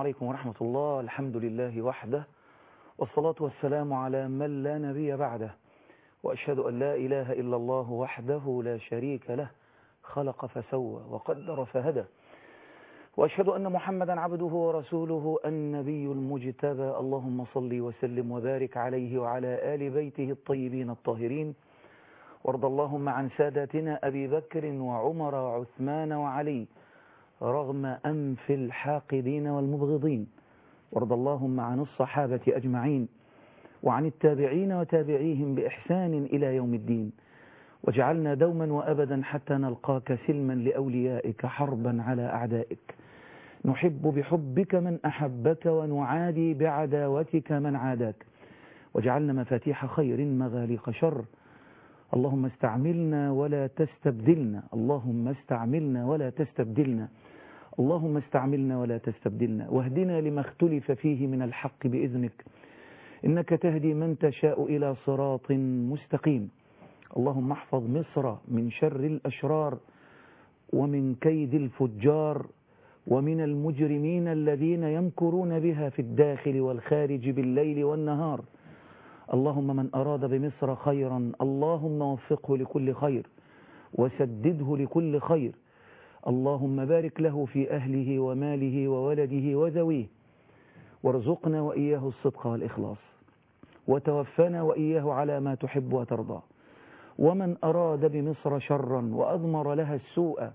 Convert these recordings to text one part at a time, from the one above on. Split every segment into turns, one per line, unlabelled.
عليكم ورحمة الله الحمد لله وحده والصلاة والسلام على من لا نبي بعده وأشهد أن لا إله إلا الله وحده لا شريك له خلق فسوى وقدر فهدى وأشهد أن محمدا عبده ورسوله النبي المجتبى اللهم صل وسلم وبارك عليه وعلى آل بيته الطيبين الطاهرين وارض اللهم عن ساداتنا أبي بكر وعمر وعثمان وعلي رغم أنف الحاقدين والمبغضين وارض اللهم عن الصحابة أجمعين وعن التابعين وتابعيهم بإحسان إلى يوم الدين وجعلنا دوما وأبدا حتى نلقاك سلما لأوليائك حربا على أعدائك نحب بحبك من أحبك ونعادي بعداوتك من عاداك وجعلنا مفاتيح خير مغاليق شر اللهم استعملنا ولا تستبدلنا اللهم استعملنا ولا تستبدلنا اللهم استعملنا ولا تستبدلنا واهدنا لما اختلف فيه من الحق بإذنك إنك تهدي من تشاء إلى صراط مستقيم اللهم احفظ مصر من شر الأشرار ومن كيد الفجار ومن المجرمين الذين يمكرون بها في الداخل والخارج بالليل والنهار اللهم من أراد بمصر خيرا اللهم وفقه لكل خير وسدده لكل خير اللهم بارك له في أهله وماله وولده وذويه وارزقنا وإياه الصدق والإخلاص وتوفنا وإياه على ما تحب وترضى ومن أراد بمصر شرا وأضمر لها السوء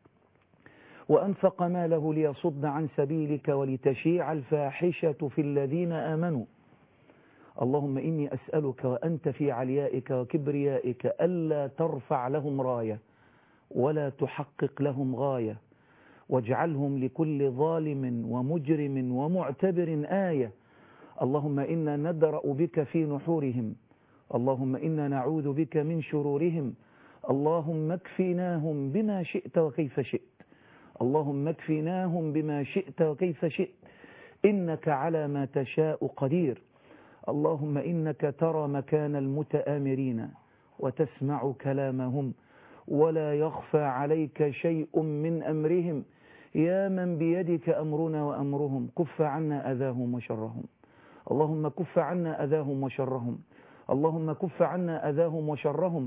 وأنفق ماله ليصد عن سبيلك ولتشيع الفاحشة في الذين آمنوا اللهم إني أسألك وأنت في عليائك وكبريائك ألا ترفع لهم راية ولا تحقق لهم غاية واجعلهم لكل ظالم ومجرم ومعتبر آية اللهم إنا ندرأ بك في نحورهم اللهم إنا نعوذ بك من شرورهم اللهم اكفناهم بما شئت وكيف شئت اللهم اكفناهم بما شئت وكيف شئت إنك على ما تشاء قدير اللهم إنك ترى مكان المتآمرين وتسمع كلامهم ولا يخفى عليك شيء من أمرهم يا من بيدك أمرنا وأمرهم كف عنا أذاهم وشرهم اللهم كف عنا أذاهم وشرهم اللهم كف عنا أذاهم وشرهم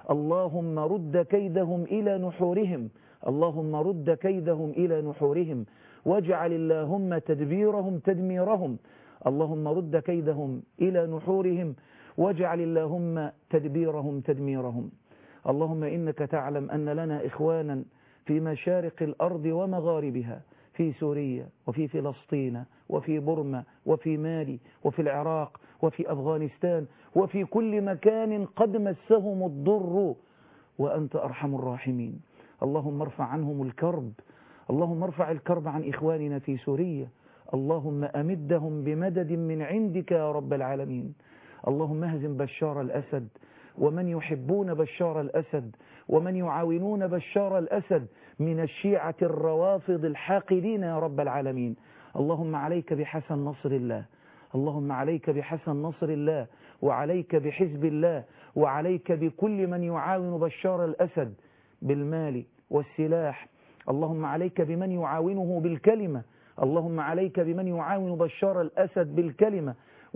اللهم رد كيدهم إلى نحورهم اللهم رد كيدهم إلى نحورهم واجعل اللهم تدبيرهم تدميرهم اللهم رد كيدهم إلى نحورهم واجعل اللهم تدبيرهم تدميرهم اللهم إنك تعلم أن لنا إخوانا في مشارق الأرض ومغاربها في سوريا وفي فلسطين وفي برما وفي مالي وفي العراق وفي أفغانستان وفي كل مكان قد مسهم الضر وأنت أرحم الراحمين اللهم ارفع عنهم الكرب اللهم ارفع الكرب عن إخواننا في سوريا اللهم أمدهم بمدد من عندك يا رب العالمين اللهم اهزم بشار الأسد ومن يحبون بشار الأسد ومن يعاونون بشار الأسد من الشيعة الروافض الحاقدين يا رب العالمين اللهم عليك بحسن نصر الله اللهم عليك بحسن نصر الله وعليك بحزب الله وعليك بكل من يعاون بشار الأسد بالمال والسلاح اللهم عليك بمن يعاونه بالكلمة اللهم عليك بمن يعاون بشار الأسد بالكلمة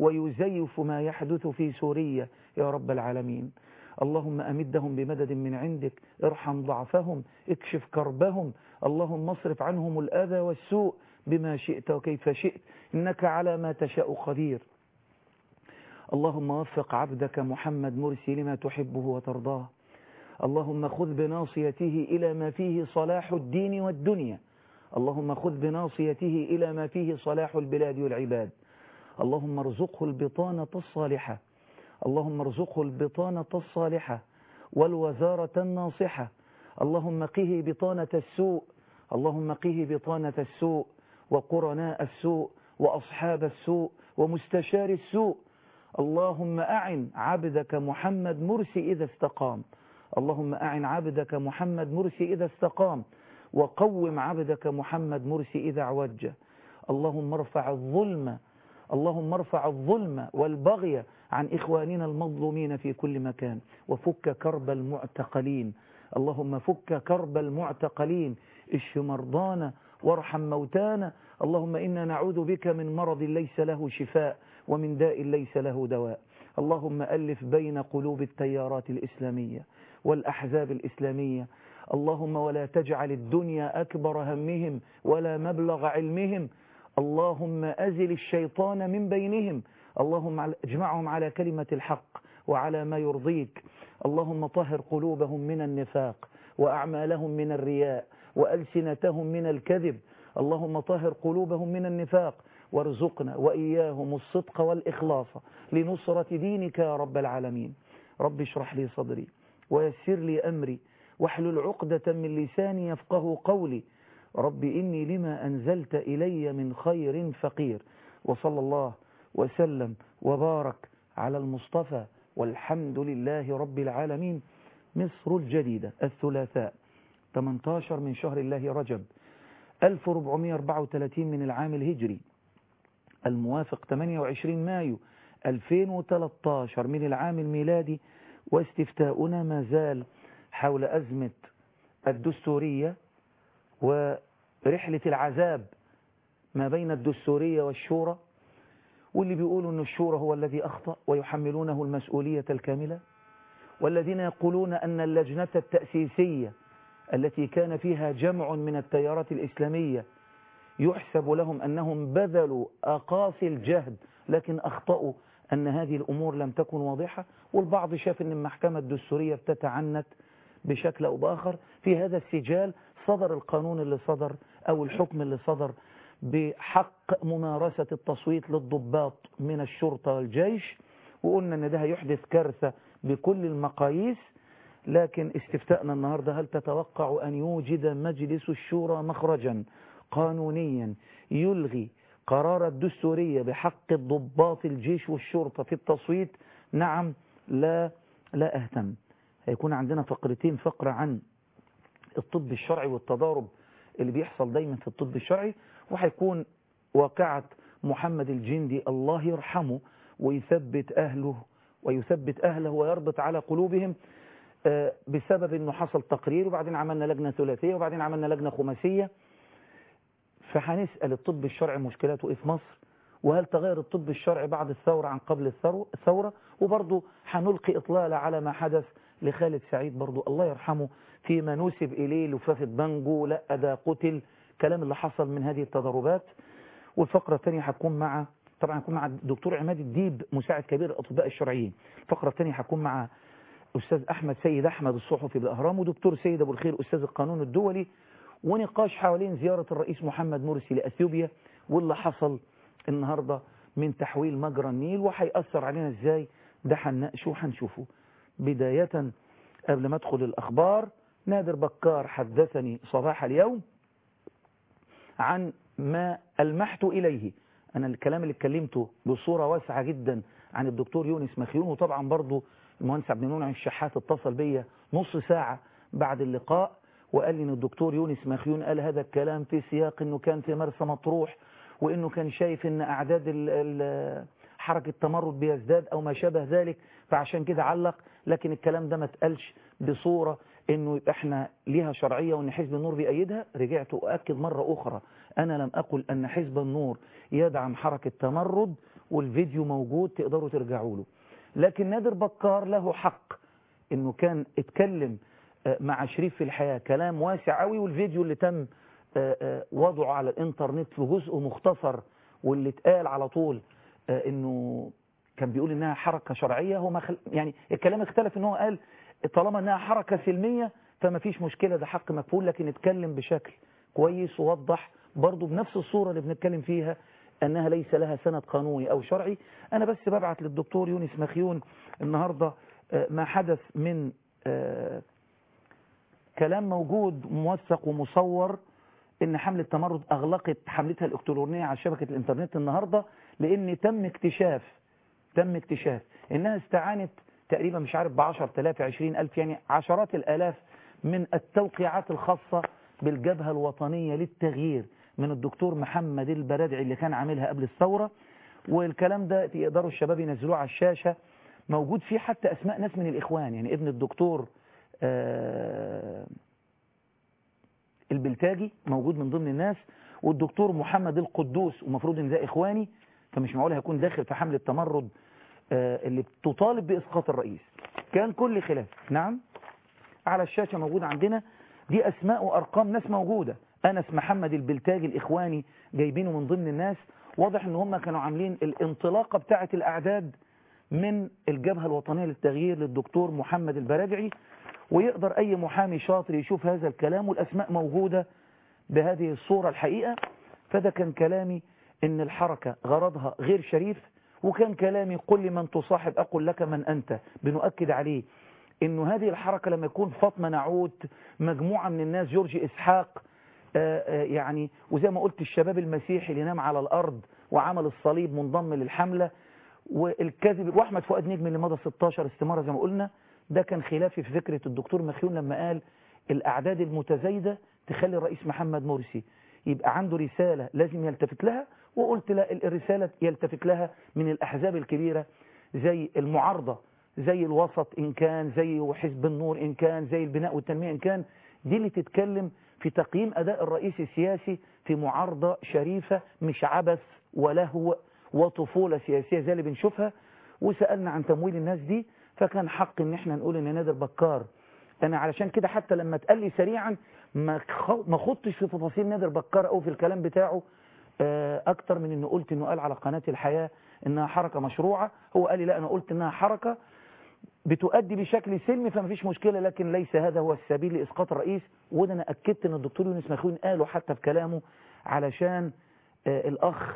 ويزيف ما يحدث في سوريا يا رب العالمين اللهم أمدهم بمدد من عندك ارحم ضعفهم اكشف كربهم اللهم اصرف عنهم الأذى والسوء بما شئت وكيف شئت إنك على ما تشاء قدير اللهم وفق عبدك محمد مرسي لما تحبه وترضاه اللهم خذ بناصيته إلى ما فيه صلاح الدين والدنيا اللهم خذ بناصيته إلى ما فيه صلاح البلاد والعباد اللهم ارزقه البطانة الصالحة اللهم ارزقه البطانة الصالحة والوزارة الناصحة اللهم قه بطانة السوء اللهم قه بطانة السوء وقرناء السوء وأصحاب السوء ومستشار السوء اللهم أعن عبدك محمد مرسي إذا استقام اللهم أعن عبدك محمد مرسي إذا استقام وقوم عبدك محمد مرسي إذا عوج اللهم ارفع الظلم اللهم ارفع الظلم والبغي عن إخواننا المظلومين في كل مكان وفك كرب المعتقلين اللهم فك كرب المعتقلين اشف مرضانا وارحم موتانا اللهم إنا نعوذ بك من مرض ليس له شفاء ومن داء ليس له دواء اللهم ألف بين قلوب التيارات الإسلامية والأحزاب الإسلامية اللهم ولا تجعل الدنيا أكبر همهم ولا مبلغ علمهم اللهم أزل الشيطان من بينهم اللهم اجمعهم على كلمة الحق وعلى ما يرضيك اللهم طهر قلوبهم من النفاق وأعمالهم من الرياء وألسنتهم من الكذب اللهم طهر قلوبهم من النفاق وارزقنا وإياهم الصدق والإخلاص لنصرة دينك يا رب العالمين رب اشرح لي صدري ويسر لي أمري واحلل عقدة من لساني يفقه قولي رب إني لما أنزلت إلي من خير فقير وصلى الله وسلم وبارك على المصطفى والحمد لله رب العالمين مصر الجديدة الثلاثاء 18 من شهر الله رجب 1434 من العام الهجري الموافق 28 مايو 2013 من العام الميلادي واستفتاؤنا ما زال حول أزمة الدستورية ورحلة العذاب ما بين الدستورية والشورى واللي بيقولوا أن الشورى هو الذي أخطأ ويحملونه المسؤولية الكاملة والذين يقولون أن اللجنة التأسيسية التي كان فيها جمع من التيارات الإسلامية يحسب لهم أنهم بذلوا أقاصي الجهد لكن أخطأوا أن هذه الأمور لم تكن واضحة والبعض شاف أن المحكمة الدستورية بتتعنت بشكل أو بآخر في هذا السجال صدر القانون اللي صدر أو الحكم اللي صدر بحق ممارسة التصويت للضباط من الشرطة والجيش وقلنا أن ده هيحدث كارثة بكل المقاييس لكن استفتاءنا النهاردة هل تتوقع أن يوجد مجلس الشورى مخرجا قانونيا يلغي قرار الدستورية بحق الضباط الجيش والشرطة في التصويت نعم لا لا أهتم هيكون عندنا فقرتين فقرة عن الطب الشرعي والتضارب اللي بيحصل دايما في الطب الشرعي وهيكون واقعة محمد الجندي الله يرحمه ويثبت أهله ويثبت أهله ويربط على قلوبهم بسبب أنه حصل تقرير وبعدين عملنا لجنة ثلاثية وبعدين عملنا لجنة خماسية فهنسأل الطب الشرعي مشكلاته إيه في مصر وهل تغير الطب الشرعي بعد الثورة عن قبل الثورة وبرضه هنلقي إطلالة على ما حدث لخالد سعيد برضه الله يرحمه فيما نسب إليه لفافة بانجو لا ده قتل كلام اللي حصل من هذه التضاربات والفقرة الثانية هتكون مع طبعا هتكون مع الدكتور عماد الديب مساعد كبير الأطباء الشرعيين الفقرة الثانية هتكون مع أستاذ أحمد سيد أحمد الصحفي بالأهرام ودكتور سيد أبو الخير أستاذ القانون الدولي ونقاش حوالين زيارة الرئيس محمد مرسي لأثيوبيا واللي حصل النهاردة من تحويل مجرى النيل وهيأثر علينا ازاي ده هنناقشه وهنشوفه بداية قبل ما ادخل الأخبار نادر بكار حدثني صباح اليوم عن ما ألمحت إليه أنا الكلام اللي اتكلمته بصورة واسعة جدا عن الدكتور يونس مخيون وطبعا برضو المهندس عبد المنعم الشحات اتصل بيا نص ساعة بعد اللقاء وقال لي ان الدكتور يونس مخيون قال هذا الكلام في سياق انه كان في مرسى مطروح وانه كان شايف ان اعداد ال ال حركة التمرد بيزداد او ما شابه ذلك فعشان كده علق لكن الكلام ده ما اتقالش بصورة انه احنا ليها شرعية وان حزب النور بيأيدها رجعت اؤكد مرة اخرى انا لم اقل ان حزب النور يدعم حركة تمرد والفيديو موجود تقدروا ترجعوا له لكن نادر بكار له حق انه كان اتكلم مع شريف في الحياة كلام واسع قوي والفيديو اللي تم وضعه على الانترنت في جزء مختصر واللي اتقال على طول انه كان بيقول انها حركة شرعية هو ما خل... يعني الكلام اختلف ان هو قال طالما انها حركة سلمية فما فيش مشكلة ده حق مكفول لكن اتكلم بشكل كويس ووضح برضه بنفس الصورة اللي بنتكلم فيها انها ليس لها سند قانوني او شرعي انا بس ببعت للدكتور يونس مخيون النهاردة ما حدث من كلام موجود موثق ومصور ان حملة تمرد اغلقت حملتها الالكترونية على شبكة الانترنت النهاردة لان تم اكتشاف تم اكتشاف انها استعانت تقريبا مش عارف ب 10000 20000 يعني عشرات الالاف من التوقيعات الخاصة بالجبهة الوطنية للتغيير من الدكتور محمد البرادعي اللي كان عاملها قبل الثورة والكلام ده يقدروا الشباب ينزلوه على الشاشة موجود فيه حتى اسماء ناس من الاخوان يعني ابن الدكتور آه البلتاجي موجود من ضمن الناس والدكتور محمد القدوس ومفروض ان ده اخواني فمش معقول هيكون داخل في حملة تمرد آه، اللي بتطالب باسقاط الرئيس كان كل خلاف نعم على الشاشة موجود عندنا دي اسماء وارقام ناس موجودة انس محمد البلتاجي الاخواني جايبينه من ضمن الناس واضح ان هم كانوا عاملين الانطلاقة بتاعة الاعداد من الجبهة الوطنية للتغيير للدكتور محمد البراجعي ويقدر اي محامي شاطر يشوف هذا الكلام والاسماء موجودة بهذه الصورة الحقيقة فده كان كلامي ان الحركة غرضها غير شريف وكان كلامي قل لي من تصاحب اقول لك من انت بنؤكد عليه انه هذه الحركة لما يكون فاطمة نعوت مجموعة من الناس جورج اسحاق آه، آه، يعني وزي ما قلت الشباب المسيحي اللي نام على الارض وعمل الصليب منضم للحملة والكذب واحمد فؤاد نجم اللي مضى 16 استمارة زي ما قلنا ده كان خلافي في فكرة الدكتور مخيون لما قال الاعداد المتزايدة تخلي الرئيس محمد مرسي يبقى عنده رسالة لازم يلتفت لها وقلت لا الرسالة يلتفت لها من الأحزاب الكبيرة زي المعارضة زي الوسط إن كان زي حزب النور إن كان زي البناء والتنمية إن كان دي اللي تتكلم في تقييم أداء الرئيس السياسي في معارضة شريفة مش عبث ولهو وطفولة سياسية زي اللي بنشوفها وسألنا عن تمويل الناس دي فكان حق ان احنا نقول ان نادر بكار انا علشان كده حتى لما اتقال لي سريعا ما خ- ما خضتش في تفاصيل نادر بكار او في الكلام بتاعه آه، اكتر من انه قلت انه قال على قناة الحياة انها حركة مشروعة هو قال لي لا انا قلت انها حركة بتؤدي بشكل سلمي فما فيش مشكلة لكن ليس هذا هو السبيل لإسقاط الرئيس وده أنا أكدت أن الدكتور يونس مخيون قاله حتى في كلامه علشان آه، الأخ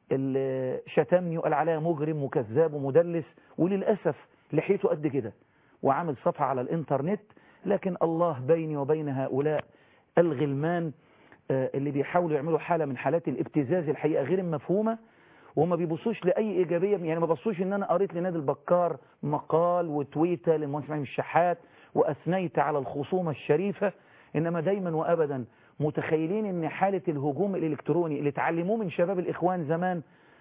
اللي شتمني وقال عليا مجرم وكذاب ومدلس وللأسف لحيته قد كده وعامل صفحة على الإنترنت لكن الله بيني وبين هؤلاء الغلمان آه، اللي بيحاولوا يعملوا حالة من حالات الابتزاز الحقيقة غير المفهومة وما بيبصوش لأي إيجابية يعني ما بصوش إن أنا قريت لنادي البكار مقال وتويتة للمهندس إبراهيم الشحات وأثنيت على الخصومة الشريفة إنما دايما وأبدا متخيلين إن حالة الهجوم الإلكتروني اللي اتعلموه من شباب الإخوان زمان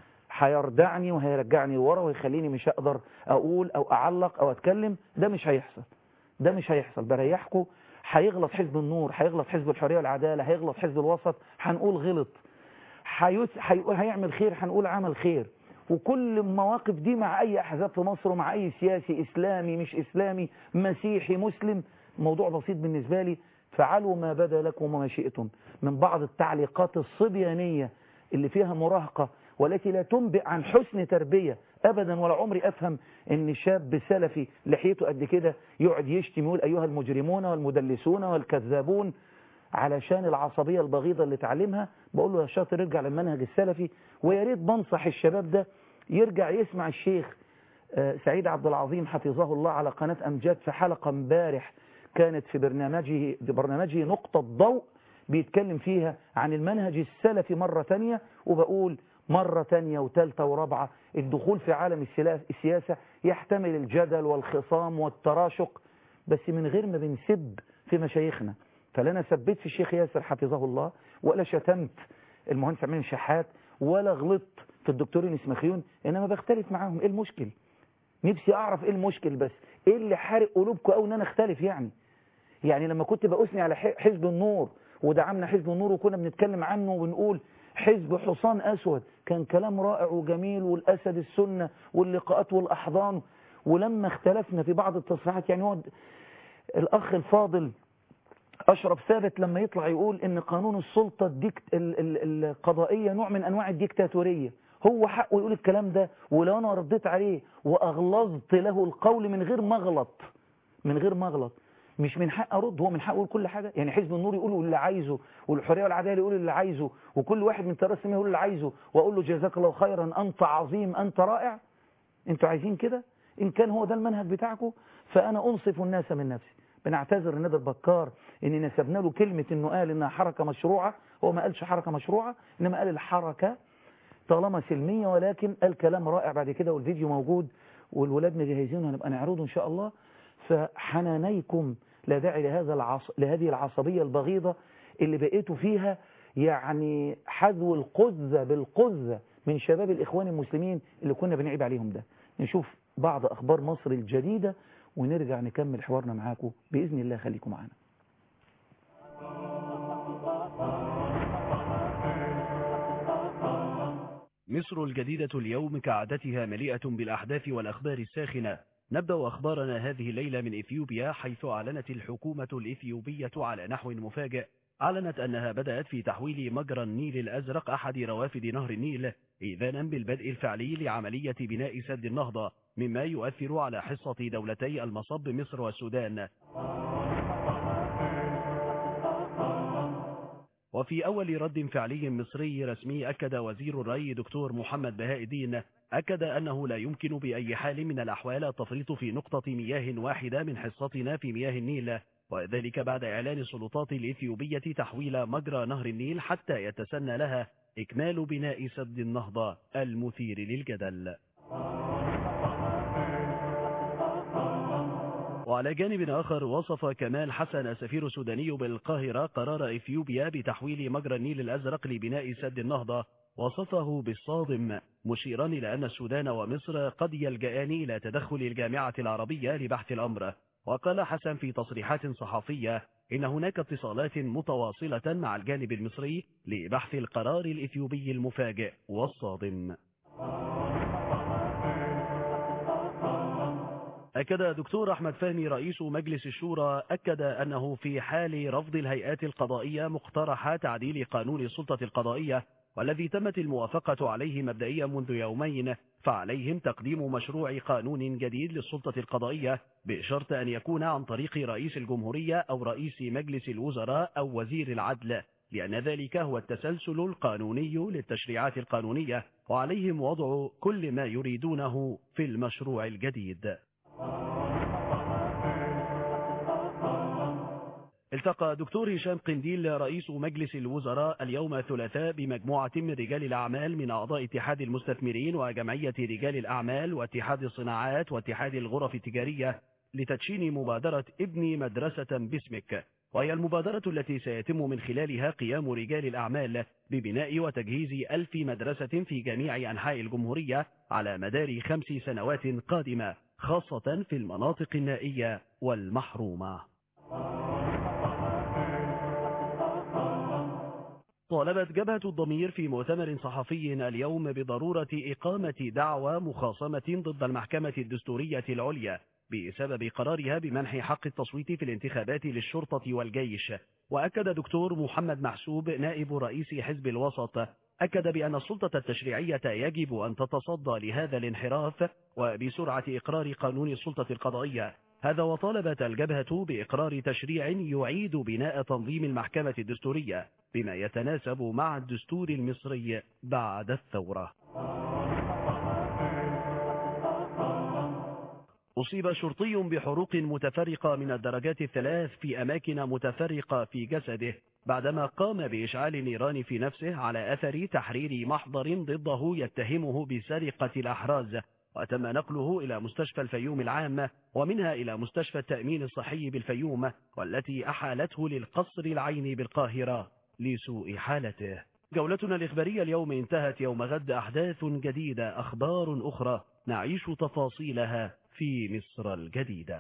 هيردعني وهيرجعني لورا ويخليني مش هقدر أقول أو أعلق أو أتكلم ده مش هيحصل ده مش هيحصل بريحكم هيغلط حزب النور هيغلط حزب الحرية والعدالة هيغلط حزب الوسط هنقول غلط هيس... هي... هيعمل خير هنقول عمل خير وكل المواقف دي مع أي أحزاب في مصر ومع أي سياسي إسلامي مش إسلامي مسيحي مسلم موضوع بسيط بالنسبة لي فعلوا ما بدا لكم وما شئتم من بعض التعليقات الصبيانية اللي فيها مراهقة والتي لا تنبئ عن حسن تربية أبدا ولا عمري أفهم أن شاب سلفي لحيته قد كده يقعد يشتم يقول أيها المجرمون والمدلسون والكذابون علشان العصبية البغيضة اللي تعلمها بقول له يا شاطر ارجع للمنهج السلفي ويا ريت بنصح الشباب ده يرجع يسمع الشيخ آه، سعيد عبد العظيم حفظه الله على قناة أمجاد في حلقة امبارح كانت في برنامجه برنامجه نقطة ضوء بيتكلم فيها عن المنهج السلفي مرة تانية وبقول مرة تانية وتالتة ورابعة الدخول في عالم السلا- السياسة يحتمل الجدل والخصام والتراشق بس من غير ما بنسب في مشايخنا فلا انا سبيت في الشيخ ياسر حفظه الله ولا شتمت المهندس عمين الشحات ولا غلطت في الدكتور يونس مخيون انما بختلف معاهم ايه المشكل نفسي اعرف ايه المشكل بس ايه اللي حارق قلوبكم قوي ان انا اختلف يعني يعني لما كنت بأثني على ح- حزب النور ودعمنا حزب النور وكنا بنتكلم عنه وبنقول حزب حصان أسود كان كلام رائع وجميل والأسد السنة واللقاءات والأحضان ولما اختلفنا في بعض التصريحات يعني هو الأخ الفاضل أشرف ثابت لما يطلع يقول إن قانون السلطة الديكت ال- ال- القضائية نوع من أنواع الديكتاتورية هو حقه يقول الكلام ده ولو أنا رديت عليه وأغلظت له القول من غير ما أغلط من غير ما أغلط مش من حق أرد هو من حق يقول كل حاجة يعني حزب النور يقول اللي عايزه والحرية والعدالة يقول اللي عايزه وكل واحد من ترى السمية يقول اللي عايزه وأقول له جزاك الله خيرا أنت عظيم أنت رائع أنتوا عايزين كده إن كان هو ده المنهج بتاعكم فأنا أنصف الناس من نفسي بنعتذر لنادر بكار ان نسبنا له كلمة انه قال انها حركة مشروعة هو ما قالش حركة مشروعة انما قال الحركة طالما سلمية ولكن قال كلام رائع بعد كده والفيديو موجود والولاد مجهزينه هنبقى نعرضه ان شاء الله فحنانيكم لا داعي لهذا العص... لهذه العصبية البغيضة اللي بقيتوا فيها يعني حذو القذة بالقذة من شباب الإخوان المسلمين اللي كنا بنعيب عليهم ده نشوف بعض أخبار مصر الجديدة ونرجع نكمل حوارنا معاكم بإذن الله خليكم معنا
مصر الجديدة اليوم كعادتها مليئة بالأحداث والأخبار الساخنة نبدأ أخبارنا هذه الليلة من إثيوبيا حيث أعلنت الحكومة الإثيوبية على نحو مفاجئ أعلنت أنها بدأت في تحويل مجرى النيل الأزرق أحد روافد نهر النيل إذانا بالبدء الفعلي لعملية بناء سد النهضة مما يؤثر على حصة دولتي المصب مصر والسودان وفي أول رد فعلي مصري رسمي أكد وزير الري دكتور محمد بهاء الدين أكد أنه لا يمكن بأي حال من الأحوال التفريط في نقطة مياه واحدة من حصتنا في مياه النيل وذلك بعد إعلان السلطات الإثيوبية تحويل مجرى نهر النيل حتى يتسنى لها إكمال بناء سد النهضة المثير للجدل وعلى جانب آخر وصف كمال حسن سفير سوداني بالقاهرة قرار إثيوبيا بتحويل مجرى النيل الأزرق لبناء سد النهضة وصفه بالصادم مشيرا إلى أن السودان ومصر قد يلجأان إلى تدخل الجامعة العربية لبحث الأمر وقال حسن في تصريحات صحفية إن هناك اتصالات متواصلة مع الجانب المصري لبحث القرار الإثيوبي المفاجئ والصادم أكد دكتور أحمد فهمي رئيس مجلس الشورى أكد أنه في حال رفض الهيئات القضائية مقترح تعديل قانون السلطة القضائية والذي تمت الموافقة عليه مبدئيا منذ يومين فعليهم تقديم مشروع قانون جديد للسلطة القضائية بشرط أن يكون عن طريق رئيس الجمهورية أو رئيس مجلس الوزراء أو وزير العدل لأن ذلك هو التسلسل القانوني للتشريعات القانونية وعليهم وضع كل ما يريدونه في المشروع الجديد التقى دكتور هشام قنديل رئيس مجلس الوزراء اليوم الثلاثاء بمجموعة من رجال الأعمال من أعضاء اتحاد المستثمرين وجمعية رجال الأعمال واتحاد الصناعات واتحاد الغرف التجارية لتدشين مبادرة ابني مدرسة باسمك وهي المبادرة التي سيتم من خلالها قيام رجال الأعمال ببناء وتجهيز ألف مدرسة في جميع أنحاء الجمهورية على مدار خمس سنوات قادمة خاصة في المناطق النائية والمحرومة طالبت جبهة الضمير في مؤتمر صحفي اليوم بضرورة إقامة دعوى مخاصمة ضد المحكمة الدستورية العليا بسبب قرارها بمنح حق التصويت في الانتخابات للشرطة والجيش وأكد دكتور محمد محسوب نائب رئيس حزب الوسط أكد بأن السلطة التشريعية يجب أن تتصدى لهذا الانحراف وبسرعة إقرار قانون السلطة القضائية هذا وطالبت الجبهة بإقرار تشريع يعيد بناء تنظيم المحكمة الدستورية بما يتناسب مع الدستور المصري بعد الثورة أصيب شرطي بحروق متفرقة من الدرجات الثلاث في أماكن متفرقة في جسده بعدما قام بإشعال النيران في نفسه على أثر تحرير محضر ضده يتهمه بسرقة الأحراز وتم نقله إلى مستشفى الفيوم العام ومنها إلى مستشفى التأمين الصحي بالفيوم والتي أحالته للقصر العيني بالقاهرة لسوء حالته جولتنا الإخبارية اليوم انتهت يوم غد أحداث جديدة أخبار أخرى نعيش تفاصيلها في مصر الجديدة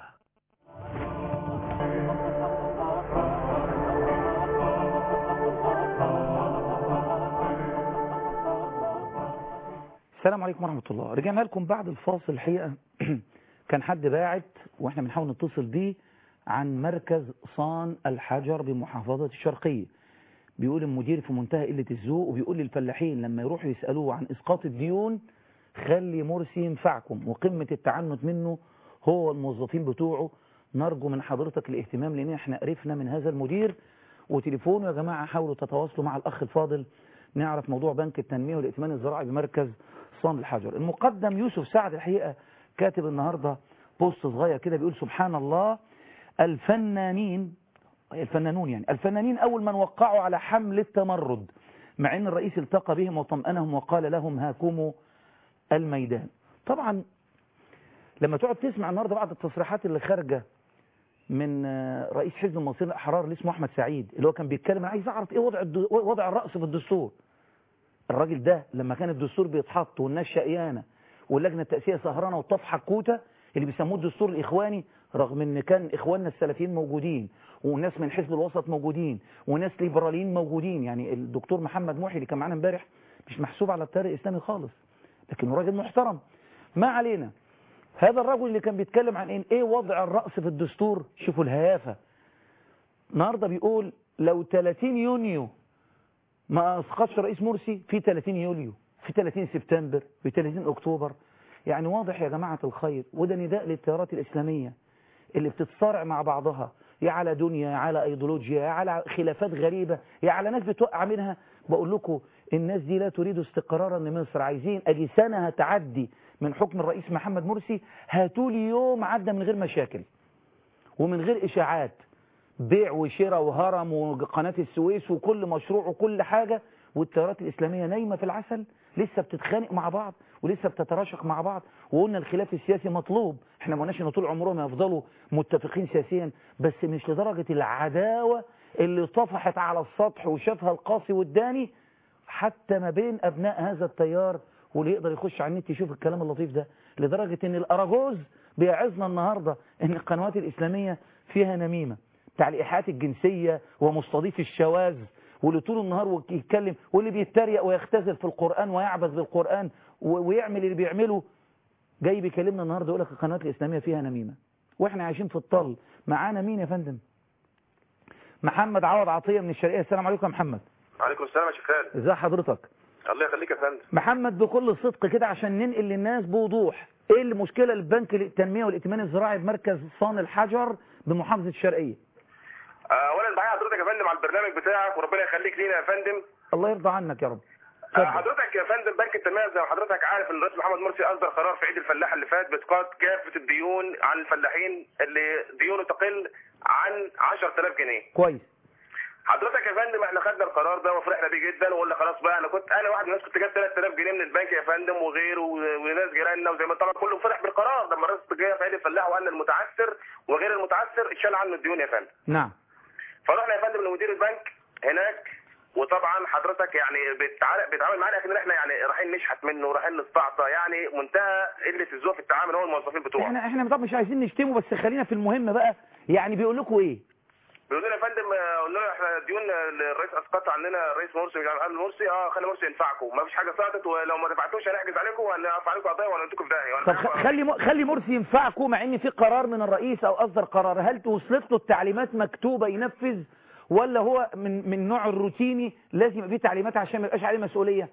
السلام عليكم ورحمة الله رجعنا لكم بعد الفاصل الحقيقة كان حد باعت واحنا بنحاول نتصل بيه عن مركز صان الحجر بمحافظة الشرقية بيقول المدير في منتهى قلة الذوق وبيقول للفلاحين لما يروحوا يسألوه عن إسقاط الديون خلي مرسي ينفعكم وقمة التعنت منه هو الموظفين بتوعه نرجو من حضرتك الاهتمام لان احنا قرفنا من هذا المدير وتليفونه يا جماعة حاولوا تتواصلوا مع الأخ الفاضل نعرف موضوع بنك التنمية والائتمان الزراعي بمركز صان الحجر المقدم يوسف سعد الحقيقة كاتب النهاردة بوست صغير كده بيقول سبحان الله الفنانين الفنانون يعني الفنانين أول من وقعوا على حمل التمرد مع أن الرئيس التقى بهم وطمأنهم وقال لهم هاكموا الميدان طبعا لما تقعد تسمع النهارده بعض التصريحات اللي خارجه من رئيس حزب المصريين الاحرار اللي اسمه احمد سعيد اللي هو كان بيتكلم انا عايز اعرف ايه وضع الدو... وضع الراس في الدستور الراجل ده لما كان الدستور بيتحط والناس شقيانه واللجنه التاسيسيه سهرانه والطفحه كوته اللي بيسموه الدستور الاخواني رغم ان كان اخواننا السلفيين موجودين وناس من حزب الوسط موجودين وناس ليبراليين موجودين يعني الدكتور محمد محي اللي كان معانا امبارح مش محسوب على التيار الاسلامي خالص لكنه راجل محترم ما علينا هذا الرجل اللي كان بيتكلم عن ايه, إيه وضع الرأس في الدستور شوفوا الهيافة النهارده بيقول لو 30 يونيو ما اسقطش رئيس مرسي في 30 يوليو في 30 سبتمبر في 30 اكتوبر يعني واضح يا جماعة الخير وده نداء للتيارات الإسلامية اللي بتتصارع مع بعضها يا على دنيا يا على ايديولوجيا يا على خلافات غريبة يا على ناس بتوقع منها بقول لكم الناس دي لا تريد استقرارا لمصر عايزين اجي سنة هتعدي من حكم الرئيس محمد مرسي هاتوا لي يوم عدى من غير مشاكل ومن غير اشاعات بيع وشراء وهرم وقناة السويس وكل مشروع وكل حاجة والتيارات الإسلامية نايمة في العسل لسه بتتخانق مع بعض ولسه بتتراشق مع بعض وقلنا الخلاف السياسي مطلوب احنا ما قلناش ان طول عمرهم يفضلوا متفقين سياسيا بس مش لدرجة العداوة اللي طفحت على السطح وشافها القاصي والداني حتى ما بين ابناء هذا التيار واللي يقدر يخش على النت يشوف الكلام اللطيف ده لدرجة ان الاراجوز بيعظنا النهاردة ان القنوات الاسلامية فيها نميمة بتاع الايحاءات الجنسية ومستضيف الشواذ واللي طول النهار يتكلم واللي بيتريق ويختزل في القرآن ويعبث بالقرآن ويعمل اللي بيعمله جاي بيكلمنا النهارده يقول لك القنوات الإسلامية فيها نميمة واحنا عايشين في الطل معانا مين يا فندم محمد عوض عطية من الشرقية السلام عليكم يا محمد
وعليكم السلام يا شيخ خالد
ازي حضرتك
الله يخليك يا فندم
محمد بكل صدق كده عشان ننقل للناس بوضوح ايه المشكلة للبنك التنمية والائتمان الزراعي بمركز صان الحجر بمحافظة الشرقية
اولا بعيد حضرتك يا فندم على البرنامج بتاعك وربنا يخليك لينا يا فندم
الله يرضى عنك يا رب
آه، حضرتك يا فندم بنك التنميه زي ما حضرتك عارف ان الرئيس محمد مرسي اصدر قرار في عيد الفلاح اللي فات باسقاط كافه الديون عن الفلاحين اللي ديونه تقل عن 10000 جنيه
كويس
حضرتك يا فندم احنا خدنا القرار ده وفرحنا بيه جدا وقلنا خلاص بقى انا كنت انا واحد من الناس كنت جايب 3000 جنيه من البنك يا فندم وغيره وناس جيراننا وزي ما طبعا كله فرح بالقرار لما الرئيس جه في عيد الفلاح وقال المتعثر وغير المتعثر اتشال عنه الديون يا فندم
نعم
فرحنا يا فندم لمدير البنك هناك وطبعا حضرتك يعني بيتعامل بيتعامل معانا كأن احنا يعني رايحين نشحت منه ورايحين نستعطى يعني منتهى قله الذوق في التعامل هو الموظفين بتوعه
احنا احنا طب مش عايزين نشتمه بس خلينا في المهم بقى يعني بيقول لكم ايه
بيقولوا لنا يا فندم آه، قلنا له احنا ديون الرئيس اسقط عننا الرئيس مرسي قال مرسي اه خلي مرسي ينفعكم ما فيش حاجه سقطت ولو ما دفعتوش هنحجز عليكم وهنرفع عليكم قضيه وهنوديكم في داهيه
طب خ- خلي م... خلي مرسي ينفعكم مع ان في قرار من الرئيس او اصدر قرار هل وصلت له التعليمات مكتوبه ينفذ ولا هو من من نوع الروتيني لازم يبقى فيه تعليمات عشان ما يبقاش عليه مسؤوليه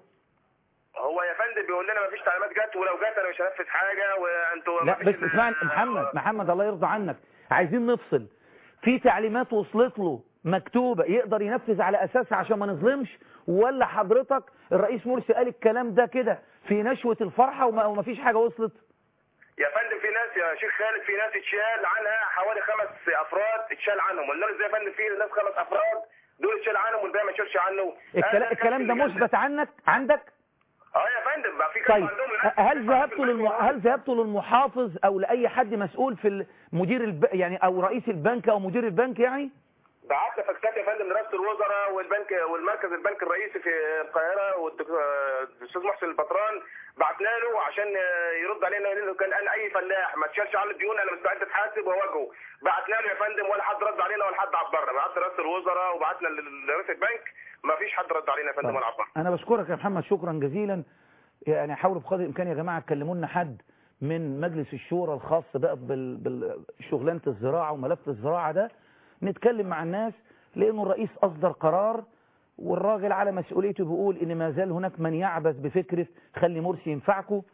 هو يا فندم بيقول لنا ما فيش تعليمات جت ولو جت انا مش هنفذ حاجه وانتوا
لا
مفيش
بس
ال-
اسمعني محمد محمد الله يرضى عنك عايزين نفصل في تعليمات وصلت له مكتوبة يقدر ينفذ على أساسها عشان ما نظلمش ولا حضرتك الرئيس مرسي قال الكلام ده كده في نشوة الفرحة وما, وما فيش حاجة وصلت
يا فندم في ناس يا شيخ خالد في ناس اتشال عنها حوالي خمس افراد اتشال عنهم قلنا له ازاي يا فندم في ناس خمس افراد دول اتشال عنهم والباقي ما اتشالش عنه
الكلام,
آه،
الكلام ده
كان-
مثبت عنك عندك
اه يا فندم بقى في كان
طيب
عندهم ناس-
هل ذهبتوا للم... هل ذهبتوا للمحافظ او لاي حد مسؤول في مدير الب... يعني او رئيس البنك او مدير البنك يعني
بعتنا فاكسات يا فندم لرئاسه الوزراء والبنك والمركز البنك الرئيسي في القاهره والاستاذ محسن البطران بعتنا له عشان يرد علينا يقول له كان قال اي فلاح ما تشالش عنه الديون انا مستعد اتحاسب واواجهه بعتنا له يا فندم ولا حد رد علينا ولا حد عبرنا بعتنا لرئاسه الوزراء وبعتنا لرئيس البنك ما فيش حد رد علينا يا فندم ولا عبرنا
انا بشكرك يا محمد شكرا جزيلا يعني حاولوا بقدر الامكان يا جماعه تكلموا لنا حد من مجلس الشورى الخاص بقى بال- بالشغلانه الزراعه وملف الزراعه ده نتكلم مع الناس لانه الرئيس اصدر قرار والراجل على مسؤوليته بيقول ان ما زال هناك من يعبث بفكره خلي مرسي ينفعكم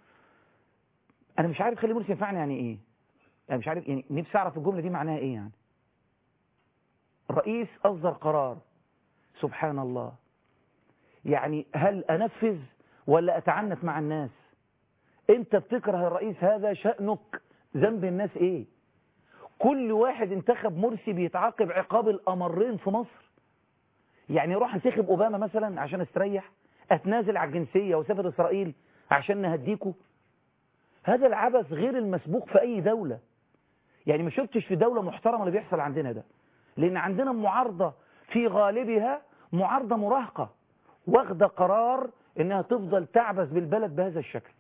انا مش عارف خلي مرسي ينفعني يعني ايه يعني مش عارف يعني نفسي اعرف الجمله دي معناها ايه يعني الرئيس اصدر قرار سبحان الله يعني هل انفذ ولا اتعنت مع الناس انت بتكره الرئيس هذا شأنك ذنب الناس ايه كل واحد انتخب مرسي بيتعاقب عقاب الامرين في مصر يعني اروح انتخب اوباما مثلا عشان استريح اتنازل على الجنسية واسافر اسرائيل عشان نهديكوا هذا العبث غير المسبوق في اي دولة يعني ما شفتش في دولة محترمة اللي بيحصل عندنا ده لان عندنا معارضة في غالبها معارضة مراهقة واخدة قرار انها تفضل تعبث بالبلد بهذا الشكل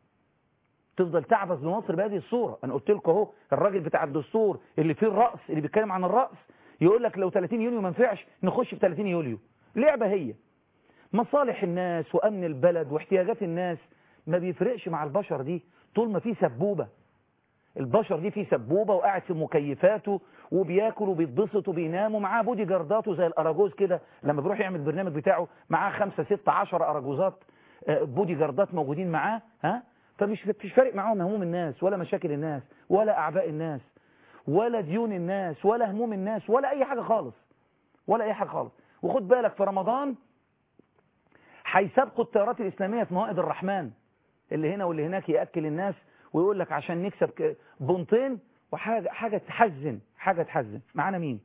تفضل تعبث بمصر بهذه الصورة انا قلت لكم اهو الراجل بتاع الدستور اللي فيه الرأس اللي بيتكلم عن الرأس يقول لك لو 30 يونيو ما نفعش نخش في 30 يوليو لعبة هي مصالح الناس وأمن البلد واحتياجات الناس ما بيفرقش مع البشر دي طول ما في سبوبة البشر دي في سبوبة وقاعد في مكيفاته وبياكل وبيتبسط وبينام ومعاه بودي جارداته زي الأراجوز كده لما بيروح يعمل البرنامج بتاعه معاه خمسة ستة عشر أراجوزات آه، بودي جاردات موجودين معاه ها فمش مش فارق معاهم هموم الناس ولا مشاكل الناس ولا أعباء الناس ولا ديون الناس ولا هموم الناس ولا أي حاجة خالص ولا أي حاجة خالص وخد بالك في رمضان هيسابقوا التيارات الإسلامية في موائد الرحمن اللي هنا واللي هناك يأكل الناس ويقول لك عشان نكسب ك- بنطين وحاجة حاجة تحزن حاجة تحزن معانا مين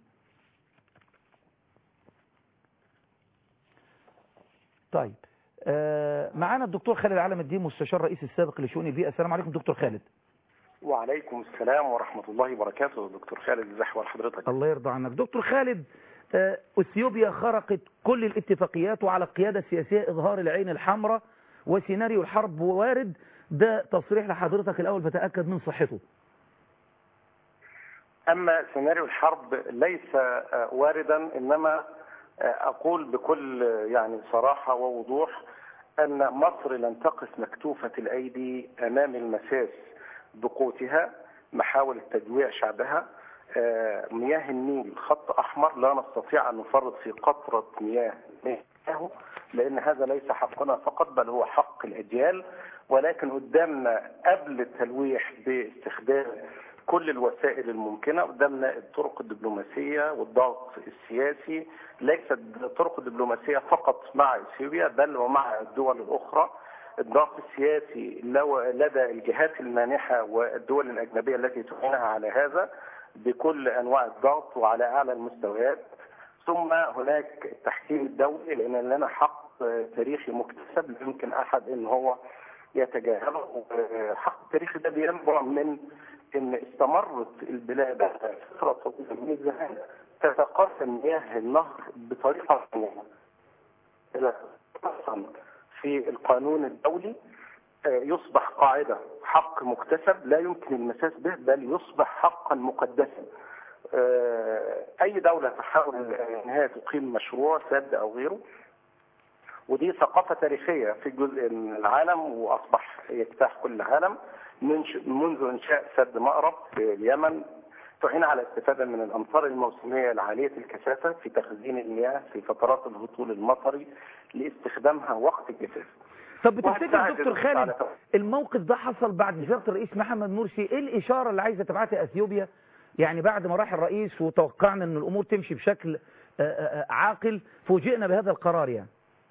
طيب آه معانا الدكتور خالد علم الدين مستشار رئيس السابق لشؤون البيئة السلام عليكم دكتور خالد
وعليكم السلام ورحمة الله وبركاته دكتور خالد ازي احوال حضرتك
الله يرضى عنك دكتور خالد آه، اثيوبيا خرقت كل الاتفاقيات وعلى القيادة السياسية اظهار العين الحمراء وسيناريو الحرب وارد ده تصريح لحضرتك الاول فتأكد من صحته
اما سيناريو الحرب ليس آه، واردا انما آه، اقول بكل آه، يعني صراحة ووضوح ان مصر لن تقف مكتوفة الايدي امام المساس بقوتها محاولة تجويع شعبها آه، مياه النيل خط احمر لا نستطيع ان نفرط في قطرة مياه مياهه لان هذا ليس حقنا فقط بل هو حق الاجيال ولكن قدامنا قبل التلويح باستخدام كل الوسائل الممكنة قدامنا الطرق الدبلوماسية والضغط السياسي ليست الطرق الدبلوماسية فقط مع اثيوبيا بل ومع الدول الأخرى الضغط السياسي لو لدى الجهات المانحة والدول الأجنبية التي تعينها على هذا بكل أنواع الضغط وعلى أعلى المستويات ثم هناك التحكيم الدولي لأن لنا حق تاريخي مكتسب لا يمكن أحد أن هو يتجاهله حق التاريخي ده بينبع من ان استمرت البلاد فتره طويله من الزمان تتقاسم مياه النهر بطريقه معينه. أصلاً في القانون الدولي آه، يصبح قاعده حق مكتسب لا يمكن المساس به بل يصبح حقا مقدسا. آه، اي دوله تحاول آه، ان هي تقيم مشروع سد او غيره ودي ثقافة تاريخية في جزء من العالم وأصبح يجتاح كل العالم منش- منذ إنشاء سد مأرب في اليمن تعين على الاستفادة من الأمطار الموسمية العالية الكثافة في تخزين المياه في فترات الهطول المطري لاستخدامها وقت الجفاف.
طب بتفتكر
وهتساعد
دكتور
الرئيس على
خالد
توفير-
الموقف ده حصل بعد زيارة الرئيس محمد مرسي ايه الإشارة اللي عايزة تبعتها اثيوبيا يعني بعد ما راح الرئيس وتوقعنا ان الامور تمشي بشكل آه، آه، آه، عاقل فوجئنا بهذا القرار يعني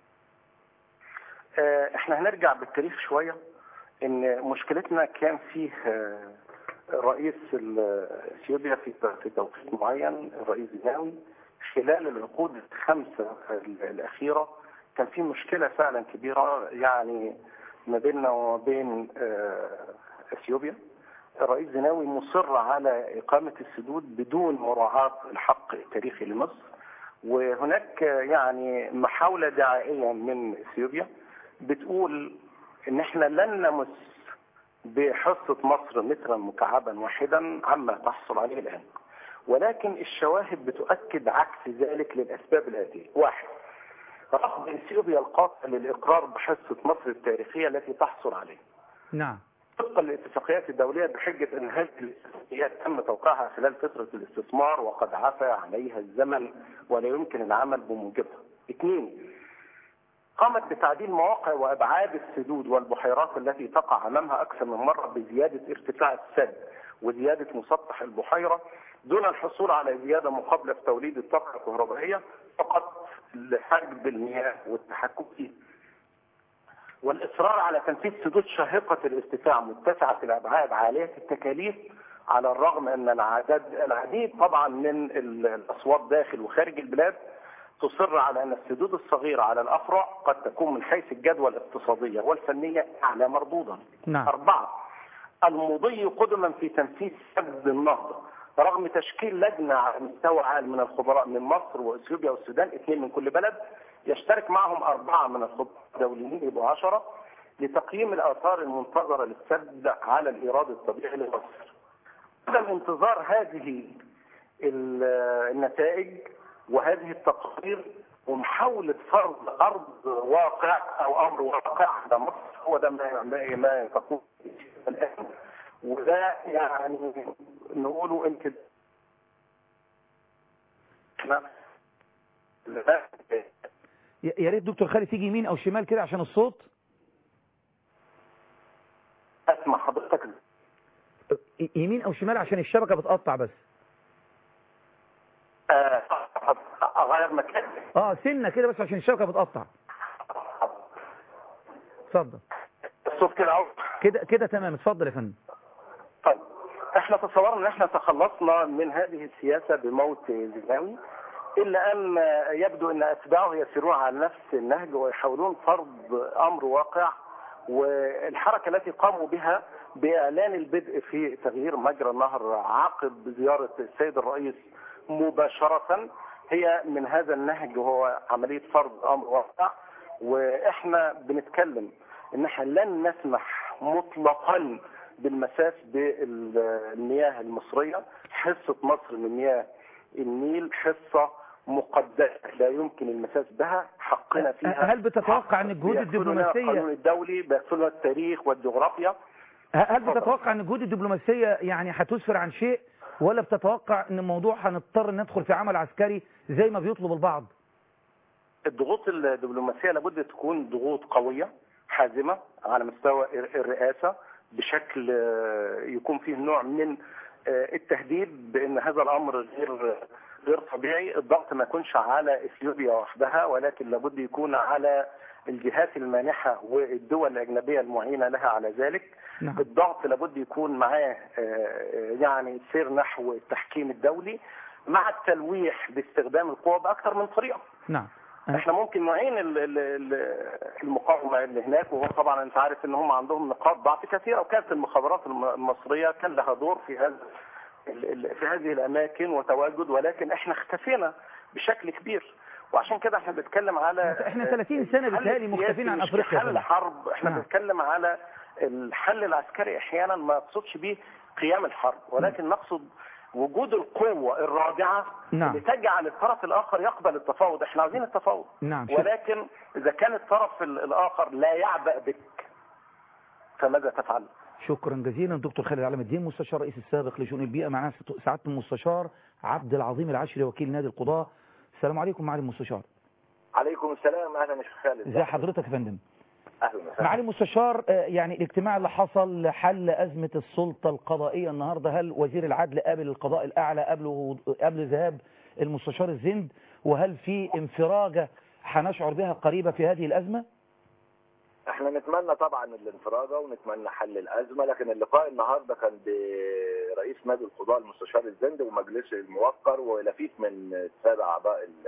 آه، احنا هنرجع بالتاريخ شوية ان مشكلتنا كان فيه آه، رئيس ال- اثيوبيا في في توقيت معين الرئيس زيناوي خلال العقود الخمسة ال- الأخيرة كان في مشكلة فعلا كبيرة يعني ما بيننا وما بين آه، اثيوبيا الرئيس زيناوي مصر على إقامة السدود بدون مراعاة الحق التاريخي لمصر وهناك يعني محاولة دعائية من اثيوبيا بتقول ان احنا لن نمس بحصة مصر مترا مكعبا واحدا عما تحصل عليه الان ولكن الشواهد بتؤكد عكس ذلك للاسباب الاتية واحد رفض اثيوبيا القاطع للاقرار بحصة مصر التاريخية التي تحصل عليه
نعم
طبقا للاتفاقيات الدولية بحجة أن هذه الاتفاقيات تم توقيعها خلال فترة الاستثمار وقد عفى عليها الزمن ولا يمكن العمل بموجبها. اثنين قامت بتعديل مواقع وأبعاد السدود والبحيرات التي تقع أمامها أكثر من مرة بزيادة ارتفاع السد وزيادة مسطح البحيرة دون الحصول على زيادة مقابلة في توليد الطاقة الكهربائية فقط لحجب المياه والتحكم فيه. والاصرار على تنفيذ سدود شاهقه الارتفاع متسعه الابعاد عاليه التكاليف على الرغم ان العدد العديد طبعا من ال- الاصوات داخل وخارج البلاد تصر على ان السدود الصغيره على الافرع قد تكون من حيث الجدوى الاقتصاديه والفنيه اعلى مردودا.
نعم.
اربعه المضي قدما في تنفيذ سد النهضه رغم تشكيل لجنه على مستوى عالي من الخبراء من مصر واثيوبيا والسودان اثنين من كل بلد يشترك معهم اربعه من الخبراء الدوليين يبقوا عشره لتقييم الاثار المنتظره للسد على الايراد الطبيعي لمصر. عدم انتظار هذه ال- النتائج وهذه التقارير ومحاولة فرض أرض واقع أو أمر واقع على مصر هو ده ما ما ما تقول الآن وده يعني نقوله يمكن احنا
يا يا ريت دكتور خالد تيجي يمين او شمال كده عشان الصوت
اسمع حضرتك
ي- يمين او شمال عشان الشبكة بتقطع بس
آه، اغير مكان
اه سنة كده بس عشان الشبكة بتقطع اتفضل
الصوت كده اهو
كده كده تمام اتفضل يا فندم
طيب احنا تصورنا ان احنا تخلصنا من هذه السياسة بموت زيناوي الا ان يبدو ان اتباعه يسيرون على نفس النهج ويحاولون فرض امر واقع والحركة التي قاموا بها باعلان البدء في تغيير مجرى النهر عقب زيارة السيد الرئيس مباشرة هي من هذا النهج وهو عملية فرض امر واقع واحنا بنتكلم ان احنا لن نسمح مطلقا بالمساس بالمياه المصرية حصة مصر من مياه النيل حصة مقدسة لا يمكن المساس بها حقنا فيها
هل بتتوقع ان الجهود
بيكفلنا
الدبلوماسية
القانون الدولي بيكفلنا التاريخ والجغرافيا
هل بتتوقع ان الجهود الدبلوماسية يعني هتسفر عن شيء ولا بتتوقع ان الموضوع هنضطر ندخل في عمل عسكري زي ما بيطلب البعض
الضغوط الدبلوماسية لابد تكون ضغوط قوية حازمة على مستوى الرئاسة بشكل آه، يكون فيه نوع من آه، التهديد بأن هذا الأمر غير غير طبيعي الضغط ما يكونش على إثيوبيا وحدها ولكن لابد يكون على الجهات المانحة والدول الأجنبية المعينة لها على ذلك
نعم
الضغط لابد يكون معاه آه، يعني سير نحو التحكيم الدولي مع التلويح باستخدام القوة بأكثر من طريقة
نعم
احنا ممكن نعين ال- ال- ال- المقاومه اللي هناك وهو طبعا انت عارف ان هم عندهم نقاط ضعف كثيره وكانت المخابرات الم- المصريه كان لها دور في هذا ال- ال- في هذه الاماكن وتواجد ولكن احنا اختفينا بشكل كبير وعشان كده احنا بنتكلم على
احنا 30 سنة
الحل
بيتهيألي
السياسي
مختفين عن
مش
أفريقيا
حل
فعلا.
حرب احنا
نعم.
بنتكلم على الحل العسكري احيانا ما يقصدش به قيام الحرب ولكن نقصد وجود القوة الرادعة
نعم.
اللي تجعل الطرف الآخر يقبل التفاوض احنا عايزين التفاوض
نعم شوف.
ولكن إذا كان الطرف ال- الآخر لا يعبأ بك فماذا تفعل؟
شكرا جزيلا دكتور خالد علام الدين مستشار رئيس السابق لشؤون البيئة معنا سعادة المستشار عبد العظيم العشري وكيل نادي القضاء السلام عليكم معالي المستشار
عليكم السلام اهلا يا شيخ خالد
ازي حضرتك يا فندم
اهلا وسهلا
معالي المستشار آه، يعني الاجتماع اللي حصل لحل أزمة السلطة القضائية النهاردة هل وزير العدل قابل القضاء الأعلى قبل قبل ذهاب المستشار الزند وهل في انفراجة هنشعر بها قريبة في هذه الأزمة؟
احنا نتمنى طبعا الانفراجه ونتمنى حل الازمه لكن اللقاء النهارده كان برئيس نادي القضاء المستشار الزند ومجلسه الموقر ولفيف من الساده اعضاء ال-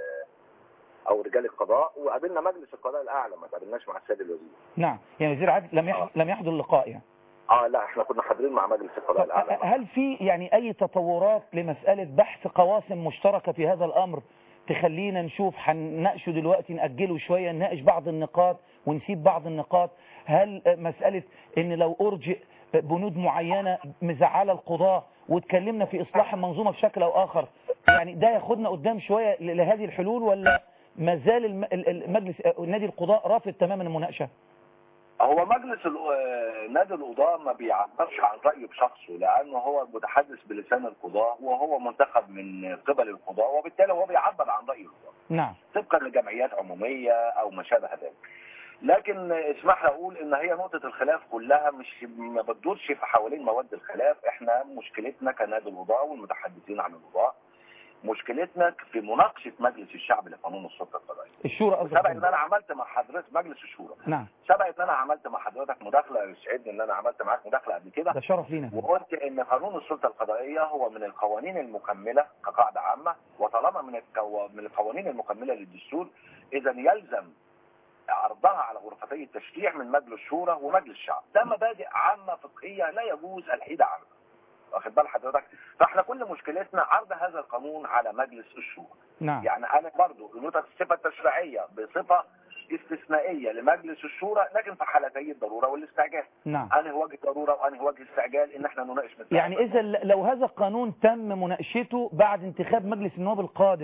او رجال القضاء وقابلنا مجلس القضاء الاعلى ما قابلناش مع السيد الوزير
نعم يعني وزير العدل لم يحضر, لم يحضر اللقاء يعني
اه لا احنا كنا حاضرين مع مجلس القضاء
طب
الاعلى
هل في يعني أي تطورات لمسألة بحث قواسم مشتركة في هذا الأمر تخلينا نشوف هنناقشه دلوقتي نأجله شوية نناقش بعض النقاط ونسيب بعض النقاط هل مسألة ان لو أرجئ بنود معينة مزعلة القضاة واتكلمنا في إصلاح المنظومة بشكل أو آخر يعني ده ياخدنا قدام شوية ل- لهذه الحلول ولا ما زال الم- ال- المجلس نادي القضاء رافض تماما المناقشة
هو مجلس ال- آه، نادي القضاء ما بيعبرش عن رأيه بشخصه لأنه هو متحدث بلسان القضاء وهو منتخب من قبل القضاء وبالتالي هو بيعبر عن رأي القضاء
نعم
طبقا لجمعيات عمومية أو ما شابه ذلك لكن اسمح لي أقول إن هي نقطة الخلاف كلها مش ما بتدورش في حوالين مواد الخلاف إحنا مشكلتنا كنادي القضاء والمتحدثين عن القضاء مشكلتنا في مناقشة مجلس الشعب لقانون السلطة القضائية
الشورى
سبق ان
قصدك
انا عملت مع حضرتك مجلس الشورى
نعم
سبق ان انا عملت مع حضرتك مداخله يسعدني ان انا عملت معاك مداخله قبل كده
ده شرف لينا
وقلت ان قانون السلطه القضائيه هو من القوانين المكمله كقاعده عامه وطالما من الكو... من القوانين المكمله للدستور اذا يلزم عرضها على غرفتي التشريع من مجلس الشورى ومجلس الشعب ده مبادئ عامه فقهيه لا يجوز الحيد عنها واخد بال حضرتك فاحنا كل مشكلتنا عرض هذا القانون على مجلس الشورى
نعم
يعني انا برضو نوتة الصفة التشريعية بصفة استثنائية لمجلس الشورى لكن في حالتي الضرورة والاستعجال
نعم
انهي وجه ضرورة وانهي وجه استعجال ان احنا نناقش مثل
يعني إذا لو هذا القانون تم مناقشته بعد انتخاب مجلس النواب القادم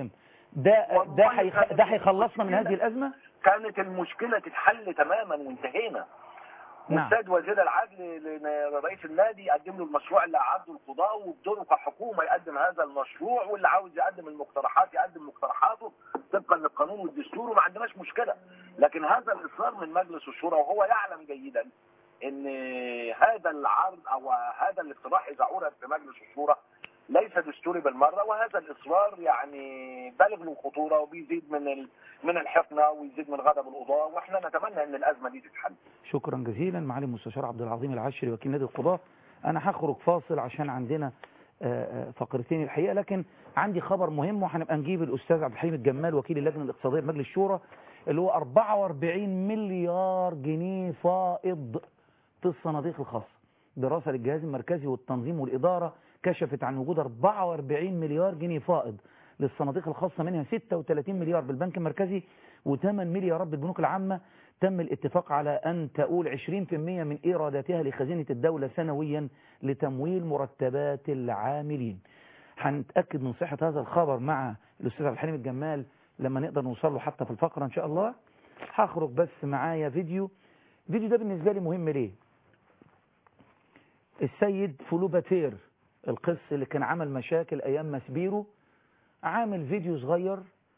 ده ده
والله
هيخ-
كانت
ده هيخلصنا من
المشكلة.
هذه الازمه
كانت المشكلة تتحل تماما وانتهينا
نعم.
والسيد وزير العدل ل- رئيس النادي يقدم له المشروع اللي عرضه القضاء وبدوره كحكومه يقدم هذا المشروع واللي عاوز يقدم المقترحات يقدم مقترحاته طبقا للقانون والدستور وما عندناش مشكله لكن هذا الاصرار من مجلس الشورى وهو يعلم جيدا ان هذا العرض او هذا الاقتراح اذا عرض في مجلس الشورى ليس دستوري بالمره وهذا الاصرار يعني بالغ الخطوره وبيزيد من ال- من الحقنه ويزيد من غضب القضاه واحنا نتمنى ان الازمه دي تتحل
شكرا جزيلا معالي المستشار عبد العظيم العشري وكيل نادي القضاة انا هخرج فاصل عشان عندنا آه، آه، فقرتين الحقيقه لكن عندي خبر مهم وهنبقى نجيب الاستاذ عبد الحليم الجمال وكيل اللجنه الاقتصاديه بمجلس الشورى اللي هو 44 مليار جنيه فائض في الصناديق الخاصه دراسه للجهاز المركزي والتنظيم والاداره كشفت عن وجود 44 مليار جنيه فائض للصناديق الخاصه منها 36 مليار بالبنك المركزي و8 مليارات بالبنوك العامه تم الاتفاق على أن تؤول 20% من إيراداتها لخزينة الدولة سنويا لتمويل مرتبات العاملين هنتأكد من صحة هذا الخبر مع الأستاذ عبد الحليم الجمال لما نقدر نوصل له حتى في الفقرة إن شاء الله هخرج بس معايا فيديو الفيديو ده بالنسبة لي مهم ليه السيد فلوباتير القس اللي كان عمل مشاكل أيام مسبيرو عامل فيديو صغير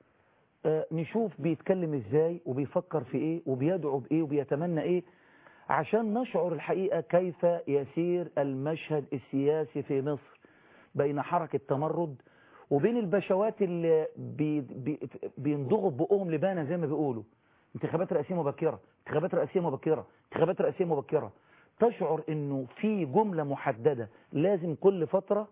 آه، نشوف بيتكلم ازاي وبيفكر في ايه وبيدعو بايه وبيتمنى ايه عشان نشعر الحقيقة كيف يسير المشهد السياسي في مصر بين حركة تمرد وبين البشوات اللي بي بي بينضغوا بقهم لبانة زي ما بيقولوا انتخابات رئاسية مبكرة انتخابات رئاسية مبكرة انتخابات رئاسية مبكرة تشعر انه في جملة محددة لازم كل فترة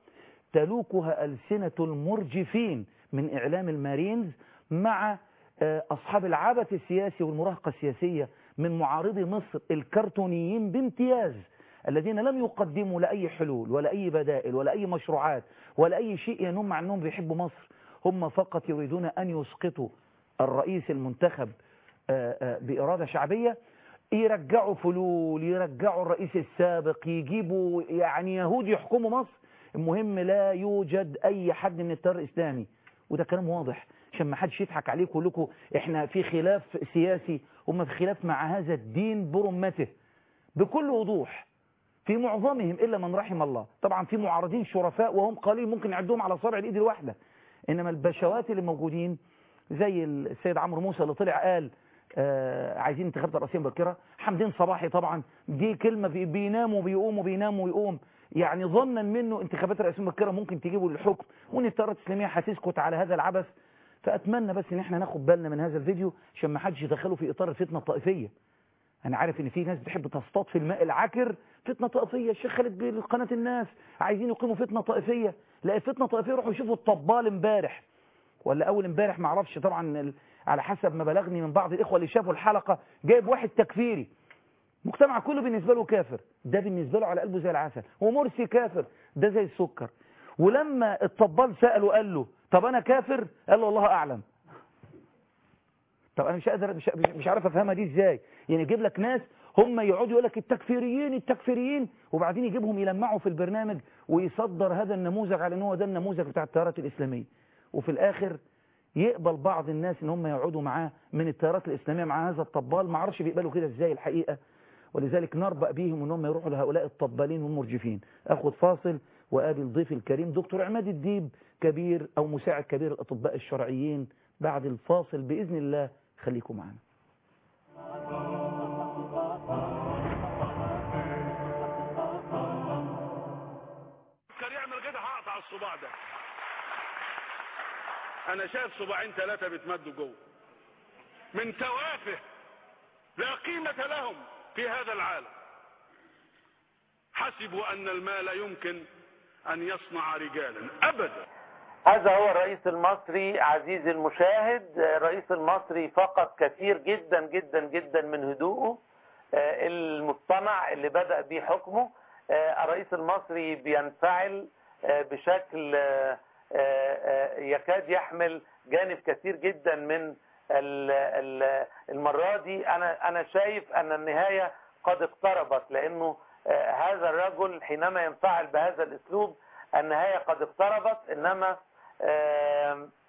تلوكها ألسنة المرجفين من إعلام المارينز مع آه، أصحاب العبث السياسي والمراهقة السياسية من معارضي مصر الكرتونيين بامتياز الذين لم يقدموا لا أي حلول ولا أي بدائل ولا أي مشروعات ولا أي شيء ينم عنهم بيحبوا مصر هم فقط يريدون أن يسقطوا الرئيس المنتخب آه، آه، بإرادة شعبية يرجعوا فلول يرجعوا الرئيس السابق يجيبوا يعني يهود يحكموا مصر المهم لا يوجد أي حد من التيار الإسلامي وده كلام واضح عشان ما حدش يضحك عليكم ويقول لكم احنا في خلاف سياسي هم في خلاف مع هذا الدين برمته بكل وضوح في معظمهم إلا من رحم الله طبعا في معارضين شرفاء وهم قليل ممكن نعدهم على صابع الإيد الواحدة إنما البشوات اللي موجودين زي السيد عمرو موسى اللي طلع قال آه عايزين انتخابات رئاسيه مبكره حمدين صباحي طبعا دي كلمه بي- بينام وبيقوم وبينام ويقوم يعني ظنا منه انتخابات رئاسيه مبكره ممكن تجيبه للحكم وان التيارات الاسلاميه هتسكت على هذا العبث فاتمنى بس ان احنا ناخد بالنا من هذا الفيديو عشان ما حدش يدخله في اطار الفتنه الطائفيه انا عارف ان في ناس بتحب تصطاد في الماء العكر فتنه طائفيه الشيخ خالد بقناه الناس عايزين يقيموا فتنه طائفيه لا فتنه طائفيه روحوا يشوفوا الطبال امبارح ولا اول امبارح ما اعرفش طبعا ال- على حسب ما بلغني من بعض الاخوه اللي شافوا الحلقه جايب واحد تكفيري مجتمع كله بالنسبه له كافر ده بالنسبه له على قلبه زي العسل ومرسي كافر ده زي السكر ولما الطبال ساله قال له طب انا كافر قال له الله اعلم طب انا مش قادر مش, مش عارف افهمها دي ازاي يعني يجيب لك ناس هم يقعدوا يقول لك التكفيريين التكفيريين وبعدين يجيبهم يلمعوا في البرنامج ويصدر هذا النموذج على ان هو ده النموذج بتاع التيارات الاسلاميه وفي الاخر يقبل بعض الناس ان هم يقعدوا معاه من التيارات الاسلاميه مع هذا الطبال ما اعرفش بيقبلوا كده ازاي الحقيقه ولذلك نربأ بيهم ان هم يروحوا لهؤلاء الطبالين والمرجفين اخد فاصل وقابل ضيفي الكريم دكتور عماد الديب كبير او مساعد كبير الاطباء الشرعيين بعد الفاصل باذن الله خليكم معنا
كان يعمل كده هقطع الصباع ده انا شايف صباعين ثلاثة بيتمدوا جوه من توافه لا قيمة لهم في هذا العالم حسبوا ان المال يمكن ان يصنع رجالا ابدا
هذا هو الرئيس المصري عزيزي المشاهد الرئيس المصري فقد كثير جدا جدا جدا من هدوءه آه، المصطنع اللي بدأ به حكمه آه، الرئيس المصري بينفعل آه، بشكل آه، آه، يكاد يحمل جانب كثير جدا من ال- ال- المرة دي أنا أنا شايف أن النهاية قد اقتربت لأنه آه، هذا الرجل حينما ينفعل بهذا الأسلوب النهاية قد اقتربت إنما آم، آه،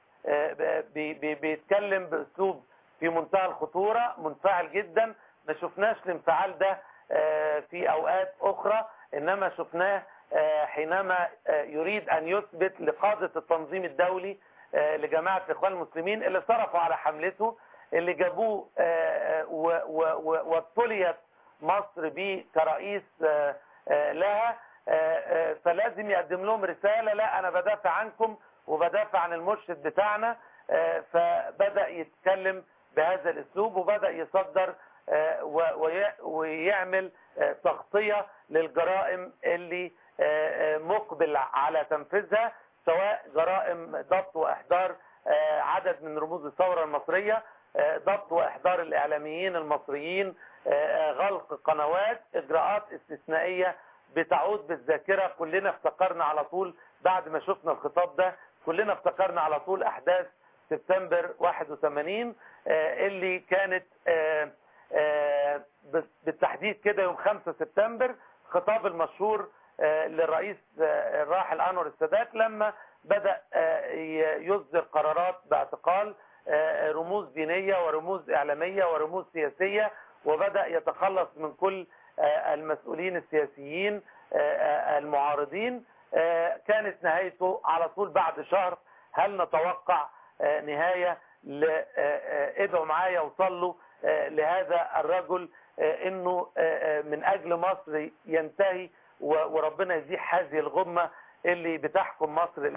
آه، بي- بي- بيتكلم باسلوب في منتهى الخطوره منفعل جدا ما شفناش الانفعال ده آه، في اوقات اخرى انما شفناه آه، حينما آه، يريد ان يثبت لقاده التنظيم الدولي آه، لجماعه الاخوان المسلمين اللي صرفوا على حملته اللي جابوه آه، آه، و- و- و- وابتليت مصر به كرئيس آه، آه، لها آه، آه، فلازم يقدم لهم رسالة لا أنا بدافع عنكم وبدافع عن المرشد بتاعنا آه، فبدأ يتكلم بهذا الأسلوب وبدأ يصدر آه، و- وي- ويعمل آه، تغطية للجرائم اللي آه، آه، مقبل على تنفيذها سواء جرائم ضبط وإحضار آه، عدد من رموز الثورة المصرية آه، ضبط وإحضار الإعلاميين المصريين آه، آه، غلق قنوات إجراءات استثنائية بتعود بالذاكرة كلنا افتكرنا على طول بعد ما شفنا الخطاب ده كلنا افتكرنا على طول أحداث سبتمبر 81 آه، اللي كانت آه، آه، بالتحديد كده يوم 5 سبتمبر خطاب المشهور آه، للرئيس آه، الراحل أنور السادات لما بدأ آه، ي- يصدر قرارات باعتقال آه، رموز دينية ورموز إعلامية ورموز سياسية وبدأ يتخلص من كل آه، المسؤولين السياسيين آه، آه، المعارضين آه، كانت نهايته على طول بعد شهر هل نتوقع آه، نهاية ل- آه، آه، ادعوا معايا وصلوا آه، لهذا الرجل آه، انه آه، آه، من اجل مصر ينتهي و- وربنا يزيح هذه الغمة اللي بتحكم مصر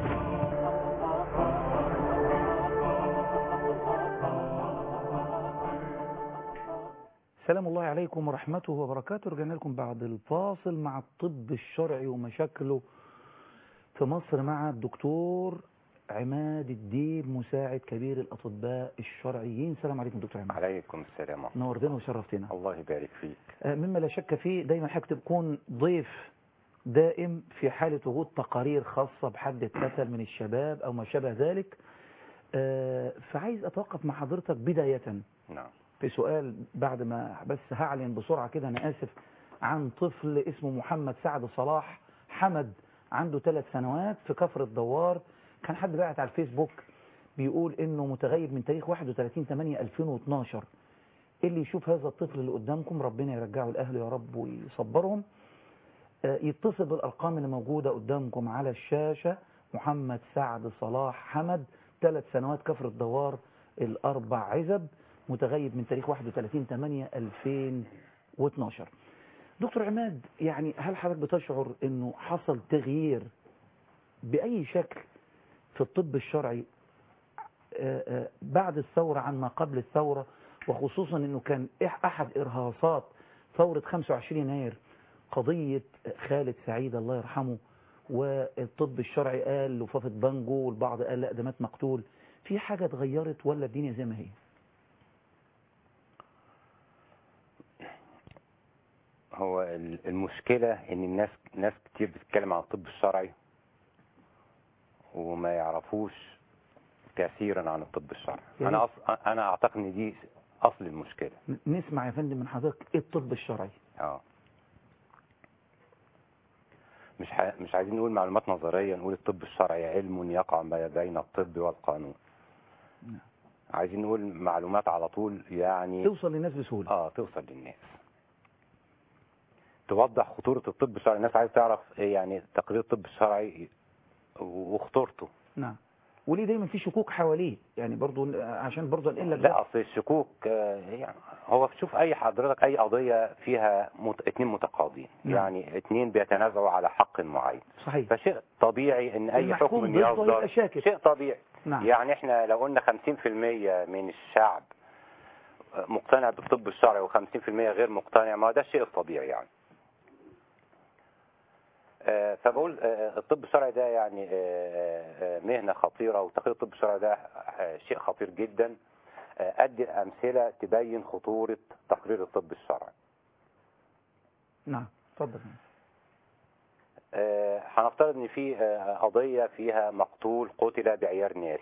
سلام الله عليكم ورحمته وبركاته رجعنا لكم بعد الفاصل مع الطب الشرعي ومشاكله في مصر مع الدكتور عماد الدين مساعد كبير الأطباء الشرعيين سلام عليكم دكتور عماد
عليكم السلام ورحمة
نورتنا وشرفتنا
الله يبارك فيك
آه، مما لا شك فيه دايما حضرتك تكون ضيف دائم في حالة وجود تقارير خاصة بحد اتقتل من الشباب أو ما شابه ذلك آه، فعايز أتوقف مع حضرتك بداية
نعم
في سؤال بعد ما بس هعلن بسرعة كده أنا آسف عن طفل اسمه محمد سعد صلاح حمد عنده ثلاث سنوات في كفر الدوار كان حد بعت على الفيسبوك بيقول انه متغيب من تاريخ 31 8 2012 اللي يشوف هذا الطفل اللي قدامكم ربنا يرجعه لاهله يا رب ويصبرهم آه، يتصل بالارقام اللي موجوده قدامكم على الشاشه محمد سعد صلاح حمد ثلاث سنوات كفر الدوار الاربع عزب متغيب من تاريخ 31 8 2012 دكتور عماد يعني هل حضرتك بتشعر انه حصل تغيير باي شكل في الطب الشرعي آه، آه، بعد الثورة عن ما قبل الثورة وخصوصا انه كان إح- احد ارهاصات ثورة 25 يناير قضية خالد سعيد الله يرحمه والطب الشرعي قال لفافة بانجو والبعض قال لا ده مات مقتول في حاجة اتغيرت ولا الدنيا زي ما هي
هو ال- المشكلة ان الناس ناس كتير بتتكلم عن الطب الشرعي وما يعرفوش كثيرا عن الطب الشرعي
يا
انا
ريت.
أص... انا اعتقد ان دي اصل المشكلة
ن- نسمع يا فندم من حضرتك ايه الطب الشرعي
اه مش ح... مش عايزين نقول معلومات نظرية نقول الطب الشرعي علم يقع ما بين الطب والقانون
نعم.
عايزين نقول معلومات على طول يعني
توصل للناس بسهولة
اه توصل للناس توضح خطورة الطب الشرعي الناس عايزة تعرف ايه يعني تقرير الطب الشرعي وخطورته
نعم وليه دايما في شكوك حواليه يعني برضو عشان برضو انقل لك
لا اصل الشكوك آه، يعني هو شوف اي حضرتك اي قضية فيها مت... اتنين متقاضين
نعم.
يعني اتنين بيتنازعوا على حق معين
صحيح
فشيء طبيعي ان اي
المحكوم
حكم
ضده يبقى
يصدر
شاكك.
شيء طبيعي
نعم
يعني احنا لو قلنا 50% من الشعب مقتنع بالطب الشرعي و50% غير مقتنع ما ده الشيء الطبيعي يعني آه، فبقول آه، الطب الشرعي ده يعني آه، آه، مهنة خطيرة وتقرير الطب الشرعي ده آه، شيء خطير جدا آه، أدي أمثلة تبين خطورة تقرير الطب الشرعي
نعم اتفضل
آه، هنفترض ان في آه، قضية فيها مقتول قتل بعيار ناري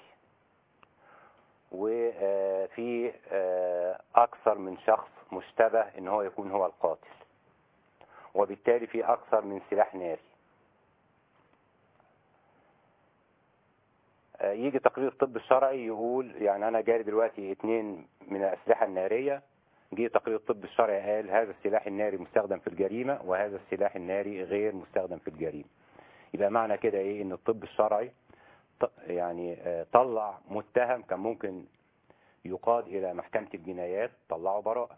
وفي اكثر من شخص مشتبه ان هو يكون هو القاتل وبالتالي في اكثر من سلاح ناري آه، يجي تقرير الطب الشرعي يقول يعني انا جاري دلوقتي اتنين من الاسلحه الناريه جه تقرير الطب الشرعي قال هذا السلاح الناري مستخدم في الجريمه وهذا السلاح الناري غير مستخدم في الجريمه يبقى معنى كده ايه ان الطب الشرعي ط- يعني آه، طلع متهم كان ممكن يقاد الى محكمه الجنايات طلعه براءه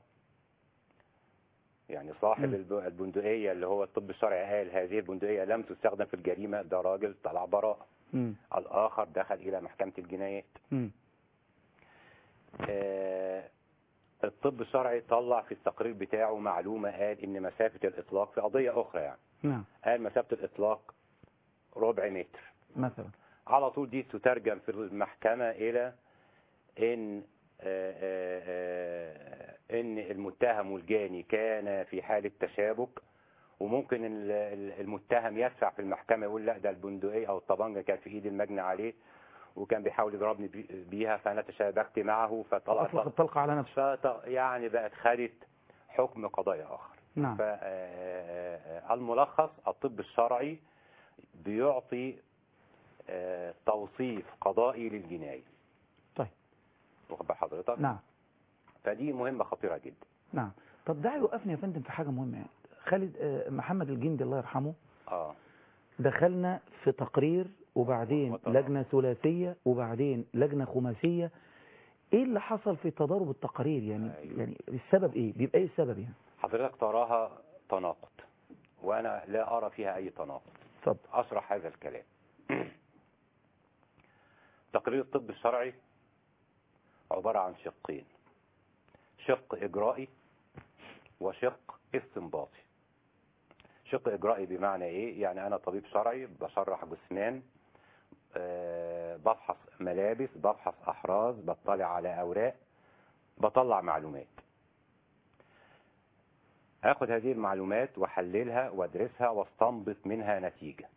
يعني صاحب
مم.
الب- البندقيه اللي هو الطب الشرعي قال هذه البندقيه لم تستخدم في الجريمه ده راجل طلع براءه
مم.
الآخر دخل إلى محكمة الجنايات
مم.
آه، الطب الشرعي طلع في التقرير بتاعه معلومة قال إن مسافة الإطلاق في قضية أخرى يعني
نعم
قال مسافة الإطلاق ربع متر
مثلا
على طول دي تترجم في المحكمة إلى إن آه، آه، آه، إن المتهم والجاني كان في حالة تشابك وممكن ال- ال- المتهم يدفع في المحكمة يقول لا ده البندقية أو الطبنجة كانت في إيد المجني عليه وكان بيحاول يضربني بي- بيها فأنا تشابكت معه فطلع
أطلق الطلقة على نفسه
فط- يعني بقت خدت حكم قضايا آخر
نعم
فالملخص الطب الشرعي بيعطي آه، توصيف قضائي للجناية
طيب.
واخد بال حضرتك
نعم
فدي مهمة خطيرة جدا
نعم طب ده يوقفني يا فندم في حاجة مهمة يعني خالد آه، محمد الجندي الله يرحمه
اه
دخلنا في تقرير وبعدين
وطبعا.
لجنة ثلاثية وبعدين لجنة خماسية ايه اللي حصل في تضارب التقارير يعني
أيوة.
يعني السبب ايه بيبقى ايه السبب يعني
حضرتك تراها تناقض وانا لا ارى فيها اي تناقض
اتفضل
اشرح هذا الكلام تقرير الطب الشرعي عبارة عن شقين شق إجرائي وشق استنباطي شق إجرائي بمعنى إيه؟ يعني أنا طبيب شرعي بشرح جثمان آه، بفحص ملابس بفحص أحراز بطلع على أوراق بطلع معلومات هاخد هذه المعلومات واحللها وادرسها واستنبط منها نتيجة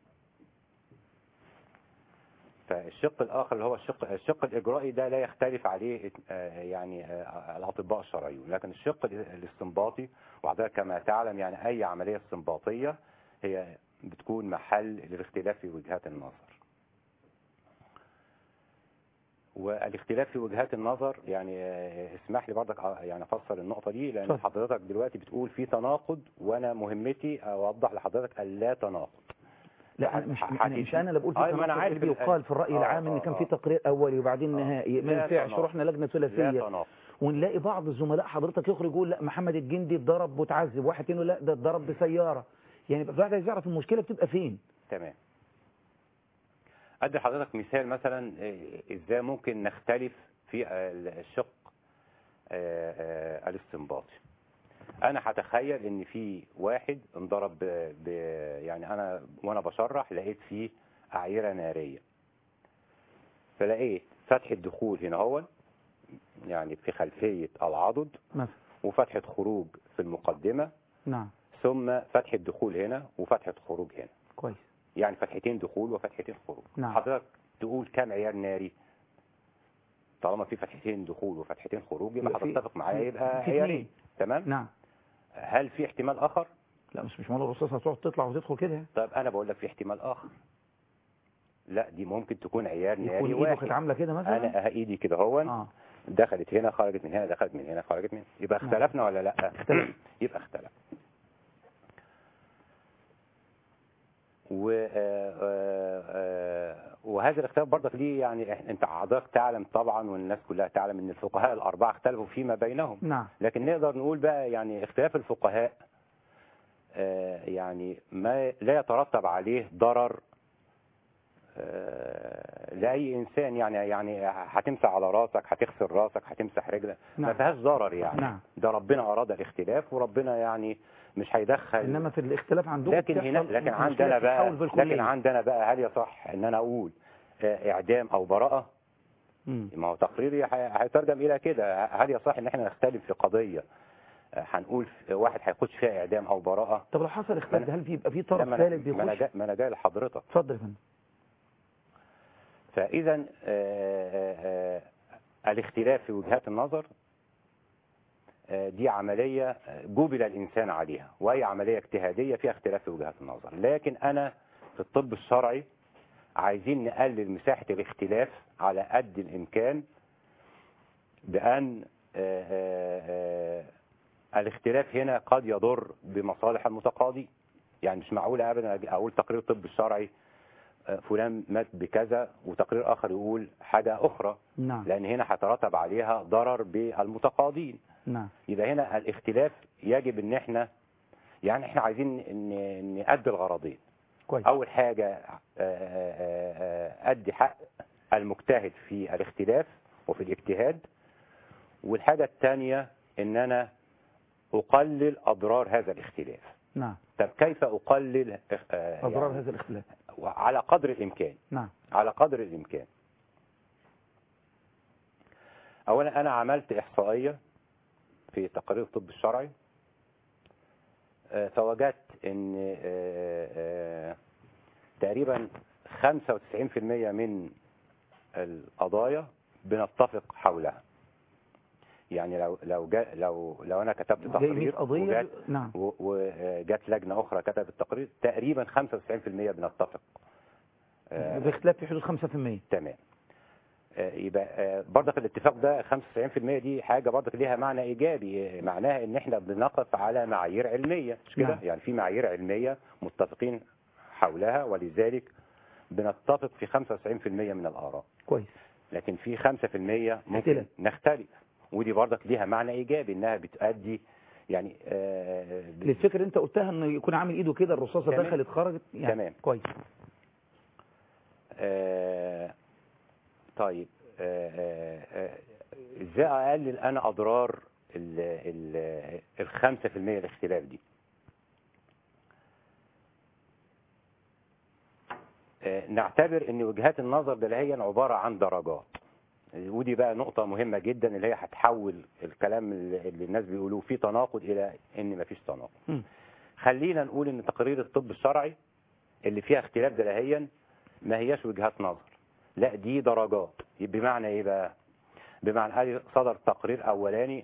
فالشق الآخر اللي هو الشق الشق الإجرائي ده لا يختلف عليه آه، يعني آه، الأطباء الشرعيون لكن الشق الاستنباطي وحضرتك كما تعلم يعني أي عملية استنباطية هي بتكون محل للاختلاف في وجهات النظر والاختلاف في وجهات النظر يعني آه، اسمح لي برضك آه، يعني افسر النقطة دي لان
اتفضل.
حضرتك دلوقتي بتقول في تناقض وانا مهمتي اوضح لحضرتك اللا تناقض
لا أنا مش
ح-
أنا
حديث.
مش انا اللي بقول في
أيوة، ما أنا
تناقض
عارف
اللي
ال-
بيقال في الرأي
آه،
العام ان
آه،
كان في
آه.
تقرير اولي وبعدين
آه.
نهائي ما
لا
ينفعش
تناقض.
رحنا لجنة
لا
ثلاثية
تناقض
ونلاقي بعض الزملاء حضرتك يخرج يقول لا محمد الجندي اتضرب وتعذب واحد تاني يقول لا ده اتضرب بسيارة يعني يبقى الواحد عايز يعرف المشكلة بتبقى فين
تمام ادي حضرتك مثال مثلا آه، ازاي ممكن نختلف في آه، الشق آه، آه، الاستنباطي انا هتخيل ان في واحد انضرب ب... ب... يعني انا وانا بشرح لقيت فيه اعيره ناريه فلقيت فتح الدخول هنا هو يعني في خلفيه العضد
مثلا
وفتحه خروج في المقدمه
نعم
ثم فتحه دخول هنا وفتحه خروج هنا
كويس
يعني فتحتين دخول وفتحتين خروج
نعم.
حضرتك تقول كام عيار ناري طالما في فتحتين دخول وفتحتين خروج يبقى
يبقى في-
هتتفق معايا
في-
يبقى
في
عيارين
اتنين.
تمام
نعم
هل في احتمال اخر
لا مش مش موضوع الرصاص هتقعد تطلع وتدخل كده
طيب انا بقول لك في احتمال اخر لا دي ممكن تكون عيار ناري
يكون ايده كانت
واحد
عامله كده مثلا
انا ايدي كده هو
اه
دخلت هنا خرجت من هنا دخلت من هنا خرجت من هنا يبقى
نعم.
اختلفنا ولا لا
اختلف.
يبقى اختلف و آه، آه، آه، وهذا الاختلاف برضك ليه يعني إح- انت حضرتك تعلم طبعا والناس كلها تعلم ان الفقهاء الاربعه اختلفوا فيما بينهم
نعم
لكن نقدر نقول بقى يعني اختلاف الفقهاء آه، يعني ما لا يترتب عليه ضرر آه، لأي إنسان يعني يعني هتمسح على راسك هتغسل راسك هتمسح رجلك ما
نعم.
فيهاش ضرر يعني
نعم.
ده ربنا أراد الاختلاف وربنا يعني مش هيدخل
انما في الاختلاف عندهم
لكن هنا
بتحصل
لكن
مشكلة
عندنا بقى
بتتحول في الكلية.
لكن عندنا بقى هل يصح ان انا اقول آه، اعدام او براءه
مم.
ما هو تقريري هي- هيترجم الى كده هل يصح ان احنا نختلف في قضيه آه، هنقول في- واحد هيخش فيها اعدام او براءه
طب لو حصل اختلاف ده هل بيبقى في طرف
لا، ما أنا-
ثالث
ما انا
بيخش
جاي ما انا جاي لحضرتك
اتفضل يا فندم
فاذا آه، آه، آه، الاختلاف في وجهات النظر آه، دي عملية آه، جبل الإنسان عليها وهي عملية اجتهادية فيها اختلاف في وجهات النظر لكن أنا في الطب الشرعي عايزين نقلل مساحة الاختلاف على قد الإمكان بأن آه، آه، آه، الاختلاف هنا قد يضر بمصالح المتقاضي يعني مش معقول ابدا أجي اقول تقرير الطب الشرعي آه، فلان مات بكذا وتقرير اخر يقول حاجه اخرى
نعم
لان هنا هيترتب عليها ضرر بالمتقاضين
نعم
يبقى هنا الاختلاف يجب ان احنا يعني احنا عايزين ن- نأدي الغرضين
كويس
اول حاجه آه، آه، آه، ادي حق المجتهد في الاختلاف وفي الاجتهاد والحاجه الثانيه ان انا اقلل اضرار هذا الاختلاف
نعم
طب كيف اقلل آه،
أضرار
يعني
هذا الاختلاف
على قدر الامكان
نعم
على قدر الامكان اولا انا عملت احصائيه في تقرير الطب الشرعي آه، فوجدت ان آه، آه، تقريبا 95% من القضايا بنتفق حولها يعني لو لو جا لو لو انا كتبت
زي 100
تقرير
قضية
وجات
نعم
و- وجات لجنه اخرى كتبت تقرير تقريبا 95% بنتفق آه،
باختلاف في حدود 5%
تمام آه، يبقى آه، برضك الاتفاق ده 95% دي حاجة برضك ليها معنى إيجابي آه، معناها إن إحنا بنقف على معايير علمية مش كده
نعم.
يعني في معايير علمية متفقين حولها ولذلك بنتفق في 95% من الآراء
كويس
لكن في 5% ممكن
اختلاف.
نختلف ودي برضك ليها معنى إيجابي إنها بتؤدي يعني آه، ب-
للفكرة انت قلتها انه يكون عامل ايده كده الرصاصة
تمام.
دخلت خرجت يعني
تمام.
كويس
آه، طيب آه، آه، آه، ازاي اقلل انا اضرار ال ال الخمسة في المية الاختلاف دي آه، نعتبر ان وجهات النظر ده هي عبارة عن درجات ودي بقى نقطة مهمة جدا اللي هي هتحول الكلام اللي اللي الناس بيقولوه فيه تناقض الى ان مفيش تناقض
مم.
خلينا نقول ان تقرير الطب الشرعي اللي فيها اختلاف دلهيا ما هياش وجهات نظر لا دي درجات بمعنى ايه بقى بمعنى قال صدر تقرير اولاني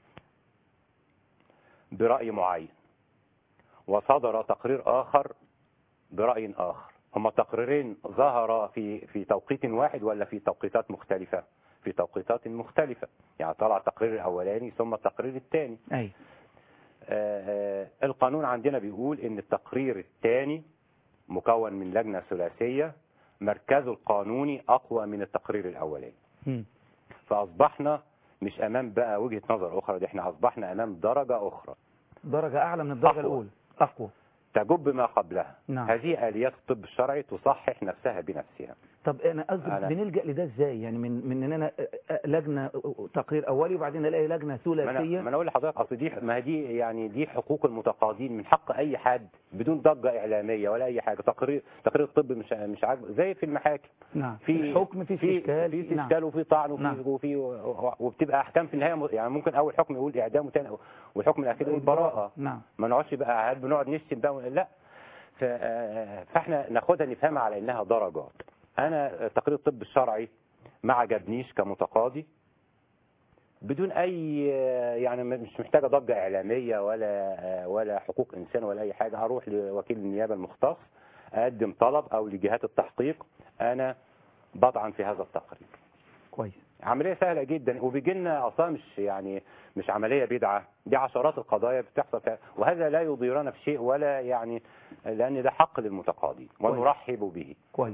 برأي معين وصدر تقرير اخر برأي اخر هما تقريرين ظهرا في في توقيت واحد ولا في توقيتات مختلفة في توقيتات مختلفة يعني طلع التقرير الاولاني ثم التقرير الثاني
اي
آه، آه، القانون عندنا بيقول ان التقرير الثاني مكون من لجنة ثلاثية مركزه القانوني اقوى من التقرير الاولاني
مم.
فاصبحنا مش امام بقى وجهة نظر اخرى دي احنا اصبحنا امام درجة اخرى
درجة اعلى من الدرجة
أقوى.
الاولى اقوى
تجب ما قبلها
نعم.
هذه اليات الطب الشرعي تصحح نفسها بنفسها
طب انا قصدي
أنا-
بنلجأ لده ازاي يعني من من ان انا أ- أ- لجنة تقرير اولي وبعدين الاقي لجنة
ما انا
ثلاثية
ما انا اقول لحضرتك اصل دي ما هي دي يعني دي حقوق المتقاضين من حق اي حد بدون ضجه اعلاميه ولا اي حاجه تقرير تقرير الطب مش مش عاجبه زي في المحاكم
نعم
في
حكم في
في
اشكال
في
نعم.
اشكال وفي طعن وفي
نعم.
وفي وبتبقى احكام في النهايه م- يعني ممكن اول حكم يقول اعدام وتاني والحكم الاخير يقول براءه
نعم
ما نقعدش بقى هل بنقعد نشتم بقى ولا لا ف- آه، فاحنا ناخدها نفهمها على انها درجات انا تقرير الطب الشرعي ما عجبنيش كمتقاضي بدون اي يعني مش محتاجه ضجه اعلاميه ولا ولا حقوق انسان ولا اي حاجه هروح لوكيل النيابه المختص اقدم طلب او لجهات التحقيق انا بطعن في هذا التقرير
كويس
عمليه سهله جدا وبيجي لنا اصلا مش يعني مش عمليه بدعه دي عشرات القضايا بتحصل فيها وهذا لا يضيرنا في شيء ولا يعني لان ده حق للمتقاضي ونرحب به
كويس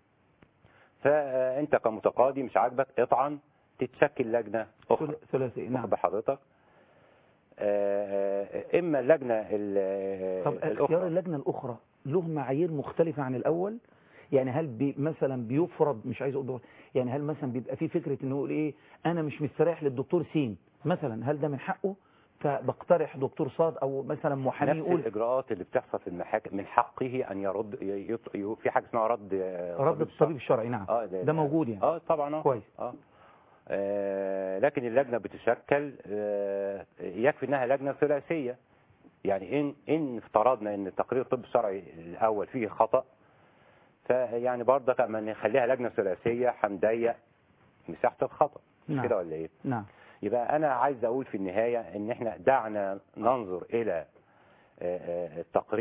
فانت كمتقاضي مش عاجبك اطعن تتشكل لجنه اخرى
ثل- ثلاثي نعم
واخد بحضرتك آه، آه، اما اللجنه ال-
طب اختيار
الاخرى
اللجنة الأخرى له معايير مختلفة عن الأول يعني هل بي مثلا بيفرض مش عايز أقول دور يعني هل مثلا بيبقى في فكرة إنه يقول إيه أنا مش مستريح للدكتور سين مثلا هل ده من حقه فبقترح دكتور صاد أو مثلا محامي
نفس
يقول
الاجراءات اللي بتحصل في المحاكم من حقه ان يرد ي- يط- ي- في حاجه اسمها رد آه،
رد
طبيب
الطبيب الشرعي نعم
اه
ده موجود يعني
اه طبعا اه
كويس
اه آه، لكن اللجنه بتشكل آه، يكفي انها لجنه ثلاثيه يعني ان ان افترضنا ان تقرير الطب الشرعي الاول فيه خطا فيعني برضك اما نخليها لجنه ثلاثيه هنضيق مساحه الخطا مش
نعم.
كده ولا ايه؟
نعم
يبقى انا عايز اقول في النهايه ان احنا دعنا ننظر الى آه، آه، التقرير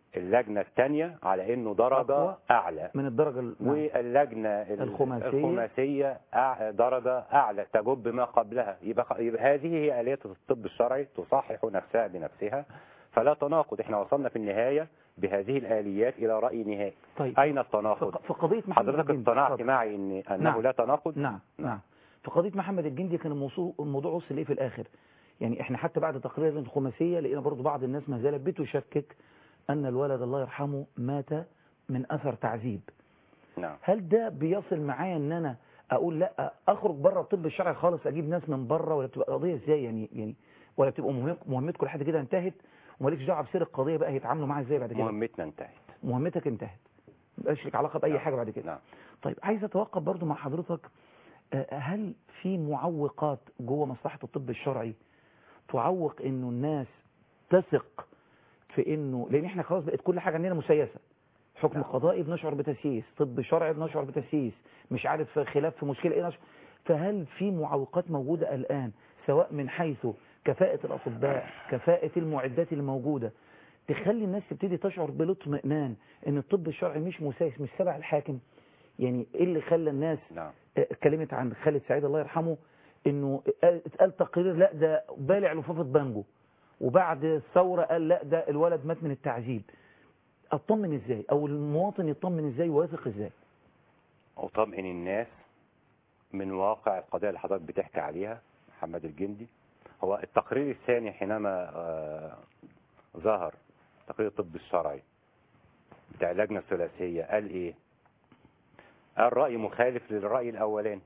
اللجنة الثانية على انه درجة
أقوى
اعلى
من الدرجة ال- نعم.
واللجنة ال-
الخماسية.
الخماسية أع- درجة أعلى تجب ما قبلها يبقى, يبقى هذه هي آلية الطب الشرعي تصحح نفسها بنفسها فلا تناقض احنا وصلنا في النهاية بهذه الآليات إلى رأي نهائي
طيب
أين التناقض
في قضية محمد
حضرتك
الجندي.
اقتنعت
اتفضل.
معي إن أنه
نعم.
لا تناقض
نعم نعم في قضية محمد الجندي كان الموضوع الموضوع وصل ليه في الآخر يعني احنا حتى بعد تقرير الخماسية لقينا برضو بعض الناس ما زالت بتشكك أن الولد الله يرحمه مات من أثر تعذيب
نعم
هل ده بيصل معايا ان انا اقول لا اخرج بره الطب الشرعي خالص اجيب ناس من بره ولا بتبقى قضيه ازاي يعني يعني ولا بتبقى مهم مهمتكم لحد كده انتهت ومالكش دعوه بسير القضيه بقى هيتعاملوا معاها ازاي بعد كده
مهمتنا انتهت
مهمتك انتهت مبقاش لك علاقه باي
نعم.
حاجه بعد كده
نعم
طيب عايز اتوقف برضو مع حضرتك آه، هل في معوقات جوه مصلحه الطب الشرعي تعوق انه الناس تثق في انه لان احنا خلاص بقت كل حاجه عندنا مسيسه حكم
نعم.
قضائي بنشعر بتسييس طب شرعي بنشعر بتسييس مش عارف خلاف في مشكله ايه نشعر فهل في معوقات موجوده الان سواء من حيث كفاءه الاطباء كفاءه المعدات اللي موجوده تخلي الناس تبتدي تشعر بالاطمئنان ان الطب الشرعي مش مسيس مش سبع الحاكم يعني ايه اللي خلى الناس
نعم
آه، اتكلمت عن خالد سعيد الله يرحمه انه قال- اتقال تقرير لا ده بالع لفافة بانجو وبعد الثورة قال لا ده الولد مات من التعذيب اطمن ازاي او المواطن يطمن ازاي ويثق ازاي
أطمئن الناس من واقع القضية اللي حضرتك بتحكي عليها محمد الجندي هو التقرير الثاني حينما آه، ظهر تقرير الطب الشرعي بتاع اللجنة الثلاثية قال ايه قال رأي مخالف للرأي الأولاني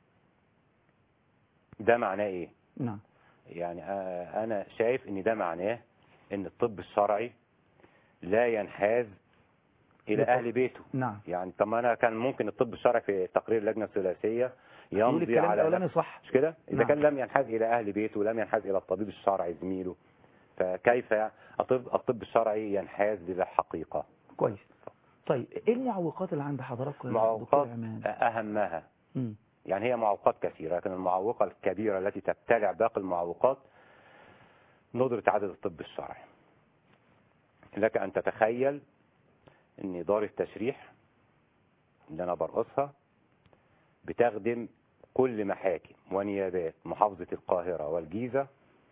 ده معناه ايه
نعم
يعني آه، انا شايف ان ده معناه ان الطب الشرعي لا ينحاز الى
بالطبع.
اهل بيته
نعم
يعني طب ما انا كان ممكن الطب الشرعي في تقرير اللجنه الثلاثيه
يقول
يمضي
الكلام
على
الاولاني صح
مش كده اذا
نعم.
كان لم ينحاز الى اهل بيته لم ينحاز الى الطبيب الشرعي زميله فكيف الطب الطب الشرعي ينحاز للحقيقه
كويس طيب ايه المعوقات اللي عند حضرتك يا دكتور
معوقات
عماد
اهمها
مم.
يعني هي معوقات كثيرة لكن المعوقة الكبيرة التي تبتلع باقي المعوقات ندرة عدد الطب الشرعي لك أن تتخيل أن دار التشريح اللي أنا برقصها بتخدم كل محاكم ونيابات محافظة القاهرة والجيزة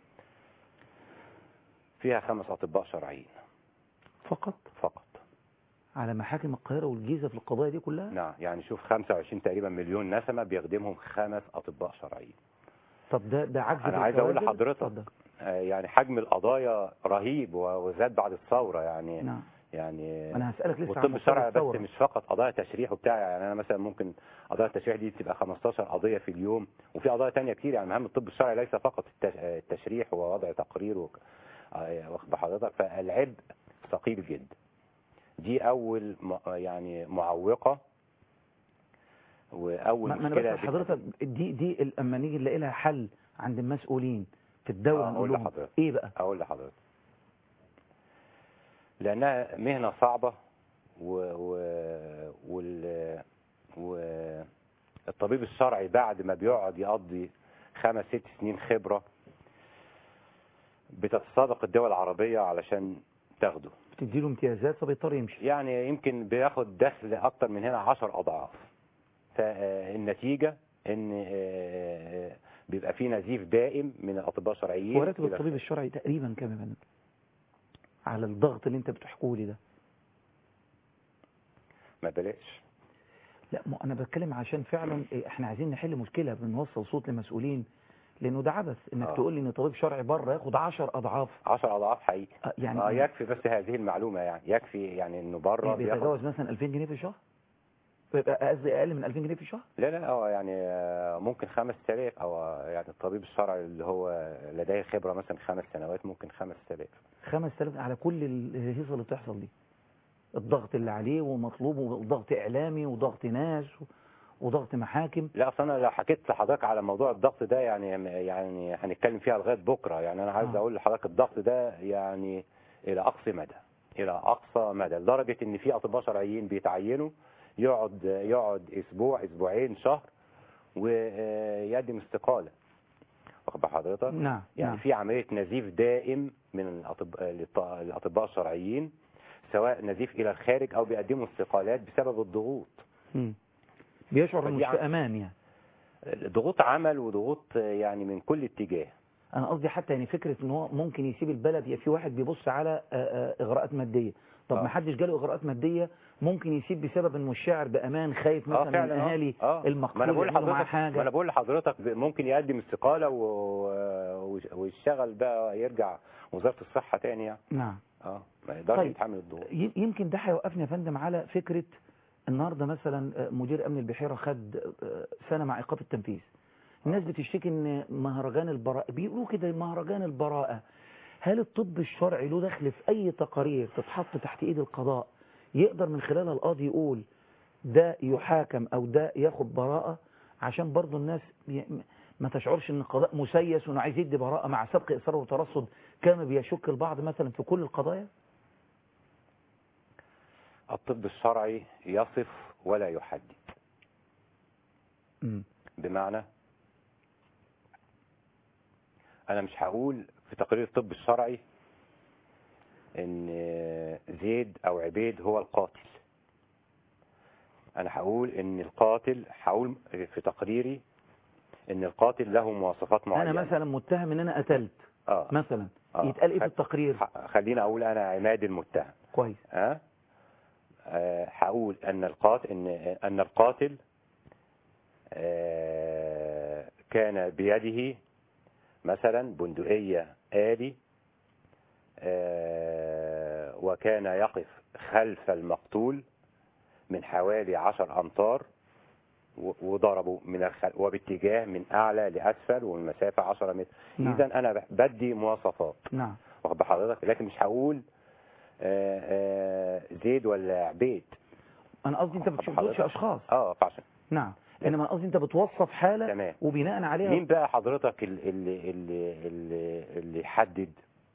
فيها خمس أطباء شرعيين
فقط
فقط
على محاكم القاهرة والجيزة في القضايا دي كلها
نعم يعني شوف 25 تقريبا مليون نسمة بيخدمهم خمس أطباء شرعيين
طب ده ده عجز
أنا
في
عايز أقول
الكوادر؟
لحضرتك
اتفضل.
آه، يعني حجم القضايا رهيب و- وزاد بعد الثورة يعني
نعم
يعني
انا هسألك لسه عن
والطب
مستوى
الشرعي بس
الثورة.
مش فقط قضايا تشريح وبتاع يعني انا مثلا ممكن قضايا التشريح دي تبقى 15 قضية في اليوم وفي قضايا تانية كتير يعني مهم الطب الشرعي ليس فقط التش- آه، التشريح ووضع تقرير وك- آه، واخد بحضرتك فالعبء ثقيل جدا دي اول م- يعني معوقة واول
ما ما انا
مشكلة
بسأل حضرتك دي دي ال- اما نيجي نلاقي لها حل عند المسؤولين في الدولة
آه،
نقول
أقول
لهم
لحضرتك.
ايه بقى
اقول لحضرتك لانها مهنه صعبه و و وال والطبيب الشرعي بعد ما بيقعد يقضي خمس ست سنين خبره بتتسابق الدول العربيه علشان تاخده
بتدي له امتيازات فبيضطر يمشي
يعني يمكن بياخد دخل اكتر من هنا عشر اضعاف فالنتيجه ان آه، بيبقى في نزيف دائم من الاطباء الشرعيين
هو راتب
إلى
الطبيب الشرعي تقريبا كام يا فندم على الضغط اللي انت بتحكوا لي ده
ما بلاش
لا ما انا بتكلم عشان فعلا إيه، احنا عايزين نحل مشكله بنوصل صوت لمسؤولين لانه ده عبث انك
آه.
تقول لي ان طبيب شرعي بره ياخد 10 اضعاف
10 اضعاف حقيقي
آه، يعني
اه يكفي بس هذه المعلومه يعني يكفي يعني انه بره
يعني
بياخد
بيتجاوز مثلا 2000 جنيه في الشهر بيبقى قصدي اقل من 2000 جنيه في الشهر
لا لا اه يعني آه، ممكن 5000 او آه، يعني الطبيب الشرعي اللي هو لديه خبره مثلا خمس سنوات ممكن 5000
5000 على كل الهيصه اللي بتحصل دي الضغط اللي عليه ومطلوب وضغط اعلامي وضغط ناس وضغط محاكم
لا اصل انا لو حكيت لحضرتك على موضوع الضغط ده يعني يعني هنتكلم فيها لغايه بكره يعني انا عايز
آه.
اقول لحضرتك الضغط ده يعني الى اقصى مدى الى اقصى مدى لدرجه ان في اطباء شرعيين بيتعينوا يقعد يقعد اسبوع اسبوعين شهر ويقدم استقاله واخد بال حضرتك
نعم
يعني
نعم
في عمليه نزيف دائم من الأطباء الأطباء الشرعيين سواء نزيف الى الخارج او بيقدموا استقالات بسبب الضغوط
مم. بيشعر انه
فدي
مش في
عم-
امان يعني
ضغوط عمل وضغوط يعني من كل اتجاه
انا قصدي حتى يعني فكره ان هو ممكن يسيب البلد يبقى في واحد بيبص على آه، آه، اغراءات ماديه طب
آه.
ما حدش جاله اغراءات ماديه ممكن يسيب بسبب انه الشاعر بامان خايف
اه
مثلا من
فعلا
اهالي
اه ما انا
المقتول
بقول
يعملوا معاه
لحضرتك ما انا
حاجه
بقول لحضرتك ب- ممكن يقدم استقاله و... و- ويشتغل بقى يرجع وزاره الصحه تاني يعني
نعم
اه ما يقدرش
طيب.
يتحمل الضغوط
ي- يمكن ده هيوقفني يا فندم على فكره النهارده مثلا آه، مدير امن البحيره خد آه، سنه مع ايقاف التنفيذ الناس بتشتكي ان مهرجان البراءه بيقولوا كده مهرجان البراءه هل الطب الشرعي له دخل في اي تقارير تتحط تحت ايد القضاء يقدر من خلالها القاضي يقول ده يحاكم او ده ياخد براءه عشان برضو الناس ي- ما تشعرش ان القضاء مسيس وانه عايز يدي براءه مع سبق اصرار وترصد كما بيشك البعض مثلا في كل القضايا
الطب الشرعي يصف ولا يحدد
مم.
بمعنى انا مش هقول في تقرير الطب الشرعي ان زيد او عبيد هو القاتل انا هقول ان القاتل هقول في تقريري ان القاتل له مواصفات معينه
انا مثلا متهم ان انا قتلت
اه
مثلا
آه.
يتقال ايه في
خ-
التقرير
ح- خليني اقول انا عماد المتهم
كويس
ها آه، هقول ان القاتل ان ان القاتل آه، كان بيده مثلا بندقية آلي آه، وكان يقف خلف المقتول من حوالي عشر أمتار و- وضربه من الخل... وباتجاه من أعلى لأسفل ومن مسافة 10 متر
نعم.
إذا أنا ب- بدي مواصفات
نعم
واخد بحضرتك لكن مش هقول آه، آه، زيد ولا عبيد
انا قصدي انت
واخد
بتقولش
بحضرتك؟
اشخاص
اه فعشان
نعم انما قصدي انت بتوصف حاله
تمام
وبناء عليها
مين بقى حضرتك اللي اللي اللي اللي, اللي يحدد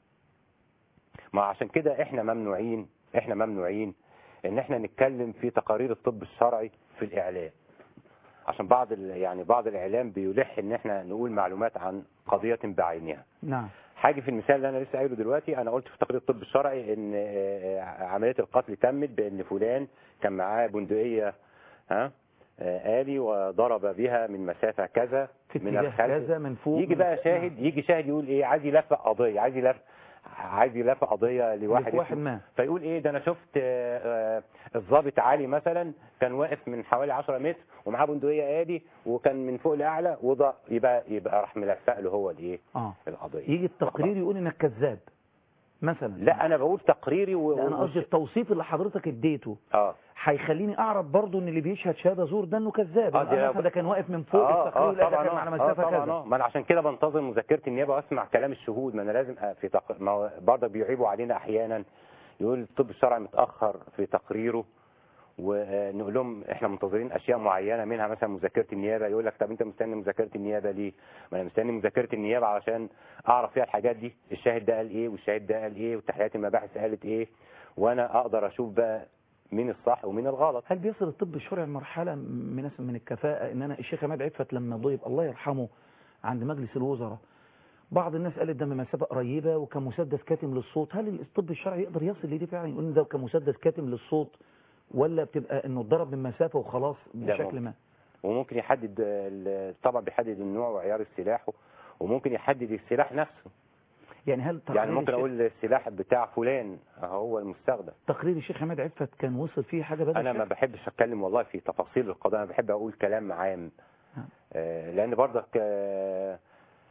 ما عشان كده احنا ممنوعين احنا ممنوعين ان احنا نتكلم في تقارير الطب الشرعي في الاعلام عشان بعض ال- يعني بعض الاعلام بيلح ان احنا نقول معلومات عن قضية بعينها
نعم
حاجة في المثال اللي انا لسه قايله دلوقتي انا قلت في تقرير الطب الشرعي ان آه، آه، عملية القتل تمت بان فلان كان معاه بندقية ها آه، آلي وضرب بها من مسافة كذا
في
من
اتجاه
الخلف
كذا من فوق
يجي
من
بقى
الف-
شاهد يجي شاهد يقول ايه عايز يلفق قضيه عايز يلف عايز يلفق قضيه لواحد
واحد
اسمه-
ما
فيقول ايه ده انا شفت آه، آه، الضابط علي مثلا كان واقف من حوالي 10 متر ومعاه بندقيه ادي وكان من فوق لاعلى وضع يبقى يبقى راح ملفق له هو الايه
اه
القضيه
يجي التقرير يقول انك كذاب مثلا
لا انا بقول تقريري و...
لا، انا
و-
قصدي التوصيف اللي حضرتك اديته
اه
هيخليني اعرف برضو ان اللي بيشهد شهاده زور ده انه كذاب
آه،
إنه
دي-
مثلا ده كان واقف من فوق
اه
التقرير
اه
لا ده
طبعا
كان
آه،
على
آه،
مسافه
طبعا
كذا
آه. ما انا عشان كده بنتظر مذكره النيابه واسمع كلام الشهود ما انا لازم آه، في تق... ما هو برضك بيعيبوا علينا احيانا يقول الطب الشرعي متاخر في تقريره ونقول لهم احنا منتظرين اشياء معينه منها مثلا مذكره النيابه يقول لك طب انت مستني مذكره النيابه ليه؟ ما انا مستني مذكره النيابه علشان اعرف فيها الحاجات دي الشاهد ده قال ايه والشاهد ده قال ايه وتحليلات المباحث قالت ايه وانا اقدر اشوف بقى مين الصح ومين الغلط
هل بيصل الطب الشرعي لمرحله من من الكفاءه ان انا الشيخ عماد عفت لما ضيف الله يرحمه عند مجلس الوزراء بعض الناس قالت ده من مسافه قريبه وكمسدس كاتم للصوت هل الطب الشرعي يقدر يصل لدي فعلا يقول إن ده كمسدس كاتم للصوت ولا بتبقى انه اتضرب من مسافه وخلاص
لا،
بشكل
ممكن.
ما
وممكن يحدد ال- طبعا بيحدد النوع وعيار السلاح وممكن يحدد السلاح نفسه
يعني هل تقرير
يعني ممكن
الشيخ-
اقول السلاح بتاع فلان هو المستخدم
تقرير الشيخ عماد عفت كان وصل فيه حاجه بدل
انا ما بحبش اتكلم والله في تفاصيل القضاء انا بحب اقول كلام عام
نعم.
آه، لان برضك آه،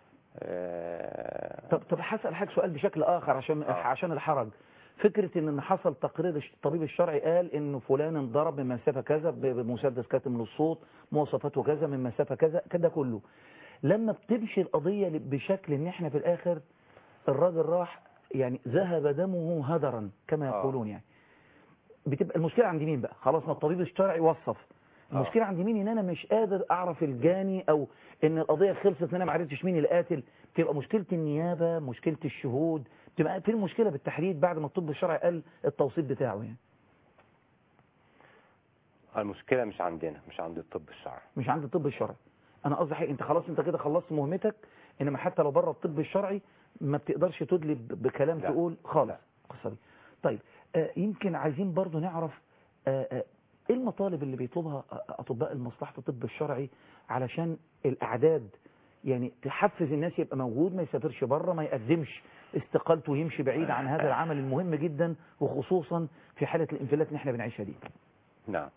آه،
طب طب هسال حضرتك سؤال بشكل اخر عشان
آه.
عشان الحرج فكره ان إن حصل تقرير الش- الطبيب الشرعي قال انه فلان انضرب من مسافه كذا ب- بمسدس كاتم للصوت مواصفاته كذا من مسافه كذا كده كله لما بتمشي القضيه ل- بشكل ان احنا في الاخر الراجل راح يعني ذهب دمه هدرا كما
آه.
يقولون يعني بتبقى المشكله عند مين بقى خلاص ما الطبيب الشرعي وصف المشكله عند مين ان انا مش قادر اعرف الجاني او ان القضيه خلصت ان انا ما عرفتش مين القاتل تبقى مشكله النيابه مشكله الشهود تبقى في المشكله بالتحديد بعد ما الطب الشرعي قال التوصيف بتاعه يعني
المشكله مش عندنا مش عند الطب الشرعي
مش عند الطب الشرعي انا قصدي حقيقي انت خلاص انت كده خلصت مهمتك انما حتى لو بره الطب الشرعي ما بتقدرش تدلي ب- بكلام
لا.
تقول خالص
لا.
القصه دي طيب آه، يمكن عايزين برضو نعرف آه، آه، ايه المطالب اللي بيطلبها اطباء المصلحه الطب الشرعي علشان الاعداد يعني تحفز الناس يبقى موجود ما يسافرش بره ما يقدمش استقالته ويمشي بعيد عن هذا العمل المهم جدا وخصوصا في حاله الانفلات اللي احنا بنعيشها دي
نعم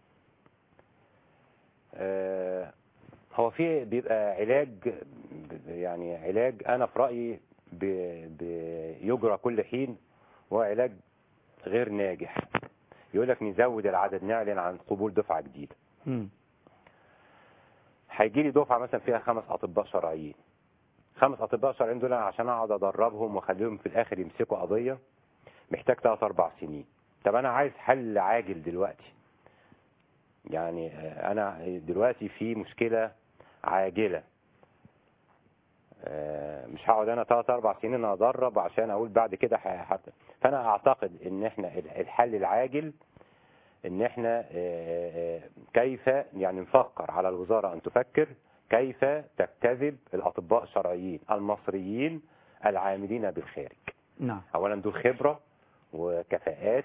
آه، هو في بيبقى علاج ب- يعني علاج انا في رايي ب- بيجرى كل حين وهو علاج غير ناجح يقول لك نزود العدد نعلن عن قبول دفعه جديده
مم.
هيجي لي دفعه مثلا فيها خمس اطباء شرعيين خمس اطباء شرعيين دول عشان اقعد ادربهم واخليهم في الاخر يمسكوا قضيه محتاج ثلاث اربع سنين طب انا عايز حل عاجل دلوقتي يعني آه، انا دلوقتي في مشكله عاجله آه، مش هقعد انا ثلاث اربع سنين ادرب عشان اقول بعد كده ح- ح- فانا اعتقد ان احنا الحل العاجل ان احنا آه، آه، كيف يعني نفكر على الوزارة ان تفكر كيف تجتذب الاطباء الشرعيين المصريين العاملين بالخارج
نعم
اولا دول خبرة وكفاءات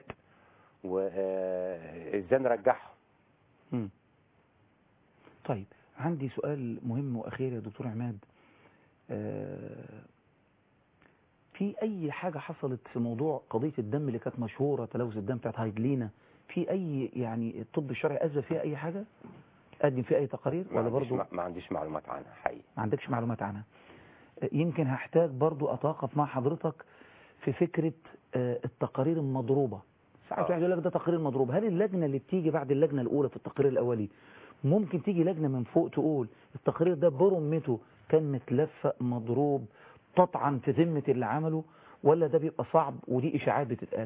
وازاي نرجعهم
مم. طيب عندي سؤال مهم واخير يا دكتور عماد آه، في اي حاجه حصلت في موضوع قضيه الدم اللي كانت مشهوره تلوث الدم بتاعت هايدلينا في اي يعني الطب الشرعي اثبت فيها اي حاجه قدم فيها اي تقارير
ما
ولا
عنديش,
برضو
ما عنديش معلومات عنها حقيقي
ما عندكش معلومات عنها آه، يمكن هحتاج برضو اتوقف مع حضرتك في فكره آه، التقارير المضروبه ساعات
آه.
واحد يقول لك ده تقرير مضروب هل اللجنه اللي بتيجي بعد اللجنه الاولى في التقرير الاولي ممكن تيجي لجنه من فوق تقول التقرير ده برمته كان متلفق مضروب تطعن في ذمه اللي عمله ولا ده بيبقى صعب ودي اشاعات بتتقال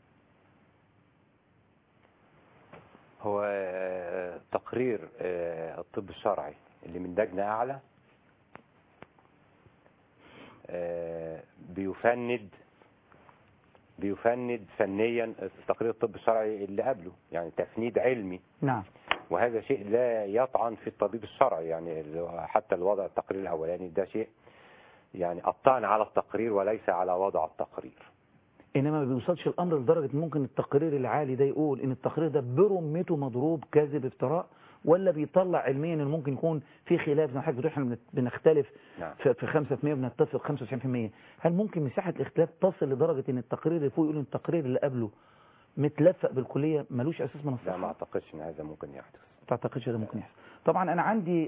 هو آه، تقرير آه، الطب الشرعي اللي من لجنة أعلى آه، بيفند بيفند فنيا تقرير الطب الشرعي اللي قبله يعني تفنيد علمي
نعم
وهذا شيء لا يطعن في الطبيب الشرعي يعني اللي هو حتى الوضع التقرير الأولاني ده شيء يعني الطعن على التقرير وليس على وضع التقرير
انما ما بيوصلش الامر لدرجه إن ممكن التقرير العالي ده يقول ان التقرير ده برمته مضروب كاذب افتراء ولا بيطلع علميا ان ممكن يكون في خلاف زي ما حضرتك بتقول احنا بنت- بنختلف
نعم
في في 5% بنتفق 95% هل ممكن مساحه الاختلاف تصل لدرجه ان التقرير اللي فوق يقول ان التقرير اللي قبله متلفق بالكليه ملوش اساس من
لا ما
الصحه
أعتقدش أن هذا ممكن يحدث
ما تعتقدش ده ممكن يحصل طبعا انا عندي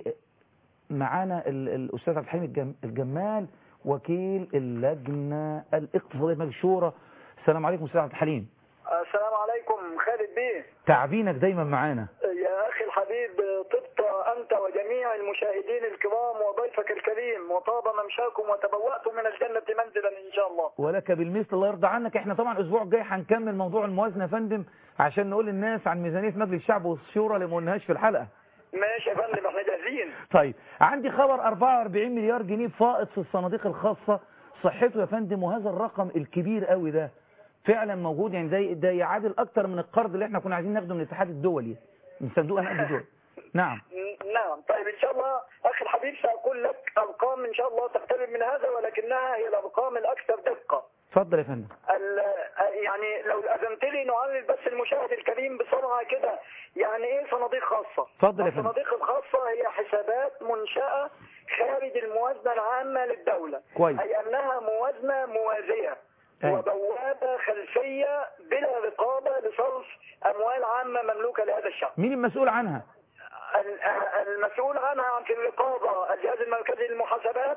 معانا ال- الاستاذ عبد الحليم الجم- الجمال وكيل اللجنه الاقتصاديه مجلس الشورى السلام عليكم استاذ عبد الحليم
السلام عليكم خالد بيه
تعبينك دايما معانا
يا أخي الحبيب طبت أنت وجميع المشاهدين الكرام وضيفك الكريم وطاب ممشاكم وتبوأتم من الجنة منزلا إن شاء الله
ولك بالمثل الله يرضى عنك احنا طبعا الاسبوع الجاي هنكمل موضوع الموازنه يا فندم عشان نقول للناس عن ميزانيه مجلس الشعب والشورى اللي ما قلناهاش في الحلقه
ماشي يا فندم احنا جاهزين
طيب عندي خبر 44 مليار جنيه فائض في الصناديق الخاصه صحته يا فندم وهذا الرقم الكبير قوي ده فعلا موجود يعني ده ده يعادل اكتر من القرض اللي احنا كنا عايزين ناخده من الاتحاد الدولي من صندوق النقد الدولي نعم
نعم طيب إن شاء الله أخي الحبيب سأقول لك أرقام إن شاء الله تقترب من هذا ولكنها هي الأرقام الأكثر دقة
اتفضل يا فندم
ال- يعني لو أذنت لي نعرف بس المشاهد الكريم بسرعة كده يعني إيه صناديق خاصة
اتفضل يا فندم
الصناديق الخاصة هي حسابات منشأة خارج الموازنة العامة للدولة
كويس.
أي أنها موازنة موازية
أيوة.
وبوابة خلفية بلا رقابة لصرف أموال عامة مملوكة لهذا الشعب
مين المسؤول عنها
ال- المسؤول عنها في الرقابة الجهاز المركزي للمحاسبات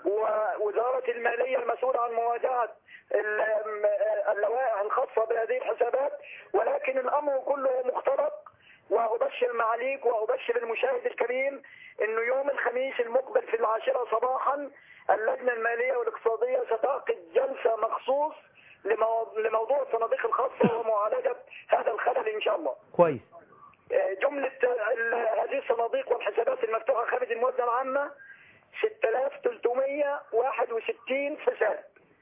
ووزارة المالية المسؤولة عن مواجهة ال- اللوائح الخاصة بهذه الحسابات ولكن الأمر كله مختلط وأبشر معاليك وأبشر المشاهد الكريم أنه يوم الخميس المقبل في العاشرة صباحا اللجنة المالية والاقتصادية ستعقد جلسة مخصوص لمو- لموضوع الصناديق الخاصة ومعالجة هذا الخلل إن شاء الله
كويس
جملة ال- هذه الصناديق والحسابات المفتوحة خارج الموازنة العامة 6361 حساب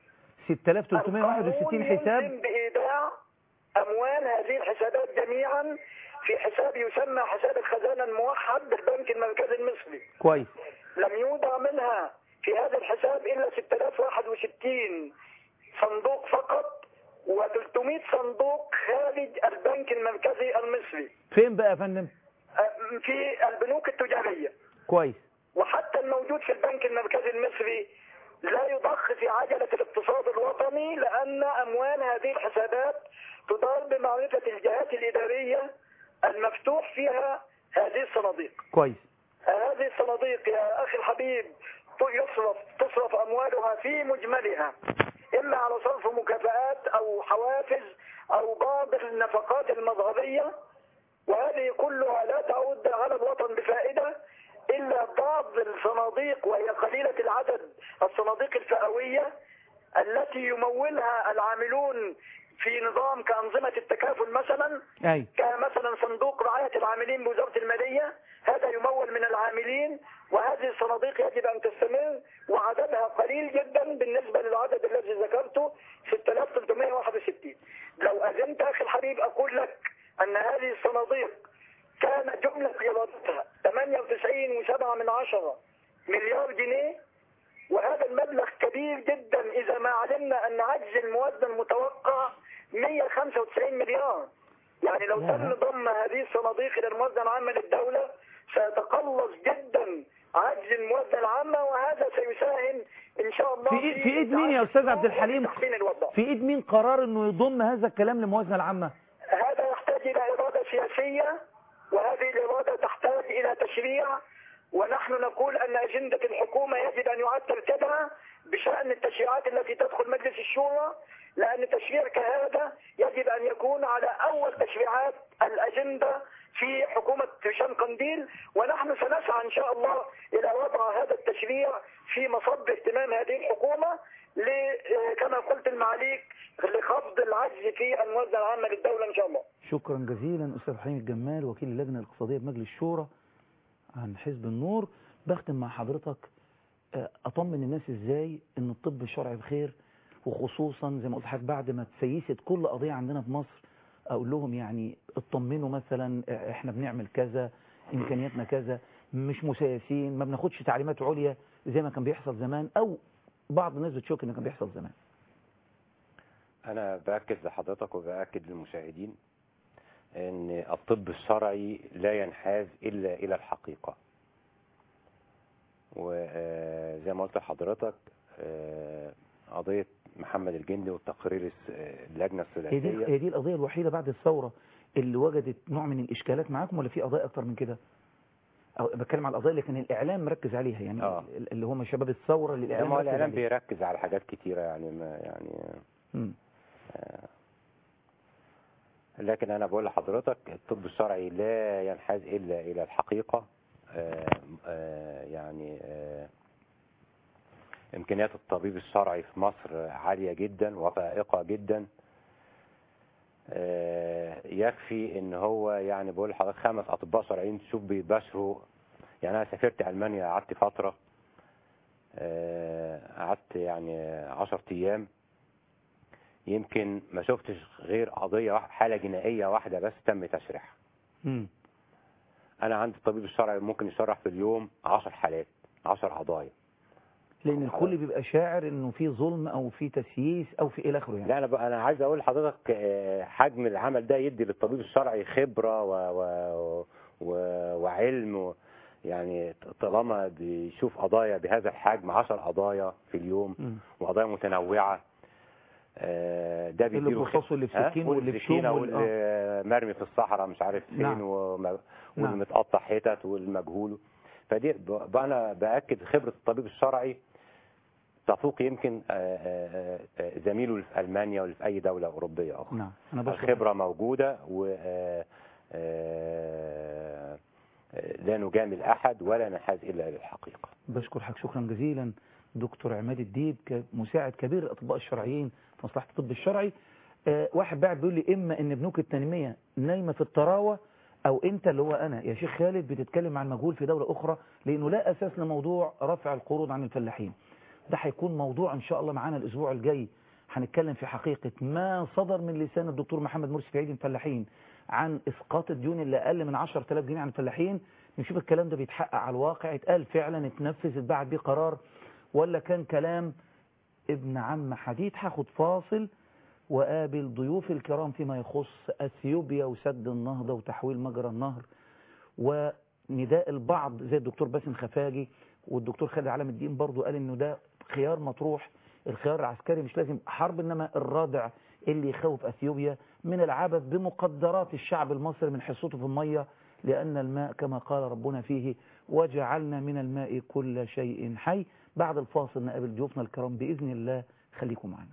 6361 حساب
يلزم بإيداع أموال هذه الحسابات جميعا في حساب يسمى حساب الخزانة الموحد بالبنك المركزي المصري
كويس
لم يوضع منها في هذا الحساب إلا 6061 صندوق فقط و300 صندوق خارج البنك المركزي المصري
فين بقى يا فندم
آه، في البنوك التجارية
كويس
وحتى الموجود في البنك المركزي المصري لا يضخ في عجلة الاقتصاد الوطني لأن أموال هذه الحسابات تدار بمعرفة الجهات الإدارية المفتوح فيها هذه الصناديق
كويس
هذه الصناديق يا أخي الحبيب يصرف تصرف أموالها في مجملها إما على صرف مكافآت أو حوافز أو بعض النفقات المظهرية وهذه كلها لا تعود على الوطن بفائدة إلا بعض الصناديق وهي قليلة العدد الصناديق الفئوية التي يمولها العاملون في نظام كأنظمة التكافل مثلا
أي
كمثلا صندوق رعاية العاملين بوزارة المالية هذا يمول من العاملين وهذه الصناديق يجب أن تستمر وعددها قليل جدا بالنسبة للعدد الذي ذكرته 6361 لو أذنت أخي الحبيب أقول لك أن هذه الصناديق كان جملة إيراداتها 98.7 من عشرة مليار جنيه وهذا المبلغ كبير جدا إذا ما علمنا أن عجز الموازنة المتوقع 195 مليار يعني لو تم ضم هذه الصناديق إلى الموازنة العامة للدولة سيتقلص جدا عجز الموازنة العامة وهذا سيساهم إن شاء الله
في إيد, في إيد مين يا أستاذ عبد الحليم
تحسين الوضع
في إيد مين قرار إنه يضم هذا الكلام للموازنة العامة
هذا يحتاج إلى إرادة سياسية وهذه الإرادة تحتاج إلى تشريع ونحن نقول أن أجندة الحكومة يجب أن يعاد ترتيبها بشأن التشريعات التي تدخل مجلس الشورى لأن تشريع كهذا يجب أن يكون على أول تشريعات الأجندة في حكومة هشام قنديل ونحن سنسعى إن شاء الله إلى وضع هذا التشريع في مصب اهتمام هذه الحكومة ل- كما قلت المعاليك لخفض العجز في الموازنة العامة للدولة إن شاء الله
شكرا جزيلا أستاذ حليم الجمال وكيل اللجنة الاقتصادية بمجلس الشورى عن حزب النور بختم مع حضرتك آه، أطمن الناس إزاي إن الطب الشرعي بخير وخصوصا زي ما قلت لحضرتك بعد ما تسيست كل قضية عندنا في مصر أقول لهم يعني اطمنوا مثلا آه، إحنا بنعمل كذا إمكانياتنا كذا مش مسيسين ما بناخدش تعليمات عليا زي ما كان بيحصل زمان أو بعض الناس بتشك إن كان بيحصل زمان
أنا بأكد لحضرتك وبأكد للمشاهدين أن الطب الشرعي لا ينحاز إلا إلى الحقيقة وزي ما قلت لحضرتك آه، قضية محمد الجندي والتقرير الس- اللجنة
هي دي
الثلاثية
هي دي القضية الوحيدة بعد الثورة اللي وجدت نوع من الإشكالات معاكم ولا في قضايا أكتر من كده؟ أو بتكلم على القضايا اللي كان الإعلام مركز عليها يعني
آه.
اللي هم شباب الثورة اللي الإعلام
ما هو
مركز
الإعلام
عليها.
بيركز على حاجات كتيرة يعني ما يعني
مم.
آه، لكن أنا بقول لحضرتك الطب الشرعي لا ينحاز إلا إلى الحقيقة آه، آه، يعني آه، إمكانيات الطبيب الشرعي في مصر عالية جدا وفائقة جدا آه، يكفي ان هو يعني بقول لحضرتك خمس اطباء شرعيين تشوف بيباشروا يعني انا سافرت المانيا قعدت فتره آه، قعدت يعني عشر ايام يمكن ما شفتش غير قضيه واحدة حاله جنائيه واحده بس تم تشريحها
مم.
انا عندي الطبيب الشرعي ممكن يشرح في اليوم عشر حالات عشر قضايا
لأن الكل بيبقى شاعر إنه في ظلم أو في تسييس أو في إلى آخره يعني
لا انا بقى انا عايز اقول لحضرتك آه، حجم العمل ده يدي للطبيب الشرعي خبره و و و وعلم و يعني طالما بيشوف قضايا بهذا الحجم 10 قضايا في اليوم
مم.
وقضايا متنوعه آه، ده
اللي
بيديله
برصاص واللي
ها؟
بسكين واللي
والسكينة
بشوم وال-
واللي مرمي في الصحراء مش عارف فين
نعم.
وم-
نعم.
واللي متقطع حتت والمجهول فدي ب- بقى انا باكد خبره الطبيب الشرعي تفوق يمكن آه، آه، آه، زميله اللي في المانيا واللي في اي دوله اوروبيه اخرى
نعم أنا بشكر
الخبره موجوده و آه، آه، آه، لا نجامل احد ولا نحاز الا للحقيقه
بشكر حضرتك شكرا جزيلا دكتور عماد الديب مساعد كبير الأطباء الشرعيين في مصلحة الطب الشرعي آه، واحد بعد بيقول لي إما إن بنوك التنمية نايمة في الطراوة أو أنت اللي هو أنا يا شيخ خالد بتتكلم عن مجهول في دولة أخرى لأنه لا أساس لموضوع رفع القروض عن الفلاحين ده هيكون موضوع إن شاء الله معانا الأسبوع الجاي هنتكلم في حقيقة ما صدر من لسان الدكتور محمد مرسي في عيد الفلاحين عن إسقاط الديون اللي أقل من 10000 جنيه عن الفلاحين نشوف الكلام ده بيتحقق على الواقع اتقال فعلا اتنفذ اتبعت بيه قرار ولا كان كلام ابن عم حديد هاخد فاصل وقابل ضيوف الكرام فيما يخص أثيوبيا وسد النهضة وتحويل مجرى النهر ونداء البعض زي الدكتور باسم خفاجي والدكتور خالد علام الدين برضو قال انه ده خيار مطروح الخيار العسكري مش لازم حرب انما الرادع اللي يخوف اثيوبيا من العبث بمقدرات الشعب المصري من حصته في الميه لان الماء كما قال ربنا فيه وجعلنا من الماء كل شيء حي بعد الفاصل نقابل ضيوفنا الكرام باذن الله خليكم معنا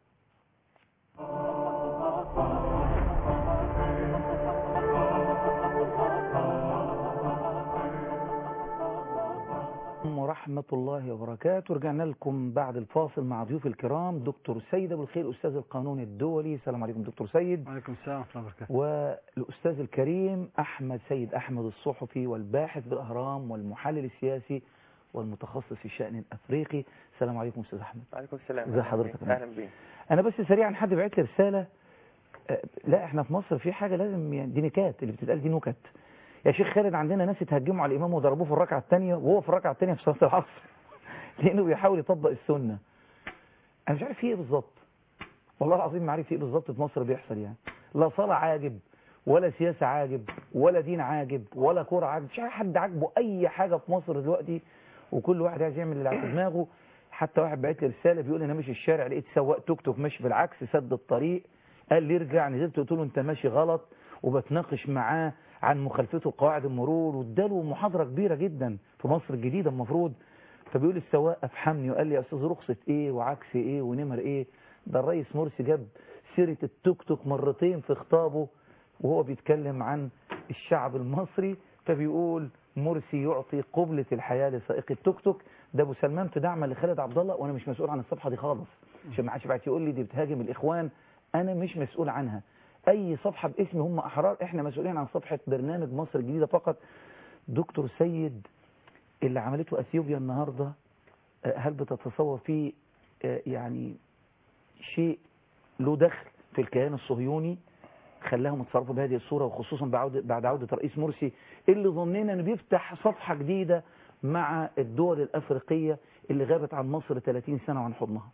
ورحمة الله وبركاته رجعنا لكم بعد الفاصل مع ضيوف الكرام دكتور سيد أبو الخير أستاذ القانون الدولي السلام عليكم دكتور سيد
وعليكم السلام ورحمة الله وبركاته
والأستاذ الكريم أحمد سيد أحمد الصحفي والباحث بالأهرام والمحلل السياسي والمتخصص في الشأن الأفريقي السلام عليكم أستاذ أحمد
وعليكم السلام
ازي حضرتك
اهلا بيك
أنا بس سريعا حد بعت لي رسالة آه، لا احنا في مصر في حاجة لازم يعني دي نكات اللي بتتقال دي نكت يا شيخ خالد عندنا ناس اتهجموا على الإمام وضربوه في الركعة الثانية وهو في الركعة الثانية في صلاة العصر لأنه بيحاول يطبق السنة أنا مش عارف في إيه بالظبط والله العظيم ما عارف في إيه بالظبط في مصر بيحصل يعني لا صلاة عاجب ولا سياسة عاجب ولا دين عاجب ولا كورة عاجب مش عارف حد عاجبه أي حاجة في مصر دلوقتي وكل واحد عايز يعمل اللي على دماغه حتى واحد بعت لي رسالة بيقول أنا ماشي الشارع لقيت سواق توك توك ماشي بالعكس سد الطريق قال لي ارجع نزلت قلت له أنت ماشي غلط وبتناقش معاه عن مخالفته لقواعد المرور واداله محاضرة كبيرة جدا في مصر الجديدة المفروض فبيقول السواق افحمني وقال لي يا استاذ رخصة ايه وعكس ايه ونمر ايه ده الرئيس مرسي جاب سيرة التوك توك مرتين في خطابه وهو بيتكلم عن الشعب المصري فبيقول مرسي يعطي قبلة الحياة لسائق التوك توك ده ابو سلمان في دعم لخالد عبد الله وانا مش مسؤول عن الصفحة دي خالص عشان ما حدش بعت يقول لي دي بتهاجم الاخوان انا مش مسؤول عنها اي صفحة باسمي هم احرار احنا مسؤولين عن صفحة برنامج مصر الجديدة فقط دكتور سيد اللي عملته اثيوبيا النهاردة آه، هل بتتصور فيه آه، يعني شيء له دخل في الكيان الصهيوني خلاهم يتصرفوا بهذه الصورة وخصوصا بعودة بعد عودة الرئيس مرسي اللي ظنينا انه بيفتح صفحة جديدة مع الدول الافريقية اللي غابت عن مصر 30 سنة وعن حضنها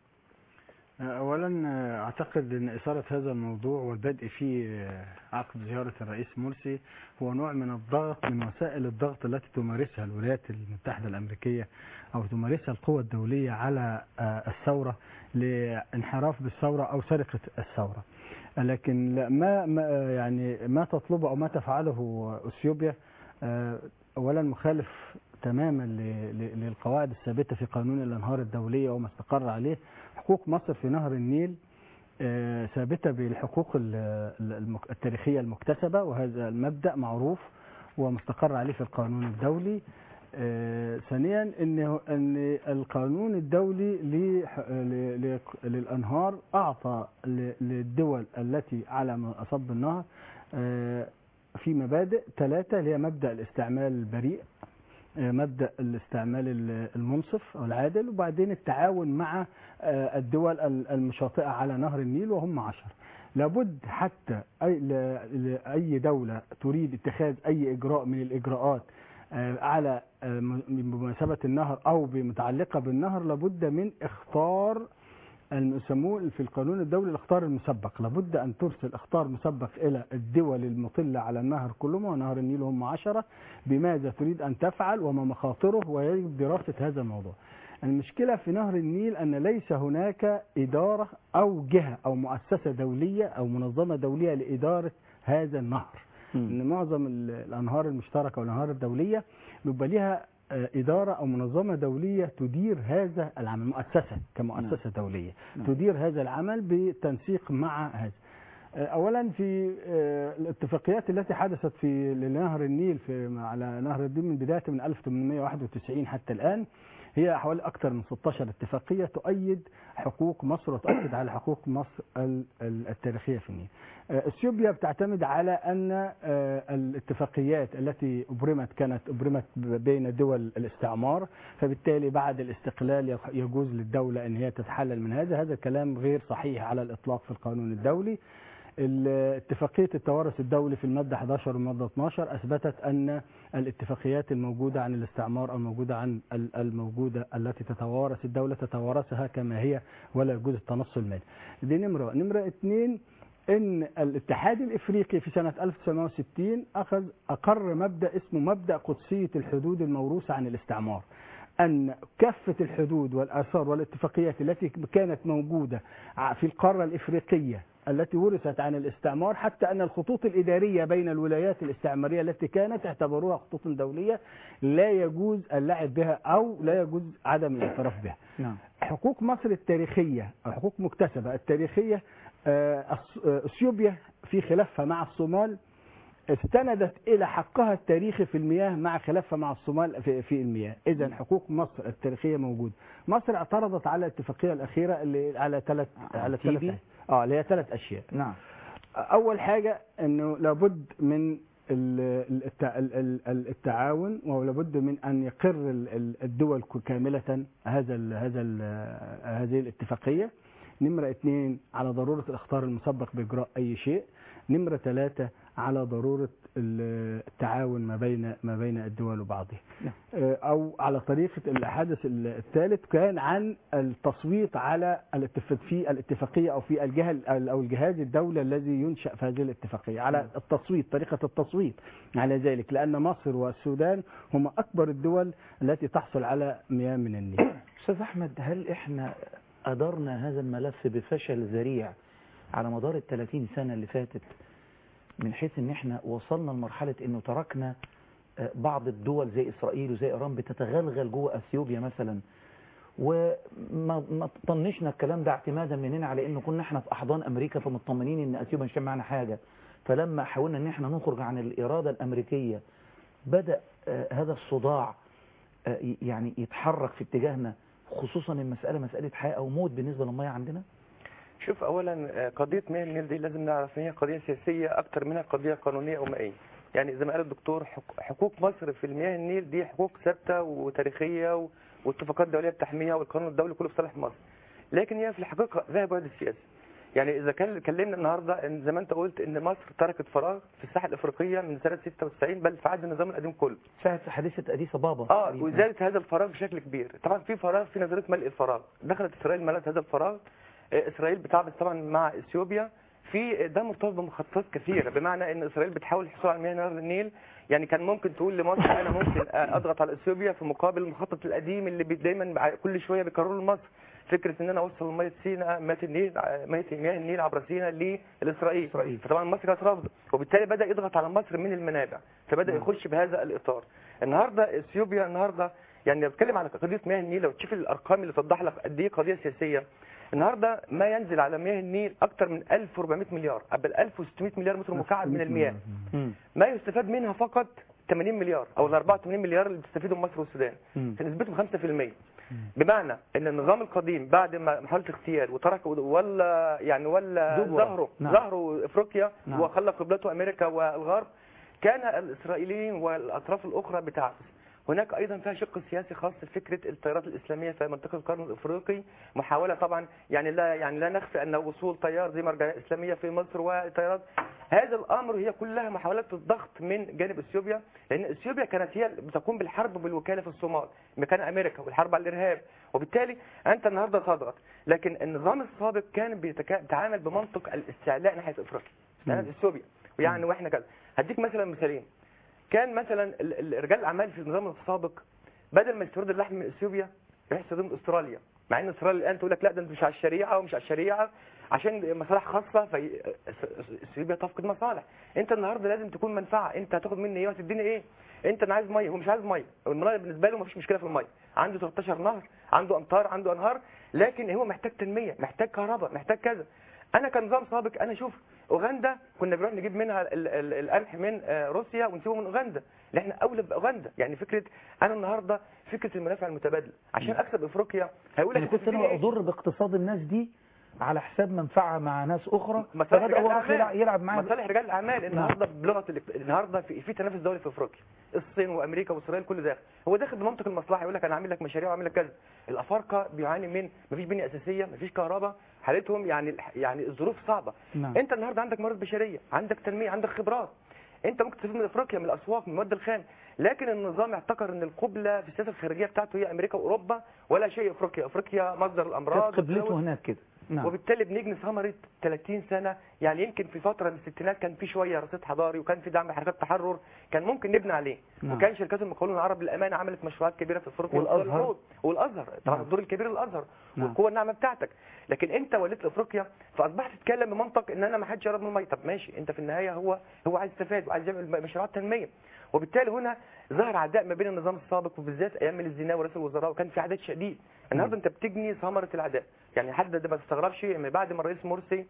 اولا آه، اعتقد ان اثارة هذا الموضوع والبدء فيه آه، عقب زيارة الرئيس مرسي هو نوع من الضغط من وسائل الضغط التي تمارسها الولايات المتحدة الامريكية او تمارسها القوى الدولية على آه، الثورة لانحراف بالثورة او سرقة الثورة لكن لا- ما ما- يعني ما تطلبه او ما تفعله اثيوبيا آه، اولا مخالف تماما ل- ل- للقواعد الثابته في قانون الانهار الدوليه وما استقر عليه حقوق مصر في نهر النيل آه، ثابته بالحقوق ال- ال- المك- التاريخيه المكتسبه وهذا المبدا معروف ومستقر عليه في القانون الدولي آه، ثانيا ان ان القانون الدولي ل- ل- ل- للانهار اعطى ل- للدول التي على مصب النهر آه، في مبادئ ثلاثه اللي هي مبدا الاستعمال البريء آه، مبدا الاستعمال ال- المنصف او العادل وبعدين التعاون مع آه، الدول ال- المشاطئه على نهر النيل وهم عشر لابد حتى أي, ل- لأي دولة تريد اتخاذ أي إجراء من الإجراءات آه، على آه، م- بمناسبة النهر أو بمتعلقة بالنهر لابد من اختار يسموه في القانون الدولي الاختار المسبق لابد أن ترسل اختار مسبق إلى الدول المطلة على النهر كلهم ونهر النيل هم عشرة بماذا تريد أن تفعل وما مخاطره ويجب دراسة هذا الموضوع المشكلة في نهر النيل أن ليس هناك إدارة أو جهة أو مؤسسة دولية أو منظمة دولية لإدارة هذا النهر ان معظم ال- الانهار المشتركه والانهار الدوليه بيبقى ليها آه، اداره او منظمه دوليه تدير هذا العمل مؤسسه كمؤسسه دوليه
نعم.
تدير هذا العمل بالتنسيق مع هذا آه، اولا في آه، الاتفاقيات التي حدثت في لنهر النيل في على نهر النيل من بدايه من 1891 حتى الان هي حوالي اكثر من 16 اتفاقيه تؤيد حقوق مصر وتؤكد على حقوق مصر ال- ال- التاريخيه في النيل. آه، اثيوبيا بتعتمد على ان آه، الاتفاقيات التي ابرمت كانت ابرمت ب- بين دول الاستعمار فبالتالي بعد الاستقلال يخ- يجوز للدوله ان هي تتحلل من هذا هذا كلام غير صحيح على الاطلاق في القانون الدولي ال- اتفاقية التوارث الدولي في المادة 11 والمادة 12 أثبتت أن الاتفاقيات الموجودة عن الاستعمار أو موجودة عن ال- الموجودة التي تتوارث الدولة تتوارثها كما هي ولا يجوز التنصل منها دي نمرة نمرة اثنين ان الاتحاد الافريقي في سنة 1960 اخذ اقر مبدأ اسمه مبدأ قدسية الحدود الموروثة عن الاستعمار ان كافة الحدود والاثار والاتفاقيات التي كانت موجودة ع- في القارة الافريقية التي ورثت عن الاستعمار حتى ان الخطوط الادارية بين الولايات الاستعمارية التي كانت اعتبروها خطوط دولية لا يجوز اللعب بها او لا يجوز عدم الاعتراف بها
نعم
حقوق مصر التاريخية أو حقوق مكتسبة التاريخية آه، أث- آه، اثيوبيا في خلافها مع الصومال استندت إلى حقها التاريخي في المياه مع خلافها مع الصومال في, في المياه إذا حقوق مصر التاريخية موجودة مصر اعترضت على الاتفاقية الأخيرة اللي على ثلاث على ثلاث
تيبي؟
اه اللي هي ثلاث أشياء
نعم
أول حاجة أنه لابد من ال- التع- ال- ال- ال- التعاون ولابد من أن يقر ال- ال- الدول كاملة هذا ال هذا ال هذه الاتفاقية نمرة اثنين على ضرورة الإخطار المسبق بإجراء أي شيء نمرة ثلاثة على ضرورة ال- التعاون ما بين ما بين الدول وبعضها
نعم.
آه، أو على طريقة الحدث الثالث كان عن التصويت على الاتفاق في الاتفاقية أو في الجهة أو الجهاز الدولة الذي ينشأ في هذه الاتفاقية على التصويت طريقة التصويت على ذلك لأن مصر والسودان هما أكبر الدول التي تحصل على مياه من النيل
أستاذ أحمد هل إحنا أدرنا هذا الملف بفشل ذريع على مدار ال 30 سنة اللي فاتت من حيث إن إحنا وصلنا لمرحلة إنه تركنا آه، بعض الدول زي إسرائيل وزي إيران بتتغلغل جوه أثيوبيا مثلا وما ما طنشنا الكلام ده اعتمادا مننا على إنه كنا إحنا في أحضان أمريكا فمطمنين إن أثيوبيا مش معنا حاجة فلما حاولنا إن إحنا نخرج عن الإرادة الأمريكية بدأ آه، هذا الصداع آه، ي- يعني يتحرك في اتجاهنا خصوصا المسألة مسألة حياة أو موت بالنسبة للمياه عندنا
شوف اولا آه، قضيه مياه النيل دي لازم نعرف ان هي قضيه سياسيه اكتر منها قضيه قانونيه او مائيه يعني زي ما قال الدكتور حق- حقوق مصر في المياه النيل دي حقوق ثابته وتاريخيه و- واتفاقات دوليه بتحميها والقانون الدولي كله في صالح مصر لكن هي في الحقيقه فيها بعد السياسي يعني اذا كان اتكلمنا النهارده ان زي ما انت قلت ان مصر تركت فراغ في الساحه الافريقيه من سنه 96 بل في عهد النظام القديم كله
ساعة حادثة أديس بابا
اه
تقريباً.
وزادت هذا الفراغ بشكل كبير طبعا في فراغ في نظريه ملء الفراغ دخلت اسرائيل ملت هذا الفراغ آه، اسرائيل بتعمل طبعا مع اثيوبيا في ده مرتبط بمخططات كثيره بمعنى ان اسرائيل بتحاول الحصول على مياه نهر النيل يعني كان ممكن تقول لمصر انا ممكن آه، اضغط على اثيوبيا في مقابل المخطط القديم اللي بي- دايما بع- كل شويه بيكرروا لمصر فكره ان انا اوصل ميه سيناء مياه النيل آه، مياه مياه النيل عبر سيناء لاسرائيل
إسرائيل.
فطبعا مصر كانت رافضه وبالتالي بدا يضغط على مصر من المنابع فبدا
نعم.
يخش بهذا الاطار النهارده اثيوبيا النهارده يعني بتكلم على قضيه مياه النيل لو تشوف الارقام اللي توضح لك قد ايه قضيه سياسيه النهارده ما ينزل على مياه النيل اكثر من 1400 مليار بل 1600 مليار متر مكعب من المياه
مم.
ما يستفاد منها فقط 80 مليار او ال 84 مليار اللي بتستفيدهم مصر والسودان
مم.
في نسبتهم 5% بمعنى ان النظام القديم بعد ما محاوله اغتيال وترك ولا يعني ولا
دبرة.
ظهره
نعم.
ظهره افريقيا
نعم.
وخلى قبلته امريكا والغرب كان الاسرائيليين والاطراف الاخرى بتعكس هناك ايضا فيها شق سياسي خاص بفكره التيارات الاسلاميه في منطقه القرن الافريقي محاوله طبعا يعني لا يعني لا نخفي ان وصول تيار زي مرجعيه اسلاميه في مصر وتيارات هذا الامر هي كلها محاولات الضغط من جانب اثيوبيا لان اثيوبيا كانت هي بتقوم بالحرب بالوكاله في الصومال مكان امريكا والحرب على الارهاب وبالتالي انت النهارده تضغط لكن النظام السابق كان بيتكا- بيتعامل بمنطق الاستعلاء ناحيه افريقيا يعني اثيوبيا ويعني واحنا كذا هديك مثلا مثالين كان مثلا ال- ال- رجال الاعمال في النظام السابق بدل ما يستورد اللحم من اثيوبيا يروح يستخدمه استراليا مع ان استراليا الان تقول لك لا ده انت مش على الشريعه ومش على الشريعه عشان مصالح خاصه في اثيوبيا تفقد مصالح انت النهارده لازم تكون منفعه انت هتاخد مني ايه وهتديني ايه انت انا عايز ميه هو مش عايز ميه الميه بالنسبه له مفيش مشكله في الميه عنده 13 نهر عنده امطار عنده انهار لكن هو محتاج تنميه محتاج كهرباء محتاج كذا انا كنظام سابق انا شوف اوغندا كنا بنروح نجيب منها ال- ال- القمح من آه، روسيا ونسيبه من اوغندا اللي احنا اولى باوغندا يعني فكره انا النهارده فكره المنافع المتبادله عشان اكسب افريقيا هيقول لك
يعني كنت
هتديني
أنا
إيه؟
أضر باقتصاد الناس دي على حساب منفعه مع ناس اخرى
مصالح
فبدا
رجال
هو راح
الأعمال.
يلعب, يلعب معاه
مصالح رجال الاعمال النهارده بلغه الاق- النهارده في, في تنافس دولي في افريقيا الصين وامريكا واسرائيل كل داخل هو داخل بمنطق المصلحه يقول لك انا عامل لك مشاريع وعامل لك كذا الافارقه بيعاني من مفيش بنيه اساسيه مفيش كهرباء حالتهم يعني يعني الظروف صعبه
نعم.
انت النهارده عندك موارد بشريه عندك تنميه عندك خبرات انت ممكن تستفيد من افريقيا من الاسواق من المواد الخام لكن النظام اعتقر ان القبله في السياسه الخارجيه بتاعته هي امريكا واوروبا ولا شيء افريقيا افريقيا مصدر الامراض
كانت قبلته هناك كده نعم
وبالتالي بنجني ثمره 30 سنه يعني يمكن في فتره من الستينات كان في شويه رصيد حضاري وكان في دعم حركات تحرر كان ممكن نبني عليه
نعم.
وكان شركات المقاولون العرب للامانه عملت مشروعات كبيره في افريقيا
والأزهر.
وصول العود. والازهر طبعا
نعم.
الدور الكبير للازهر
نعم.
والقوه الناعمه بتاعتك لكن انت وليت لافريقيا فاصبحت تتكلم بمنطق ان انا ما حدش يقرب من الميه طب ماشي انت في النهايه هو هو عايز يستفاد وعايز يعمل مشروعات تنميه وبالتالي هنا ظهر عداء ما بين النظام السابق وبالذات ايام الزناوي ورئيس الوزراء وكان في عداء شديد النهارده انت بتجني ثمره العداء يعني حد ده ما تستغربش من بعد ما الرئيس مرسي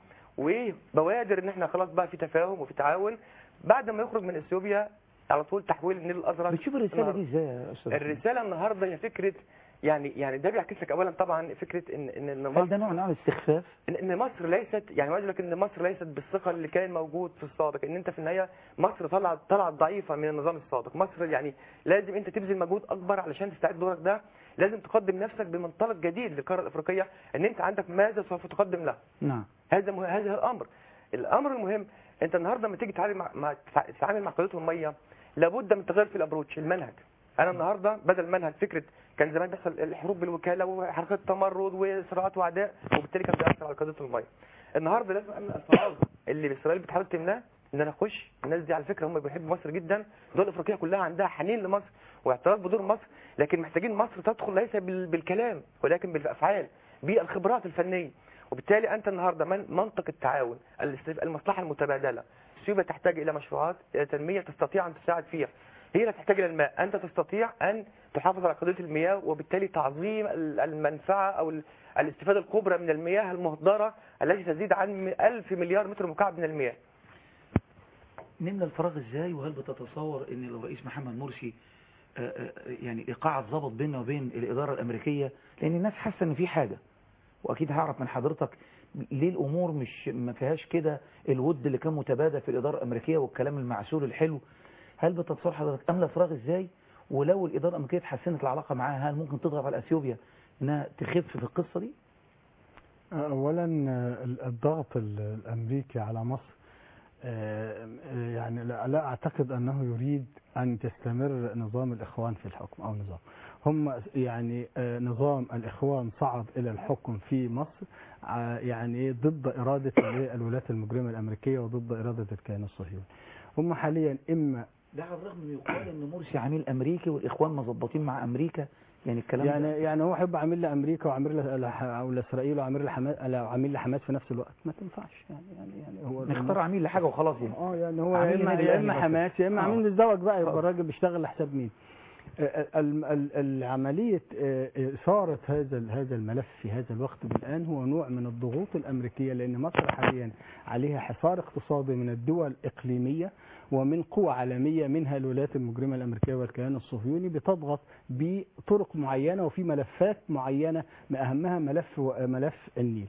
وبوادر ان احنا خلاص بقى في تفاهم وفي تعاون بعد ما يخرج من اثيوبيا على طول تحويل النيل الازرق
بتشوف الرساله دي ازاي يا استاذ أحمد؟
الرساله النهارده هي فكره يعني يعني ده بيعكس لك اولا طبعا فكره ان ان ان
هل ده نوع من انواع الاستخفاف
ان إن مصر ليست يعني عايز أقول لك ان مصر ليست بالثقل اللي كان موجود في السابق ان انت في النهايه مصر طلعت طلعت ضعيفه من النظام السابق مصر يعني لازم انت تبذل مجهود اكبر علشان تستعد دورك ده لازم تقدم نفسك بمنطلق جديد للقاره الافريقيه ان انت عندك ماذا سوف تقدم له
نعم
هذا مه... هذا الامر الامر المهم انت النهارده لما تيجي تتعامل مع, مع... تتعامل مع قضيه الميه لابد من تغيير في الابروتش المنهج انا النهارده بدل منهج فكره كان زمان بيحصل الحروب بالوكاله وحركات تمرد وصراعات وعداء وبالتالي كان بيأثر على قضيه الميه النهارده لازم امن الفراغ اللي اسرائيل بتحاول تمناه ان انا اخش الناس دي على فكره هم بيحبوا مصر جدا الدول الافريقيه كلها عندها حنين لمصر واعتراف بدور مصر لكن محتاجين مصر تدخل ليس بال- بالكلام ولكن بالافعال بالخبرات الفنيه وبالتالي انت النهارده من منطق التعاون الاستف- المصلحه المتبادله اثيوبيا تحتاج الى مشروعات الى تنميه تستطيع ان تساعد فيها هي لا تحتاج الى الماء انت تستطيع ان تحافظ على قضيه المياه وبالتالي تعظيم ال- المنفعه او ال- الاستفاده الكبرى من المياه المهدره التي تزيد عن 1000 مليار متر مكعب من المياه
نملى الفراغ ازاي وهل بتتصور ان لو رئيس محمد مرسي آه، آه، يعني ايقاع اتظبط بيننا وبين الاداره الامريكيه لان الناس حاسه ان في حاجه واكيد هعرف من حضرتك ليه الامور مش ما فيهاش كده الود اللي كان متبادل في الاداره الامريكيه والكلام المعسول الحلو هل بتتصور حضرتك املى الفراغ ازاي ولو الاداره الامريكيه اتحسنت العلاقه معاها هل ممكن تضغط على اثيوبيا انها تخف في القصه دي
اولا آه، الضغط ال- الامريكي على مصر آه، آه، يعني لا لا اعتقد انه يريد ان تستمر نظام الاخوان في الحكم او نظام هم يعني آه، نظام الاخوان صعد الى الحكم في مصر آه، يعني ضد اراده اللي هي الولايات المجرمه الامريكيه وضد اراده الكيان الصهيوني هم حاليا اما
ده على الرغم من يقال ان مرسي عميل امريكي والاخوان مظبطين مع امريكا يعني الكلام
يعني
ده
يعني هو هيبقى عامل لامريكا وعامل ل- لح- او لاسرائيل وعامل لحماس عامل لحماس في نفس الوقت ما تنفعش يعني يعني يعني هو
نختار عميل لحاجه وخلاص يعني
اه يعني هو يا
عامل
اما
لنادي
يا
الأهلي
اما
مثلا.
حماس يا اما
آه.
عامل للزوج بقى يبقى
خلاص.
الراجل بيشتغل لحساب مين آه، ال- ال- العملية آه، إثارة هذا ال- هذا الملف في هذا الوقت الآن هو نوع من الضغوط الأمريكية لأن مصر حاليا عليها حصار اقتصادي من الدول الإقليمية ومن قوى عالمية منها الولايات المجرمة الأمريكية والكيان الصهيوني بتضغط بطرق معينة وفي ملفات معينة من أهمها ملف ملف النيل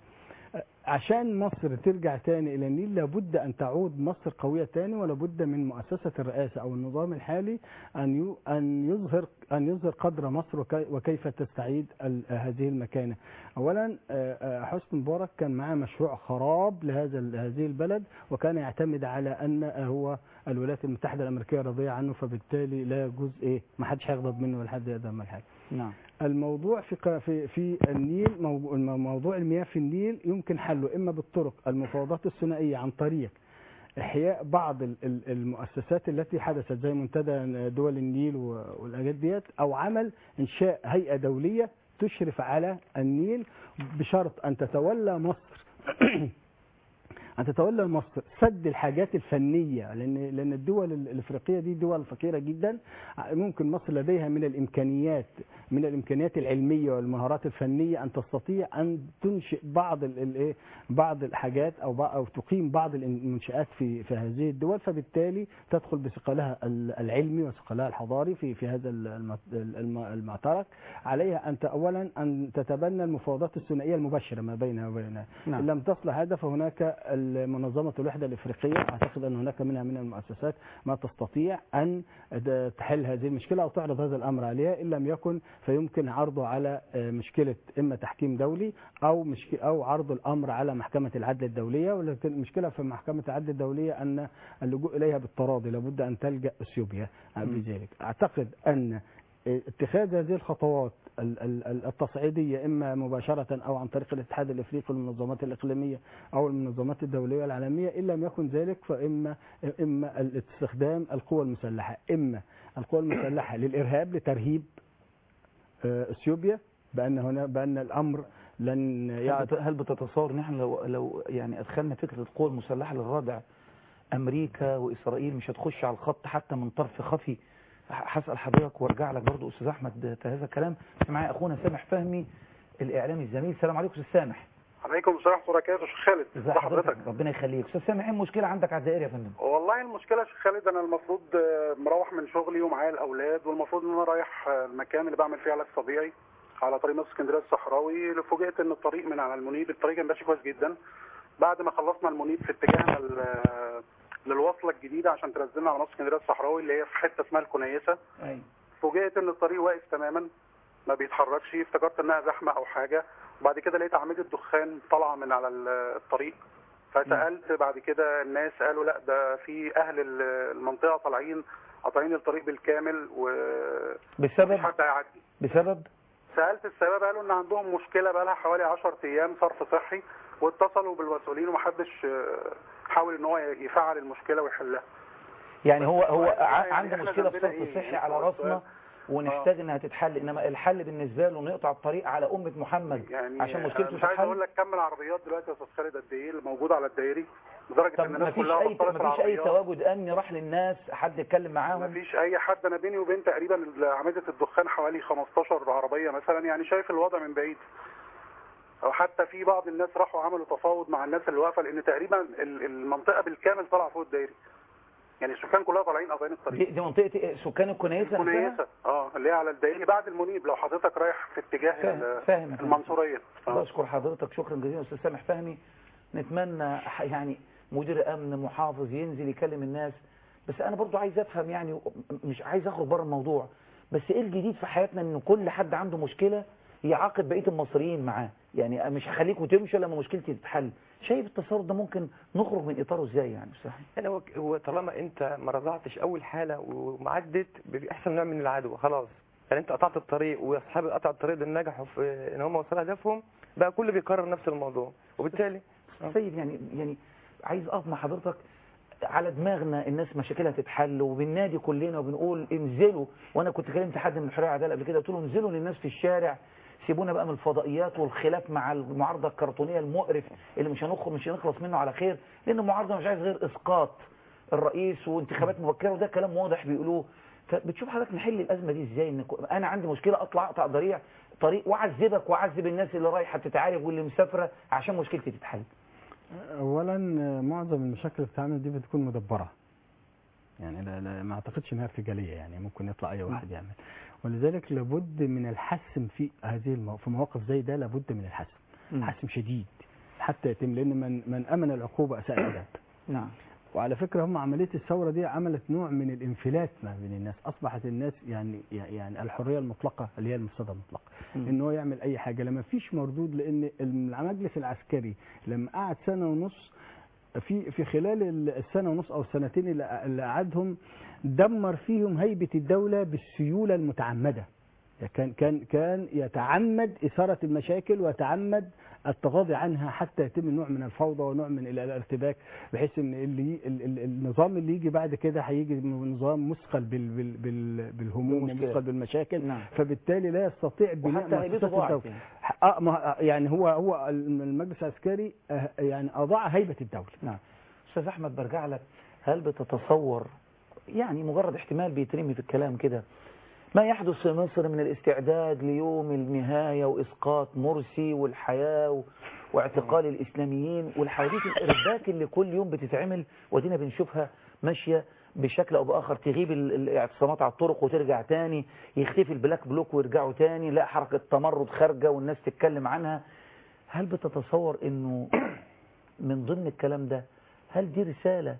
عشان مصر ترجع تاني إلى النيل لابد أن تعود مصر قوية تاني ولابد من مؤسسة الرئاسة أو النظام الحالي أن يو- أن يظهر أن يظهر قدر مصر وكي- وكيف تستعيد ال- هذه المكانة. أولا آه، آه، حسني مبارك كان معاه مشروع خراب لهذا ال- هذه البلد وكان يعتمد على أن هو الولايات المتحدة الأمريكية راضية عنه فبالتالي لا يجوز إيه ما حدش هيغضب منه ولا حد يقدر من حاجة.
نعم
الموضوع في ق- في في النيل موضوع موضوع المياه في النيل يمكن حله اما بالطرق المفاوضات الثنائيه عن طريق احياء بعض ال- ال- المؤسسات التي حدثت زي منتدى دول النيل و- والحاجات ديت او عمل انشاء هيئه دوليه تشرف على النيل بشرط ان تتولى مصر أن تتولى مصر سد الحاجات الفنية لأن لأن الدول ال- الأفريقية دي دول فقيرة جدا ممكن مصر لديها من الإمكانيات من الامكانيات العلميه والمهارات الفنيه ان تستطيع ان تنشئ بعض ال- الايه بعض الحاجات او بع- او تقيم بعض المنشات في في هذه الدول فبالتالي تدخل بثقلها ال- العلمي وثقلها الحضاري في في هذا ال- الم- الم- المعترك عليها ان ت- اولا ان تتبنى المفاوضات الثنائيه المباشره ما بينها وبينها
نعم.
ان لم تصل هذا فهناك منظمه الوحده الافريقيه اعتقد ان هناك منها من المؤسسات ما تستطيع ان د- تحل هذه المشكله او تعرض هذا الامر عليها ان لم يكن فيمكن عرضه على آه، مشكله اما تحكيم دولي او مشكله او عرض الامر على محكمه العدل الدوليه ولكن المشكله في محكمه العدل الدوليه ان اللجوء اليها بالتراضي لابد ان تلجا اثيوبيا بذلك اعتقد ان اتخاذ هذه الخطوات ال- ال- ال- التصعيدية إما مباشرة أو عن طريق الاتحاد الإفريقي والمنظمات الإقليمية أو المنظمات الدولية والعالمية إن لم يكن ذلك فإما إما استخدام القوى المسلحة إما القوى المسلحة للإرهاب لترهيب آه، اثيوبيا بأن هنا بأن الأمر لن
هل
يعد
بت- هل بتتصور ان احنا لو لو يعني ادخلنا فكره القوى المسلحه للردع امريكا واسرائيل مش هتخش على الخط حتى من طرف خفي ح- هسال حضرتك وارجع لك برضو استاذ احمد في هذا الكلام معايا اخونا سامح فهمي الاعلامي الزميل السلام عليكم استاذ سامح
عليكم السلام ورحمه الله وبركاته شيخ خالد
ازي حضرتك ربنا يخليك استاذ سامح ايه المشكله عندك على الدائري يا فندم
والله المشكله يا شيخ خالد انا المفروض آه، مروح من شغلي ومعايا الاولاد والمفروض ان انا رايح آه، المكان اللي بعمل فيه علاج طبيعي على طريق مصر اسكندريه الصحراوي فوجئت ان الطريق من على المنيب الطريق كان ماشي كويس جدا بعد ما خلصنا المنيب في اتجاهنا ل- للوصله الجديده عشان تنزلنا على مصر اسكندريه الصحراوي اللي هي في حته اسمها الكنيسه
ايوه
فوجئت ان الطريق واقف تماما ما بيتحركش افتكرت انها زحمه او حاجه وبعد كده لقيت اعمده دخان طالعه من على ال- الطريق فسالت بعد كده الناس قالوا لا ده في اهل ال- المنطقه طالعين قاطعين الطريق بالكامل و
بسبب
مفيش حد هيعدي
بسبب
سالت السبب قالوا ان عندهم مشكله بقى لها حوالي 10 ايام صرف صحي واتصلوا بالمسؤولين ومحدش آه، حاول ان هو يفعل المشكله ويحلها
يعني هو هو
يعني
ع- عنده
إحنا
مشكله في
ذنبنا
صرف
إيه؟
صحي
يعني
على
هو
راسنا
السؤال.
ونحتاج انها تتحل انما الحل بالنسبه له انه يقطع الطريق على امه محمد
يعني
عشان
أنا
مشكلته
مش عايز اقول
تتحل
لك كم العربيات دلوقتي يا استاذ خالد قد ايه اللي موجوده على الدائري لدرجه
طب
ان الناس
مفيش
كلها
اي
بطلت
مفيش اي
العربيات
تواجد امني راح للناس حد يتكلم معاهم
مفيش اي حد انا بيني وبين تقريبا عماده الدخان حوالي 15 عربيه مثلا يعني شايف الوضع من بعيد او حتى في بعض الناس راحوا عملوا تفاوض مع الناس اللي واقفه لان تقريبا ال- المنطقه بالكامل طالعه فوق الدائري يعني السكان كلها طالعين قاطعين
دي,
الطريق
دي منطقه إيه؟ سكان الكنيسه نفسها؟
كنيسه اه اللي هي على الدائري بعد المنيب لو حضرتك رايح في اتجاه
فاهم
ال-
فاهم يا فندم.
المنصوريه آه.
بشكر حضرتك شكرا جزيلا استاذ سامح فهمي نتمنى ح- يعني مدير امن محافظ ينزل يكلم الناس بس انا برضو عايز افهم يعني مش عايز اخرج بره الموضوع بس ايه الجديد في حياتنا ان كل حد عنده مشكله يعاقب بقيه المصريين معاه يعني مش هخليك وتمشي لما مشكلتي تتحل شايف التصرف ده ممكن نخرج من اطاره ازاي يعني استاذ أحمد؟
يعني هو هو طالما انت ما رضعتش اول حاله ومعدت بيحصل نوع من العدوى خلاص يعني انت قطعت الطريق واصحاب قطع الطريق دول نجحوا في ان هم وصلوا هدفهم بقى كله بيكرر نفس الموضوع وبالتالي
سيد يعني يعني عايز اقف مع حضرتك على دماغنا الناس مشاكلها تتحل وبننادي كلنا وبنقول انزلوا وانا كنت كلمت حد من الحريه والعداله قبل كده قلت له انزلوا للناس في الشارع سيبونا بقى من الفضائيات والخلاف مع المعارضه الكرتونيه المقرف اللي مش هنخرج مش هنخلص منه على خير لان المعارضه مش عايز غير اسقاط الرئيس وانتخابات مبكره وده كلام واضح بيقولوه فبتشوف حضرتك نحل الازمه دي ازاي ان ك- انا عندي مشكله اطلع اقطع ضريع طريق واعذبك واعذب الناس اللي رايحه تتعالج واللي مسافره عشان مشكلتي تتحل
اولا آه، معظم المشاكل اللي بتتعمل دي بتكون مدبره يعني لا لا ما اعتقدش انها ارتجاليه يعني ممكن يطلع اي واحد يعمل ولذلك لابد من الحسم في هذه المو... في مواقف زي ده لابد من الحسم
مم. حسم
حسم شديد حتى يتم لان من من امن العقوبه اساء الادب
نعم
وعلى فكره هم عمليه الثوره دي عملت نوع من الانفلات ما بين الناس اصبحت الناس يعني يعني الحريه المطلقه اللي هي المفسده المطلقه
مم.
ان هو يعمل اي حاجه لما فيش مردود لان المجلس العسكري لما قعد سنه ونص في في خلال السنه ونص او السنتين اللي اللي قعدهم دمر فيهم هيبه الدوله بالسيوله المتعمده كان كان كان يتعمد اثاره المشاكل ويتعمد التغاضي عنها حتى يتم نوع من الفوضى ونوع من ال- الارتباك بحيث ان اللي ال- ال- النظام اللي يجي بعد كده هيجي نظام مثقل بال بال بال بالهموم
بالمشكلة.
ومثقل بالمشاكل
نعم.
فبالتالي لا يستطيع بناء
وحتى هيبته
مؤسسات
ضاعت
الدولة.
يعني.
اه ما يعني هو هو المجلس العسكري آه، يعني اضاع هيبه الدوله
نعم استاذ احمد برجع لك هل بتتصور يعني مجرد احتمال بيترمي في الكلام كده ما يحدث في مصر من الاستعداد ليوم النهاية وإسقاط مرسي والحياة و- واعتقال الإسلاميين والحواديت الإرباك اللي كل يوم بتتعمل ودينا بنشوفها ماشية بشكل أو بآخر تغيب ال- الاعتصامات على الطرق وترجع تاني يختفي البلاك بلوك ويرجعوا تاني لا حركة تمرد خارجة والناس تتكلم عنها هل بتتصور أنه من ضمن الكلام ده هل دي رسالة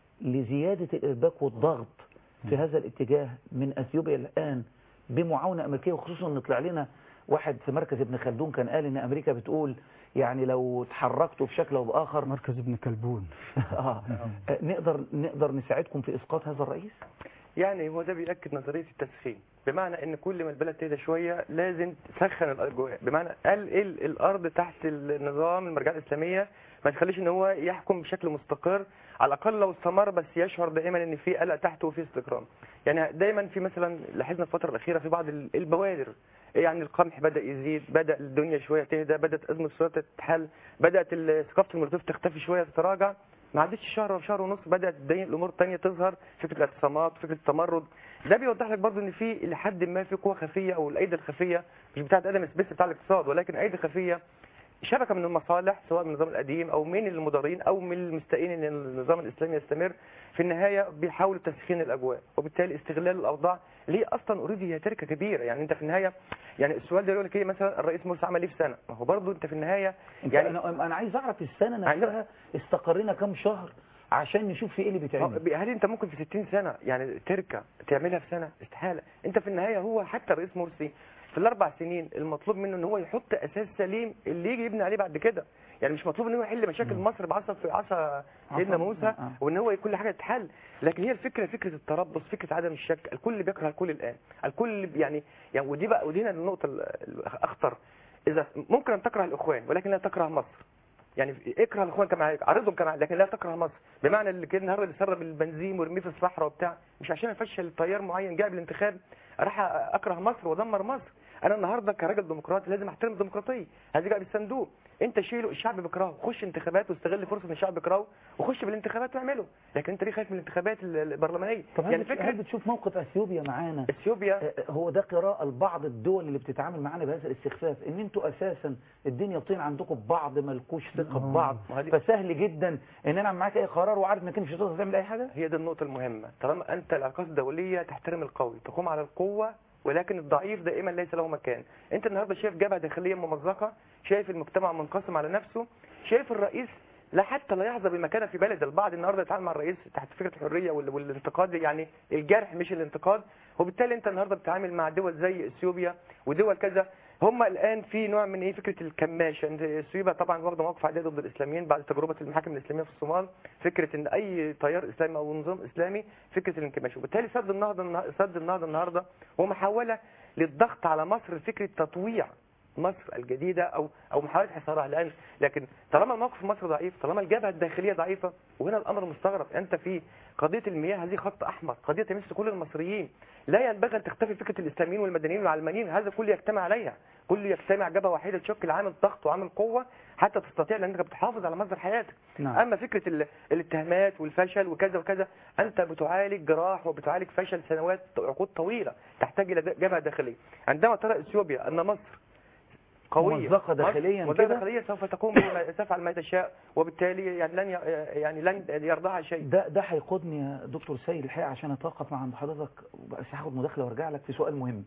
لزيادة الإرباك والضغط في هذا الاتجاه من أثيوبيا الآن بمعاونة أمريكية وخصوصا أن طلع لنا واحد في مركز ابن خلدون كان قال أن أمريكا بتقول يعني لو اتحركتوا بشكل أو بآخر
مركز ابن كلبون
آه نقدر نقدر نساعدكم في إسقاط هذا الرئيس
يعني هو ده بيأكد نظرية التسخين بمعنى ان كل ما البلد تهدى شوية لازم تسخن الاجواء بمعنى قال إيه ال- الارض تحت النظام المرجعية الاسلامية ما تخليش ان هو يحكم بشكل مستقر على الاقل لو استمر بس يشعر دائما ان في قلق تحته وفي استقرار يعني دايما في مثلا لاحظنا الفترة الاخيرة في بعض ال- البوادر يعني القمح بدأ يزيد بدأ الدنيا شوية تهدى بدأت أزمة السورة تتحل بدأت ال- ثقافة المرتف تختفي شوية تتراجع ما عدتش شهر او شهر ونص بدات الدنيا الامور الثانيه تظهر فكره الاعتصامات فكره التمرد ده بيوضح لك برضو ان في لحد ما في قوه خفيه او الايدي الخفيه مش بتاعت ادم سبيس بتاع الاقتصاد ولكن ايدي خفيه شبكه من المصالح سواء من النظام القديم او من المضارين او من المستائين ان النظام الاسلامي يستمر في النهايه بيحاولوا تسخين الاجواء وبالتالي استغلال الاوضاع ليه اصلا اوريدي هي تركه كبيره يعني انت في النهايه يعني السؤال ده يقول لك ايه مثلا الرئيس مرسي عمل ايه في سنه ما هو برضه انت في النهايه
يعني
يعني
أنا, أنا عايز أعرف السنة نفسها استقرينا كم شهر عشان نشوف في إيه اللي بيتعمل
هل انت ممكن في 60 سنه يعني تركه تعملها في سنه استحاله انت في النهايه هو حتى الرئيس مرسي في الاربع سنين المطلوب منه ان هو يحط اساس سليم اللي يجي يبني عليه بعد كده يعني مش مطلوب ان هو يحل مشاكل مصر بعصا في عصا سيدنا
عصا-
موسى
آه.
وان هو كل حاجه تتحل لكن هي الفكره فكره التربص فكره عدم الشك الكل بيكره الكل الان الكل يعني يعني ودي بقى ودي هنا النقطه ال- الاخطر اذا ممكن ان تكره الاخوان ولكن لا تكره مصر يعني اكره الاخوان كما عليك عرضهم كما عليك لكن لا تكره مصر بمعنى اللي كان النهارده بيسرب البنزين ويرميه في الصحراء وبتاع مش عشان افشل تيار معين جاي بالانتخاب راح اكره مصر وادمر مصر انا النهارده كراجل ديمقراطي لازم احترم الديمقراطيه هذه جاي بالصندوق انت شيله الشعب بيكرهه خش انتخابات واستغل فرصه ان الشعب بيكرهه وخش بالانتخابات واعمله لكن انت ليه خايف من الانتخابات ال- البرلمانيه
طب هل
يعني
بت- هل
فكره
بتشوف موقف اثيوبيا معانا
اثيوبيا
هو ده قراءة لبعض الدول اللي بتتعامل معانا بهذا الاستخفاف ان انتوا اساسا الدنيا طين عندكم ببعض مالكوش ثقة ببعض
ما هذه-
فسهل جدا ان انا اعمل معاك اي قرار وعارف انك مش هتقدر تعمل اي حاجة
هي دي النقطة المهمة طالما أنت العلاقات الدولية تحترم القوي تقوم على القوة ولكن الضعيف دائما ليس له مكان أنت النهاردة شايف جبهة داخلية ممزقة شايف المجتمع منقسم على نفسه شايف الرئيس لا حتى لا يحظى بمكانه في بلد البعض النهارده يتعامل مع الرئيس تحت فكره الحريه وال- والانتقاد يعني الجرح مش الانتقاد وبالتالي انت النهارده بتتعامل مع دول زي اثيوبيا ودول كذا هم الان في نوع من ايه فكره الكماشه ان اثيوبيا طبعا واخده موقف عدائي ضد الاسلاميين بعد تجربه المحاكم الاسلاميه في الصومال فكره ان اي تيار اسلامي او نظام اسلامي فكره الانكماش وبالتالي سد النهضه النه- سد النهضه النهارده هو محاوله للضغط على مصر فكره تطويع مصر الجديدة أو أو محاولة حصارها لأن لكن طالما الموقف في مصر ضعيف طالما الجبهة الداخلية ضعيفة وهنا الأمر مستغرب أنت في قضية المياه هذه خط أحمر قضية تمس كل المصريين لا ينبغي أن تختفي فكرة الإسلاميين والمدنيين والعلمانيين هذا كله يجتمع عليها كله يجتمع جبهة واحدة تشكل عامل ضغط وعامل قوة حتى تستطيع لأنك بتحافظ على مصدر حياتك
نعم.
أما فكرة ال- الاتهامات والفشل وكذا وكذا أنت بتعالج جراح وبتعالج فشل سنوات عقود طويلة تحتاج إلى جبهة داخلية عندما ترى إثيوبيا أن مصر قوية
ممزقة داخليا
مصر
كده.
داخليا سوف تقوم بما تفعل ما تشاء وبالتالي يعني لن ي- يعني لن يرضعها شيء
ده ده هيقودني يا دكتور سيد الحقيقة عشان اتوقف مع عند حضرتك بس هاخد مداخلة وارجع لك في سؤال مهم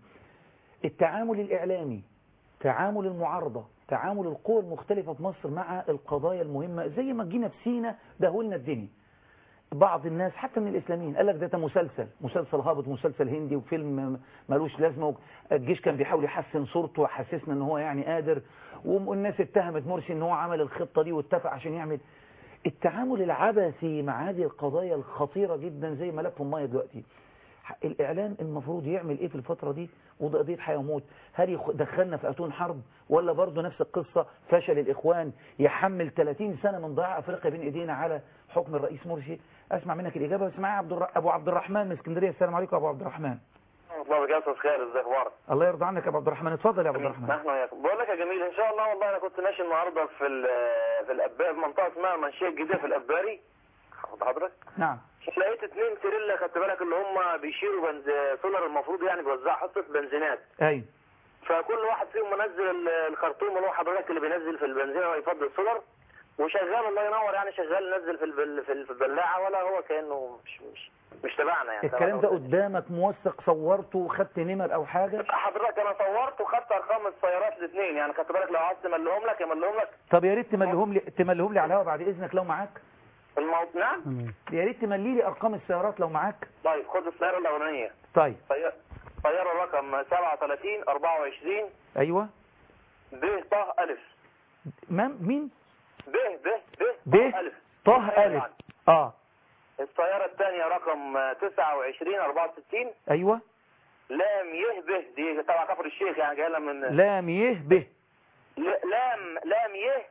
التعامل الإعلامي تعامل المعارضة تعامل القوى المختلفة في مصر مع القضايا المهمة زي ما جينا في سينا دهولنا الدنيا بعض الناس حتى من الإسلاميين قال لك ده, ده مسلسل مسلسل هابط مسلسل هندي وفيلم ملوش لازمة الجيش كان بيحاول يحسن صورته وحسسنا ان هو يعني قادر والناس اتهمت مرسي ان هو عمل الخطة دي واتفق عشان يعمل التعامل العبثي مع هذه القضايا الخطيرة جدا زي ملف المية دلوقتي الإعلام المفروض يعمل إيه في الفترة دي وده قضية حياة وموت هل يخ- دخلنا في أتون حرب ولا برضه نفس القصة فشل الإخوان يحمل 30 سنة من ضياع أفريقيا بين إيدينا على حكم الرئيس مرسي أسمع منك الإجابة بس معايا عبد الر... أبو عبد الرحمن من اسكندرية السلام عليكم يا أبو عبد الرحمن
الله وبركاته استاذ خالد ازيك اخبارك
الله يرضى عنك يا أبو عبد الرحمن اتفضل يا أبو عبد الرحمن
نحن وياك بقول لك يا جميل ان شاء الله والله انا كنت ماشي النهارده في ال- في الاباري في منطقه اسمها منشيه جديده في الاباري واخد حضرتك
نعم
لقيت اتنين تريلا خدت بالك اللي هم بيشيلوا بنز... سولر المفروض يعني بيوزعوا حصه بنزينات
ايوه
فكل واحد فيهم منزل ال- الخرطوم اللي هو حضرتك اللي بينزل في البنزين ويفضل السولر وشغال الله ينور يعني شغال ينزل في البل... في ال- في البلاعه ولا هو كانه مش مش مش تبعنا يعني
الكلام ده قدامك موثق صورته وخدت نمر او حاجه
حضرتك انا صورت وخدت ارقام السيارات الاثنين يعني خدت بالك لو عايز تملهم لك يملهم لك
طب يا ريت تمليهم لي تمليهم لي على الهوا بعد اذنك لو معاك
الموضوع نعم
يا ريت تملي لي ارقام السيارات لو معاك
طيب خد السياره الاولانيه
طيب
سي- سياره رقم 37 24
ايوه
ب ط الف
ما مين
ب ب ب
ب
ط الف
طه الف اه
السياره الثانيه رقم 29 64
ايوه
لام يه ب دي تبع كفر الشيخ يعني جايه لها من
لام يه ب
ل- لام لام يه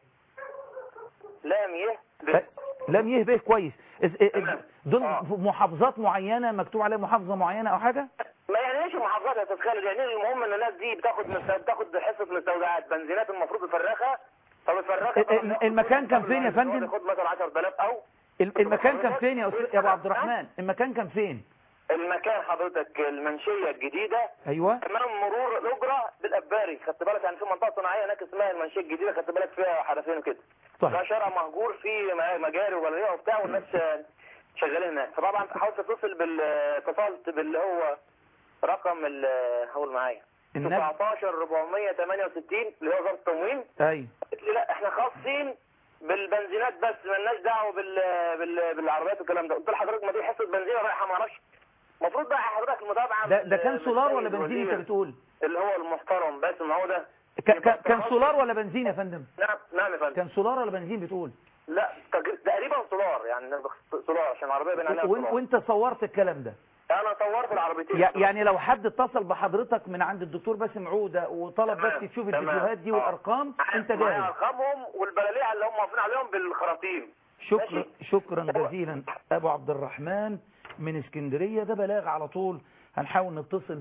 لام يه ب
لام يه ب كويس إز- إ- إ- دول محافظات معينه مكتوب عليها محافظه معينه او حاجه
ما يعني ايش المحافظات يا استاذ خالد يعني المهم ان الناس دي بتاخد مست... بتاخد حصه مستودعات بنزينات المفروض تفرخها طب الفرخه
ال- ال- المكان كان فين يا فندم
ياخد مثلا 10000 او
ال- المكان كان فين يا استاذ يا ابو عبد الرحمن المكان كان فين
المكان حضرتك المنشيه الجديده
ايوه
امام مرور الاجره بالاباري خدت بالك يعني في منطقه صناعيه هناك اسمها المنشيه الجديده خدت بالك فيها حرفين وكده
طيب.
ده شارع مهجور فيه م- مجاري وغاليه وبتاع والناس شغالين هناك فطبعا حاولت اتصل بال اتصلت باللي هو رقم ال هقول معايا
النبي.
19 468 اللي هو وزاره التموين
ايوه
قلت لي لا احنا خاصين بالبنزينات بس مالناش دعوه بال... بال... بالعربيات والكلام ده قلت لحضرتك ما دي حصه بنزينه رايحه ما اعرفش المفروض بقى حضرتك المتابعه
ده
من-
ده كان
من
سولار ولا
السيد
بنزين انت
الوزير
بتقول
اللي هو المحترم بس ما هو ده
ك- ك- كان سولار ولا بنزين يا فندم
نعم نعم يا فندم
كان سولار ولا بنزين بتقول
لا تق- تقريبا سولار يعني سولار عشان العربيه بين عليها
وإن-
سولار
وانت صورت الكلام ده
انا صورت العربيتين
يع- يعني لو حد اتصل بحضرتك من عند الدكتور باسم عودة وطلب
تمام،
بس تشوف
تمام.
الفيديوهات دي
آه.
والارقام انت
معايا
جاهز
ارقامهم والبلاليع اللي هم واقفين عليهم بالخراطيم
شكرا شكرا جزيلا ابو عبد الرحمن من اسكندريه ده بلاغ على طول هنحاول نتصل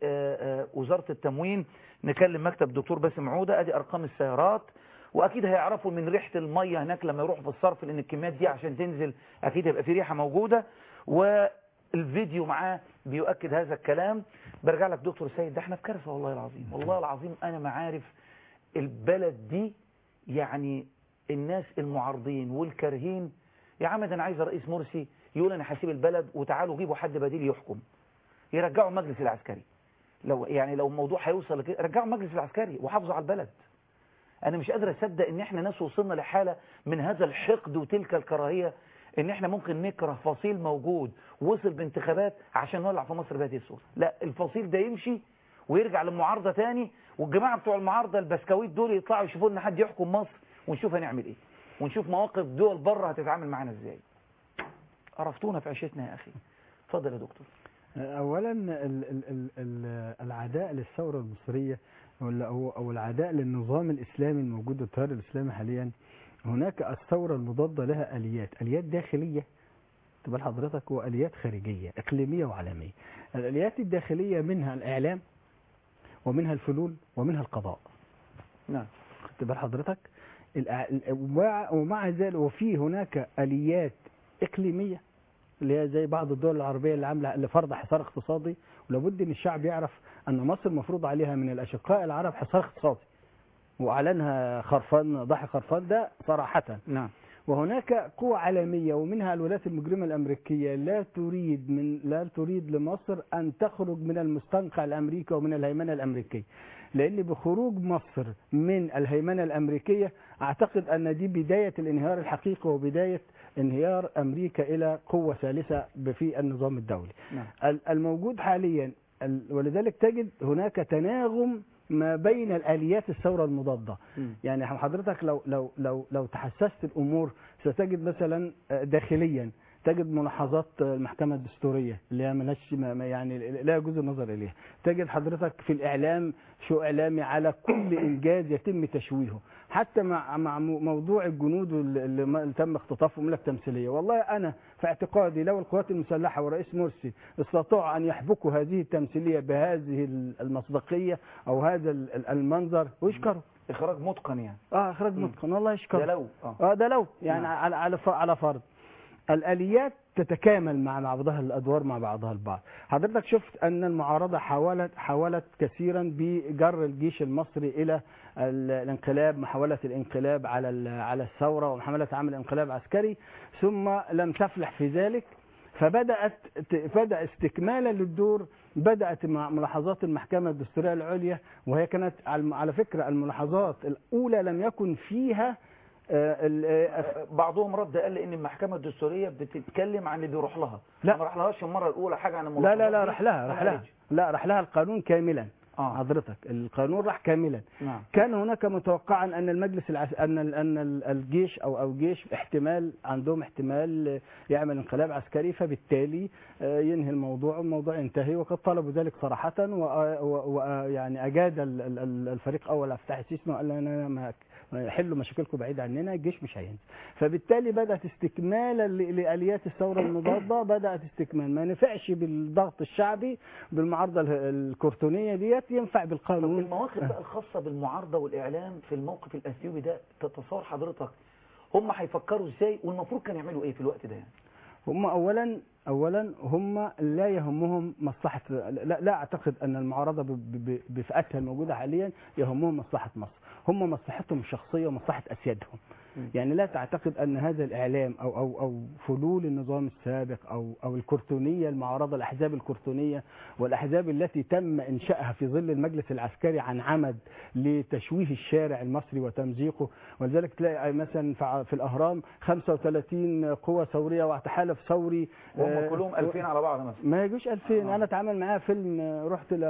بوزاره التموين نكلم مكتب دكتور باسم عوده ادي ارقام السيارات واكيد هيعرفوا من ريحه الميه هناك لما يروحوا في الصرف لان الكميات دي عشان تنزل اكيد هيبقى في ريحه موجوده والفيديو معاه بيؤكد هذا الكلام برجع لك دكتور سيد ده احنا في كارثه والله العظيم والله العظيم انا ما عارف البلد دي يعني الناس المعارضين والكارهين يا عم ده انا عايز رئيس مرسي يقول انا هسيب البلد وتعالوا جيبوا حد بديل يحكم يرجعوا المجلس العسكري لو يعني لو الموضوع هيوصل لكده رجعوا المجلس العسكري وحافظوا على البلد انا مش قادر اصدق ان احنا ناس وصلنا لحاله من هذا الحقد وتلك الكراهيه ان احنا ممكن نكره فصيل موجود وصل بانتخابات عشان نولع في مصر بهذه الصوره لا الفصيل ده يمشي ويرجع للمعارضه تاني والجماعه بتوع المعارضه البسكويت دول يطلعوا يشوفوا لنا حد يحكم مصر ونشوف هنعمل ايه ونشوف مواقف دول بره هتتعامل معانا ازاي عرفتونا في عيشتنا يا اخي اتفضل يا دكتور
اولا ال ال ال ال العداء للثوره المصريه ولا او او العداء للنظام الاسلامي الموجود التيار الاسلامي حاليا هناك الثوره المضاده لها اليات اليات داخليه تبقى حضرتك واليات خارجيه اقليميه وعالميه الاليات الداخليه منها الاعلام ومنها الفلول ومنها القضاء
نعم
خدت بال حضرتك الأ- ومع- ومع ذلك وفي هناك اليات اقليميه اللي هي زي بعض الدول العربيه اللي عامله اللي فرض حصار اقتصادي ولابد ان الشعب يعرف ان مصر مفروض عليها من الاشقاء العرب حصار اقتصادي واعلنها خرفان ضحي خرفان ده صراحه
نعم
وهناك قوى عالمية ومنها الولايات المجرمة الأمريكية لا تريد من لا تريد لمصر أن تخرج من المستنقع الأمريكي ومن الهيمنة الأمريكية لأن بخروج مصر من الهيمنة الأمريكية أعتقد أن دي بداية الانهيار الحقيقي وبداية انهيار أمريكا إلى قوة ثالثة في النظام الدولي
نعم
ال- الموجود حاليا ال- ولذلك تجد هناك تناغم ما بين الآليات الثورة المضادة
مم.
يعني حضرتك لو لو لو لو تحسست الامور ستجد مثلا داخليا تجد ملاحظات المحكمة الدستورية اللي هي ملهاش ما- ما يعني لا يجوز النظر إليها تجد حضرتك في الإعلام شو إعلامي على كل إنجاز يتم تشويهه حتى مع مع مو- موضوع الجنود اللي اللي ما- اللي تم اختطافهم لك تمثيلية والله أنا في اعتقادي لو القوات المسلحة والرئيس مرسي استطاعوا أن يحبكوا هذه التمثيلية بهذه المصداقية أو هذا ال- ال- المنظر ويشكروا
اخراج متقن يعني
اه اخراج متقن والله يشكر
ده لو اه
اه ده لو يعني
نعم.
على على ف- على فرض الاليات تتكامل مع بعضها الادوار مع بعضها البعض حضرتك شفت ان المعارضه حاولت حاولت كثيرا بجر الجيش المصري الى ال- الانقلاب محاوله الانقلاب على ال- على الثوره ومحاوله عمل انقلاب عسكري ثم لم تفلح في ذلك فبدات ت- بدا استكمالا للدور بدات مع ملاحظات المحكمه الدستوريه العليا وهي كانت على على فكره الملاحظات الاولى لم يكن فيها آه، ال- آه،
بعضهم رد قال ان المحكمه الدستوريه بتتكلم عن اللي بيروح لها
لا.
ما راحلهاش المره الاولى حاجه عن
لا
الملاحظات
لا لا
دي،
راح لها
ما
راح لها
قالتش.
لا راح لها القانون كاملا
آه.
حضرتك القانون راح كاملا
نعم
كان هناك متوقعا ان المجلس العس... ان ال- ان ال- الجيش او او جيش احتمال عندهم احتمال يعمل انقلاب عسكري فبالتالي آه، ينهي الموضوع والموضوع ينتهي وقد طلبوا ذلك صراحه ويعني اجاد ال- ال- ال- الفريق اول افتح السيسي وقال لنا ما حلوا مشاكلكم بعيد عننا الجيش مش هينزل فبالتالي بدات استكمالا ل- لاليات الثوره المضاده بدات استكمال ما نفعش بالضغط الشعبي بالمعارضه ال- الكرتونيه ديت ينفع
طب
بالقانون
المواقف بقى الخاصه بالمعارضه والاعلام في الموقف الاثيوبي ده تتصور حضرتك هم هيفكروا ازاي والمفروض كانوا يعملوا ايه في الوقت ده يعني
هم اولا اولا هم لا يهمهم مصلحه لا, لا اعتقد ان المعارضه ب- ب- بفئتها الموجوده حاليا يهمهم مصلحه مصر هم مصلحتهم الشخصيه ومصلحه اسيادهم يعني لا تعتقد ان هذا الاعلام او او او فلول النظام السابق او او الكرتونيه المعارضه الاحزاب الكرتونيه والاحزاب التي تم انشائها في ظل المجلس العسكري عن عمد لتشويه الشارع المصري وتمزيقه ولذلك تلاقي مثلا في في الاهرام 35 قوه ثوريه وتحالف ثوري
وهم
آه،
كلهم 2000 على بعض مثلا
ما يجوش 2000 انا اتعامل معاه فيلم آه، رحت ل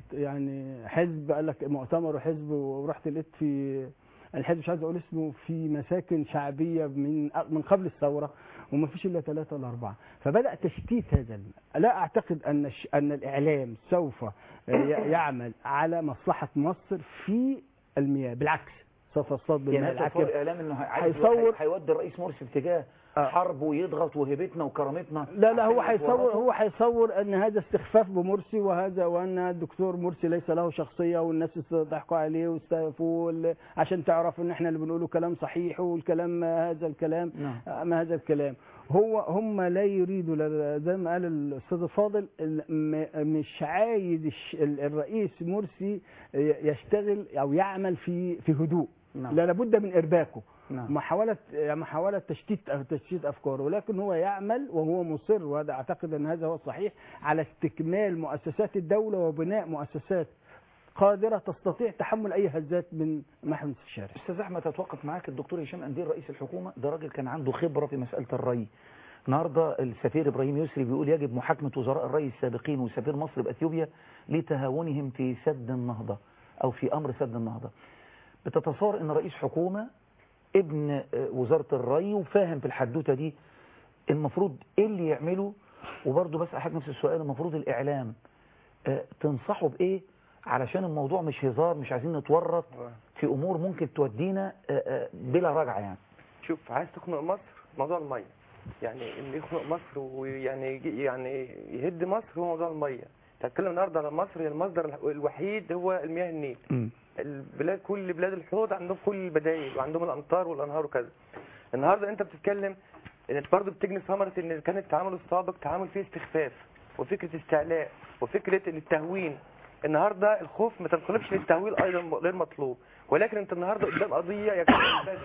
يعني حزب قال لك مؤتمر وحزب ورحت لقيت في الحزب مش عايز اقول اسمه في مساكن شعبيه من من قبل الثوره وما فيش الا ثلاثه ولا اربعه فبدا تشتيت هذا الم- لا اعتقد ان الش- ان الاعلام سوف آه، ي- يعمل على مصلحه مصر في المياه بالعكس سوف يصطاد بالمياه
يعني
العكر
تصور الاعلام انه عايز
هيصور-
هيودي الرئيس مرسي في اتجاه حرب ويضغط وهيبتنا وكرامتنا
لا لا هو
عشان
هيصور
يتورطوا.
هو هيصور ان هذا استخفاف بمرسي وهذا وان الدكتور مرسي ليس له شخصيه والناس ضحكوا عليه واستهفوه وال- عشان تعرف ان احنا اللي بنقوله كلام صحيح والكلام ما هذا الكلام
نعم.
ما هذا الكلام هو هم لا يريدوا لا- زي ما قال الاستاذ الفاضل ال- م- مش عايز الش- ال- الرئيس مرسي يشتغل او يعمل في في هدوء
نعم.
لا لابد من ارباكه
نعم.
محاولة محاولة تشتيت تشتيت أفكاره ولكن هو يعمل وهو مصر وهذا أعتقد أن هذا هو الصحيح على استكمال مؤسسات الدولة وبناء مؤسسات قادرة تستطيع تحمل أي هزات من محمد الشارع
استاذ احمد هتوقف معاك الدكتور هشام انديل رئيس الحكومه ده راجل كان عنده خبره في مساله الري النهارده السفير ابراهيم يسري بيقول يجب محاكمه وزراء الري السابقين وسفير مصر باثيوبيا لتهاونهم في سد النهضه او في امر سد النهضه بتتصور ان رئيس حكومه ابن آه، وزاره الري وفاهم في الحدوته دي المفروض ايه اللي يعمله وبرضه بس احد نفس السؤال المفروض الاعلام آه، تنصحه بايه علشان الموضوع مش هزار مش عايزين نتورط في امور ممكن تودينا آه، آه، بلا رجعه يعني
شوف عايز تخنق مصر موضوع الميه يعني اللي يخنق مصر ويعني يجي- يعني يهد مصر هو موضوع الميه تتكلم النهارده على مصر هي المصدر الوحيد هو المياه النيل البلاد كل بلاد الحوض عندهم كل البدائل وعندهم الامطار والانهار وكذا النهارده انت بتتكلم ان برضه بتجني ثمره ان كان التعامل السابق تعامل فيه استخفاف وفكره استعلاء وفكره التهوين النهارده الخوف ما تنقلبش للتهويل ايضا غير مطلوب ولكن انت النهارده قدام قضيه ينبغي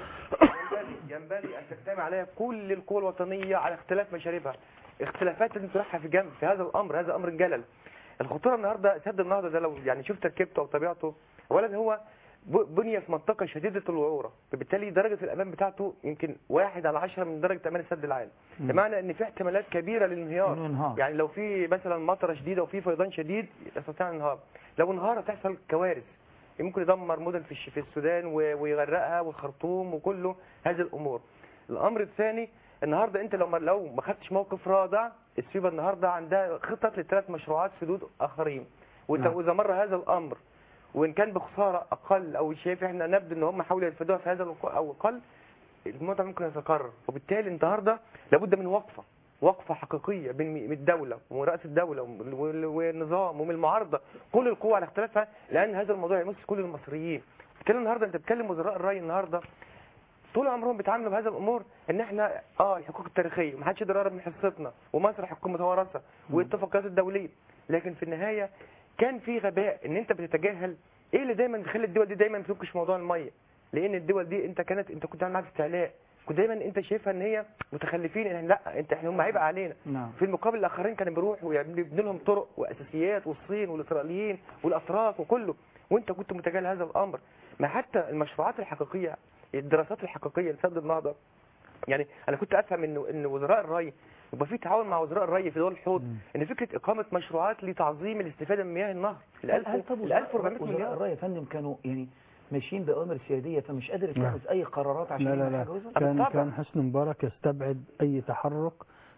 ينبغي ينبغي ان تجتمع عليها كل القوى الوطنيه على اختلاف مشاربها اختلافات لازم تروحها في جنب في هذا الامر هذا امر الجلل الخطوره النهارده سد النهضه ده لو يعني شفت تركيبته او طبيعته اولا هو ب- بني في منطقه شديده الوعوره فبالتالي درجه الامان بتاعته يمكن واحد على عشرة من درجه امان السد العالي
مم.
بمعنى ان في احتمالات كبيره للانهيار
إنه ينهار.
يعني لو في مثلا مطره شديده وفي فيضان شديد يستطيع الانهار لو انهار هتحصل كوارث ممكن يدمر مدن في الش- في السودان و- ويغرقها والخرطوم وكله هذه الامور الامر الثاني النهارده انت لو ما لو ما خدتش موقف رادع السيبه النهارده عندها خطط لثلاث مشروعات سدود اخرين وإنت-
نعم.
واذا مر هذا الامر وان كان بخساره اقل او شايف احنا نبدو ان هم حاولوا ينفذوها في هذا الوق- او اقل الموضوع ممكن يتكرر وبالتالي النهارده لابد من وقفه وقفه حقيقيه بين من الدوله ومن رئاسه الدوله ومن- وال- والنظام ومن المعارضه كل القوى على اختلافها لان هذا الموضوع يمس كل المصريين بالتالي النهارده انت بتتكلم وزراء الري النهارده طول عمرهم بيتعاملوا بهذا الامور ان احنا اه الحقوق التاريخيه ما حدش يقدر يقرب من حصتنا ومصر حقوق متوارثه والاتفاقيات الدوليه لكن في النهايه كان في غباء ان انت بتتجاهل ايه اللي دايما بيخلي الدول دي دايما ما تفكش موضوع الميه لان الدول دي انت كانت انت كنت عامل معاها استعلاء كنت دايما انت شايفها ان هي متخلفين ان لا انت احنا هم هيبقى علينا
نعم
في المقابل الاخرين كانوا بيروحوا ويبنوا لهم طرق واساسيات والصين والاسرائيليين والاتراك وكله وانت كنت متجاهل هذا الامر ما حتى المشروعات الحقيقيه الدراسات الحقيقيه لسد النهضه يعني انا كنت افهم انه ان وزراء الري يبقى في تعاون مع وزراء الري في دول الحوض ان فكره اقامه مشروعات لتعظيم الاستفاده من مياه النهر ال
هل
1000
طب
ال 1400
وزراء
مليار
الري يا فندم كانوا يعني ماشيين بأوامر سيادية فمش قادر يتخذ أي قرارات عشان
لا لا
يعمل
لا
حاجة وزن؟
كان كان حسني مبارك يستبعد اي تحرك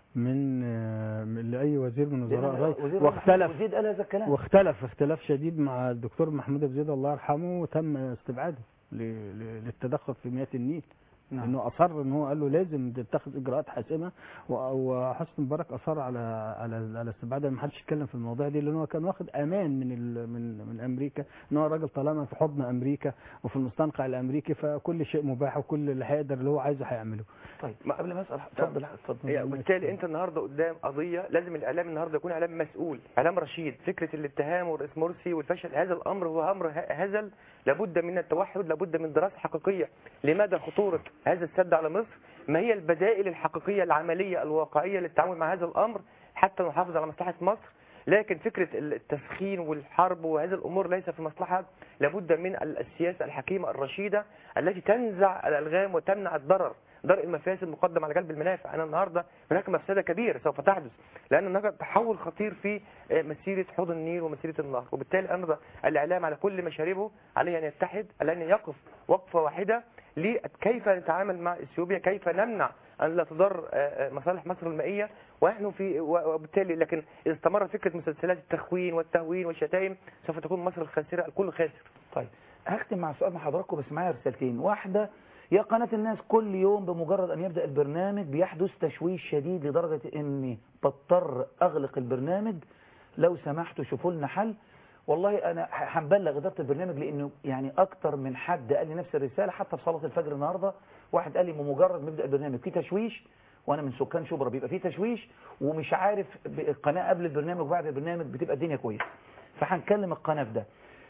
من آه، من لاي وزير من وزراء
لأن
الري
وزير
واختلف
محمد زيد قال هذا الكلام
واختلف اختلاف شديد مع الدكتور محمود أبو زيد الله يرحمه وتم استبعاده ل- ل- للتدخل في مياه النيل
نعم.
لانه اصر ان هو قال له لازم تتخذ اجراءات حاسمه و- وحسني مبارك اصر على على على استبعادها ما حدش يتكلم في الموضوع دي لان هو كان واخد امان من ال من من امريكا ان هو راجل طالما في حضن امريكا وفي المستنقع الامريكي فكل شيء مباح وكل اللي هيقدر اللي هو عايزه هيعمله
طيب قبل ما اسال اتفضل اتفضل
هي وبالتالي انت النهارده قدام قضيه لازم الاعلام النهارده يكون اعلام مسؤول اعلام رشيد فكره الاتهام والرئيس مرسي والفشل هذا الامر هو امر ه- هزل لابد من التوحد لابد من دراسه حقيقيه لماذا خطوره هذا السد على مصر ما هي البدائل الحقيقيه العمليه الواقعيه للتعامل مع هذا الامر حتى نحافظ على مصلحه مصر لكن فكرة التسخين والحرب وهذه الأمور ليس في مصلحة لابد من السياسة الحكيمة الرشيدة التي تنزع الألغام وتمنع الضرر درء المفاسد مقدم على جلب المنافع أنا النهاردة هناك مفسدة كبيرة سوف تحدث لأن هناك تحول خطير في مسيرة حوض النيل ومسيرة النهر وبالتالي أنا الإعلام على كل مشاربه عليه أن يتحد عليه أن يقف وقفة واحدة لكيف نتعامل مع اثيوبيا كيف نمنع ان لا تضر مصالح مصر المائيه ونحن في وبالتالي لكن اذا استمرت فكره مسلسلات التخوين والتهوين والشتائم سوف تكون مصر الخاسره الكل خاسر
طيب هختم مع سؤال مع حضراتكم بس معايا رسالتين واحده يا قناة الناس كل يوم بمجرد أن يبدأ البرنامج بيحدث تشويش شديد لدرجة أني بضطر أغلق البرنامج لو سمحتوا شوفوا لنا حل والله أنا هنبلغ إدارة البرنامج لأنه يعني أكتر من حد قال لي نفس الرسالة حتى في صلاة الفجر النهاردة واحد قال لي بمجرد ما يبدأ البرنامج في تشويش وأنا من سكان شبرا بيبقى في تشويش ومش عارف القناة قبل البرنامج وبعد البرنامج بتبقى الدنيا كويسة فهنكلم القناة في ده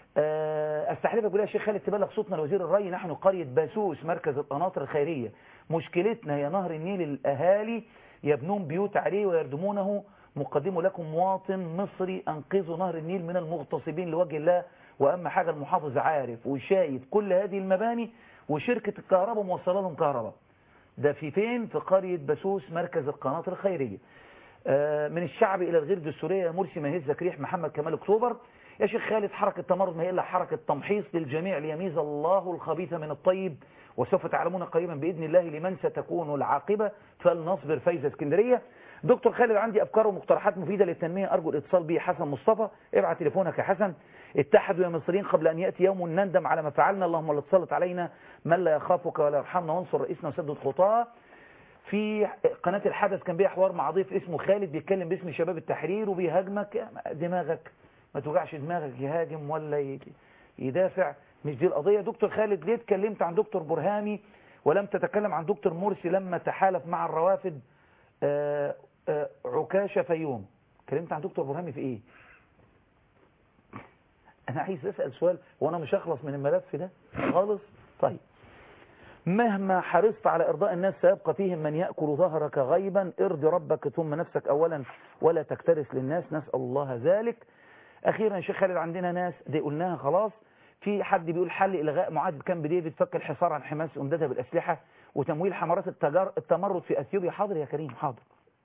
استحلفك بالله يا شيخ خالد تبلغ صوتنا لوزير الري نحن قرية باسوس مركز القناطر الخيرية مشكلتنا هي نهر النيل الأهالي يبنون بيوت عليه ويردمونه مقدمه لكم مواطن مصري أنقذوا نهر النيل من المغتصبين لوجه الله وأما حاجة المحافظ عارف وشايف كل هذه المباني وشركة الكهرباء موصله لهم كهرباء ده في فين في قرية باسوس مركز القناطر الخيرية من الشعب إلى الغير دستورية مرسي مهز ريح محمد كمال أكتوبر يا شيخ خالد حركة تمرد ما هي إلا حركة تمحيص للجميع ليميز الله الخبيث من الطيب وسوف تعلمون قريبا بإذن الله لمن ستكون العاقبة فلنصبر فايزة اسكندرية دكتور خالد عندي أفكار ومقترحات مفيدة للتنمية أرجو الاتصال بي حسن مصطفى ابعت تليفونك يا حسن اتحدوا يا مصريين قبل أن يأتي يوم نندم على ما فعلنا اللهم لا تسلط علينا من لا يخافك ولا يرحمنا وانصر رئيسنا وسدد خطاه في قناة الحدث كان بيها حوار مع ضيف اسمه خالد بيتكلم باسم شباب التحرير وبيهاجمك دماغك ما توجعش دماغك يهاجم ولا يدافع مش دي القضية دكتور خالد ليه اتكلمت عن دكتور برهامي ولم تتكلم عن دكتور مرسي لما تحالف مع الروافد آآ آآ عكاشة فيوم اتكلمت عن دكتور برهامي في ايه انا عايز اسأل سؤال وانا مش هخلص من الملف ده خالص طيب مهما حرصت على إرضاء الناس سيبقى فيهم من يأكل ظهرك غيبا ارضي ربك ثم نفسك أولا ولا تكترث للناس نسأل الله ذلك أخيرا يا شيخ خالد عندنا ناس دي قلناها خلاص في حد بيقول حل إلغاء معاهدة كامب ديفيد فك الحصار عن حماس أمدادها بالأسلحة وتمويل حمرات التجار التمرد في أثيوبيا حاضر يا كريم حاضر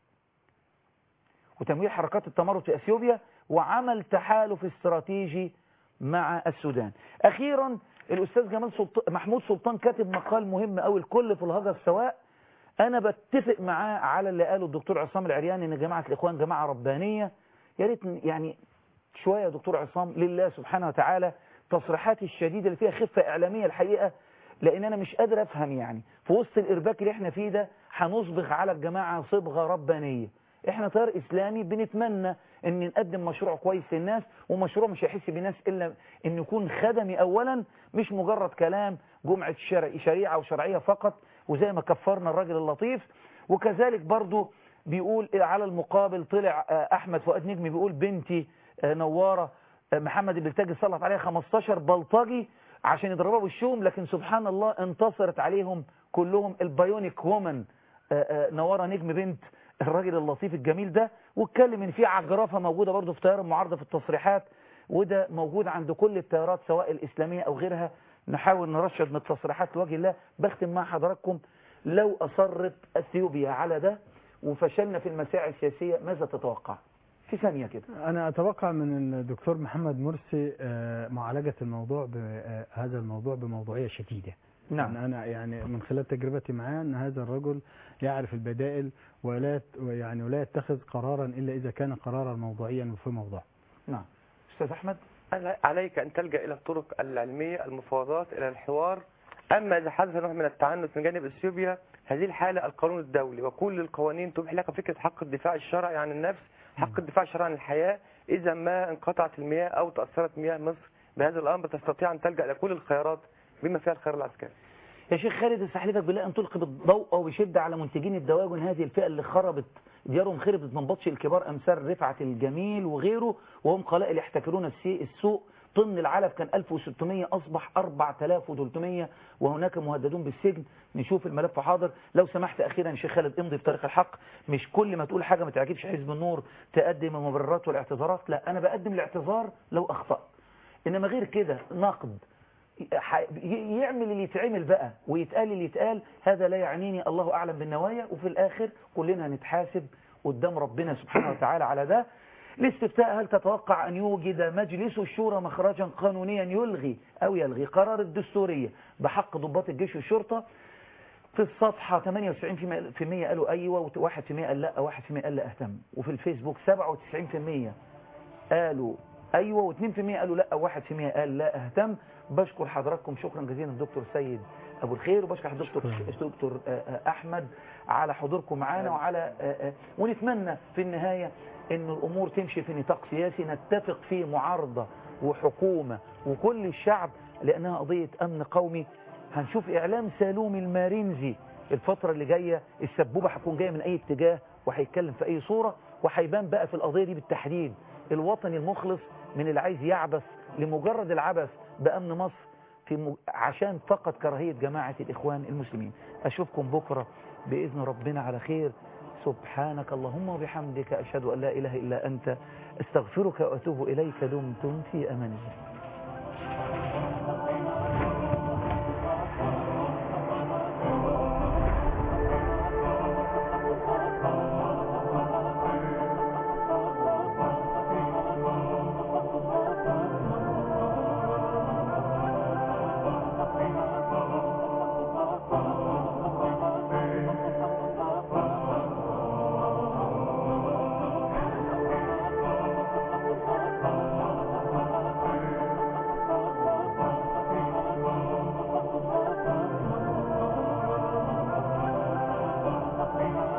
وتمويل حركات التمرد في أثيوبيا وعمل تحالف استراتيجي مع السودان أخيرا الأستاذ جمال سلطان محمود سلطان كاتب مقال مهم قوي الكل في الهجر سواء أنا بتفق معاه على اللي قاله الدكتور عصام العرياني إن جماعة الإخوان جماعة ربانية يا ريت يعني شوية يا دكتور عصام لله سبحانه وتعالى تصريحات الشديدة اللي فيها خفة إعلامية الحقيقة لأن أنا مش قادر أفهم يعني في وسط الإرباك اللي احنا فيه ده هنصبغ على الجماعة صبغة ربانية احنا تيار اسلامي بنتمنى ان نقدم مشروع كويس للناس ومشروع مش هيحس بالناس الا ان يكون خدمي اولا مش مجرد كلام جمعة شرع شريعة وشرعية فقط وزي ما كفرنا الراجل اللطيف وكذلك برضو بيقول على المقابل طلع آه، أحمد فؤاد نجمي بيقول بنتي آه، نوارة آه، محمد البلتاجي سلط عليها 15 بلطجي عشان يضربها بالشوم لكن سبحان الله انتصرت عليهم كلهم البايونيك وومن نوارة نجم بنت الراجل اللطيف الجميل ده واتكلم ان في عجرفه موجوده برضه في تيار المعارضه في التصريحات وده موجود عند كل التيارات سواء الاسلاميه او غيرها نحاول نرشد من التصريحات لوجه الله بختم مع حضراتكم لو اصرت اثيوبيا على ده وفشلنا في المساعي السياسيه ماذا تتوقع؟ في ثانيه كده
أنا أتوقع من الدكتور محمد مرسي آه، معالجة الموضوع بهذا الموضوع بموضوعية شديدة
نعم.
يعني أنا يعني من خلال تجربتي معاه أن هذا الرجل يعرف البدائل ولا يعني ولا يتخذ قرارا إلا إذا كان قرارا موضوعيا وفي موضوع
نعم أستاذ أحمد
عليك أن تلجأ إلى الطرق العلمية المفاوضات إلى الحوار أما إذا حدث نوع من التعنت من جانب إثيوبيا هذه الحالة القانون الدولي وكل القوانين تبيح لك فكرة حق الدفاع الشرعي عن النفس حق الدفاع الشرعي عن الحياة إذا ما انقطعت المياه أو تأثرت مياه مصر بهذا الأمر تستطيع أن تلجأ إلى كل الخيارات بما فيها الخيار العسكري
يا شيخ خالد استحلفك بالله ان تلقي بالضوء او بشده على منتجين الدواجن هذه الفئه اللي خربت ديارهم خربت من بطش الكبار امثال رفعت الجميل وغيره وهم قلائل يحتكرون السي- السوق طن العلف كان 1600 اصبح 4300 وهناك مهددون بالسجن نشوف الملف حاضر لو سمحت اخيرا يا شيخ خالد امضي في طريق الحق مش كل ما تقول حاجه ما تعجبش حزب النور تقدم المبررات والاعتذارات لا انا بقدم الاعتذار لو اخطات انما غير كده نقد ح- ي- يعمل اللي يتعمل بقى ويتقال اللي يتقال هذا لا يعنيني الله أعلم بالنوايا وفي الآخر كلنا هنتحاسب قدام ربنا سبحانه وتعالى على ده الاستفتاء هل تتوقع أن يوجد مجلس الشورى مخرجا قانونيا يلغي أو يلغي قرار الدستورية بحق ضباط الجيش والشرطة في الصفحة 98% قالوا أيوة و1% قال لا 1% قال لا أهتم وفي الفيسبوك 97% قالوا ايوه و2% قالوا لا و1% قال لا اهتم بشكر حضراتكم شكرا جزيلا الدكتور سيد ابو الخير وبشكر الدكتور الدكتور آه، آه، احمد على حضوركم معانا وعلى آه، آه، ونتمنى في النهايه ان الامور تمشي في نطاق سياسي نتفق فيه معارضه وحكومه وكل الشعب لانها قضيه امن قومي هنشوف اعلام سالوم المارينزي الفتره اللي جايه السبوبه هتكون جايه من اي اتجاه وهيتكلم في اي صوره وهيبان بقى في القضيه دي بالتحديد الوطني المخلص من اللي عايز يعبث لمجرد العبث بأمن مصر في م... عشان فقط كراهية جماعة الإخوان المسلمين أشوفكم بكرة بإذن ربنا على خير سبحانك اللهم وبحمدك أشهد أن لا إله إلا أنت استغفرك وأتوب إليك دمتم في أمان الله
Thank you.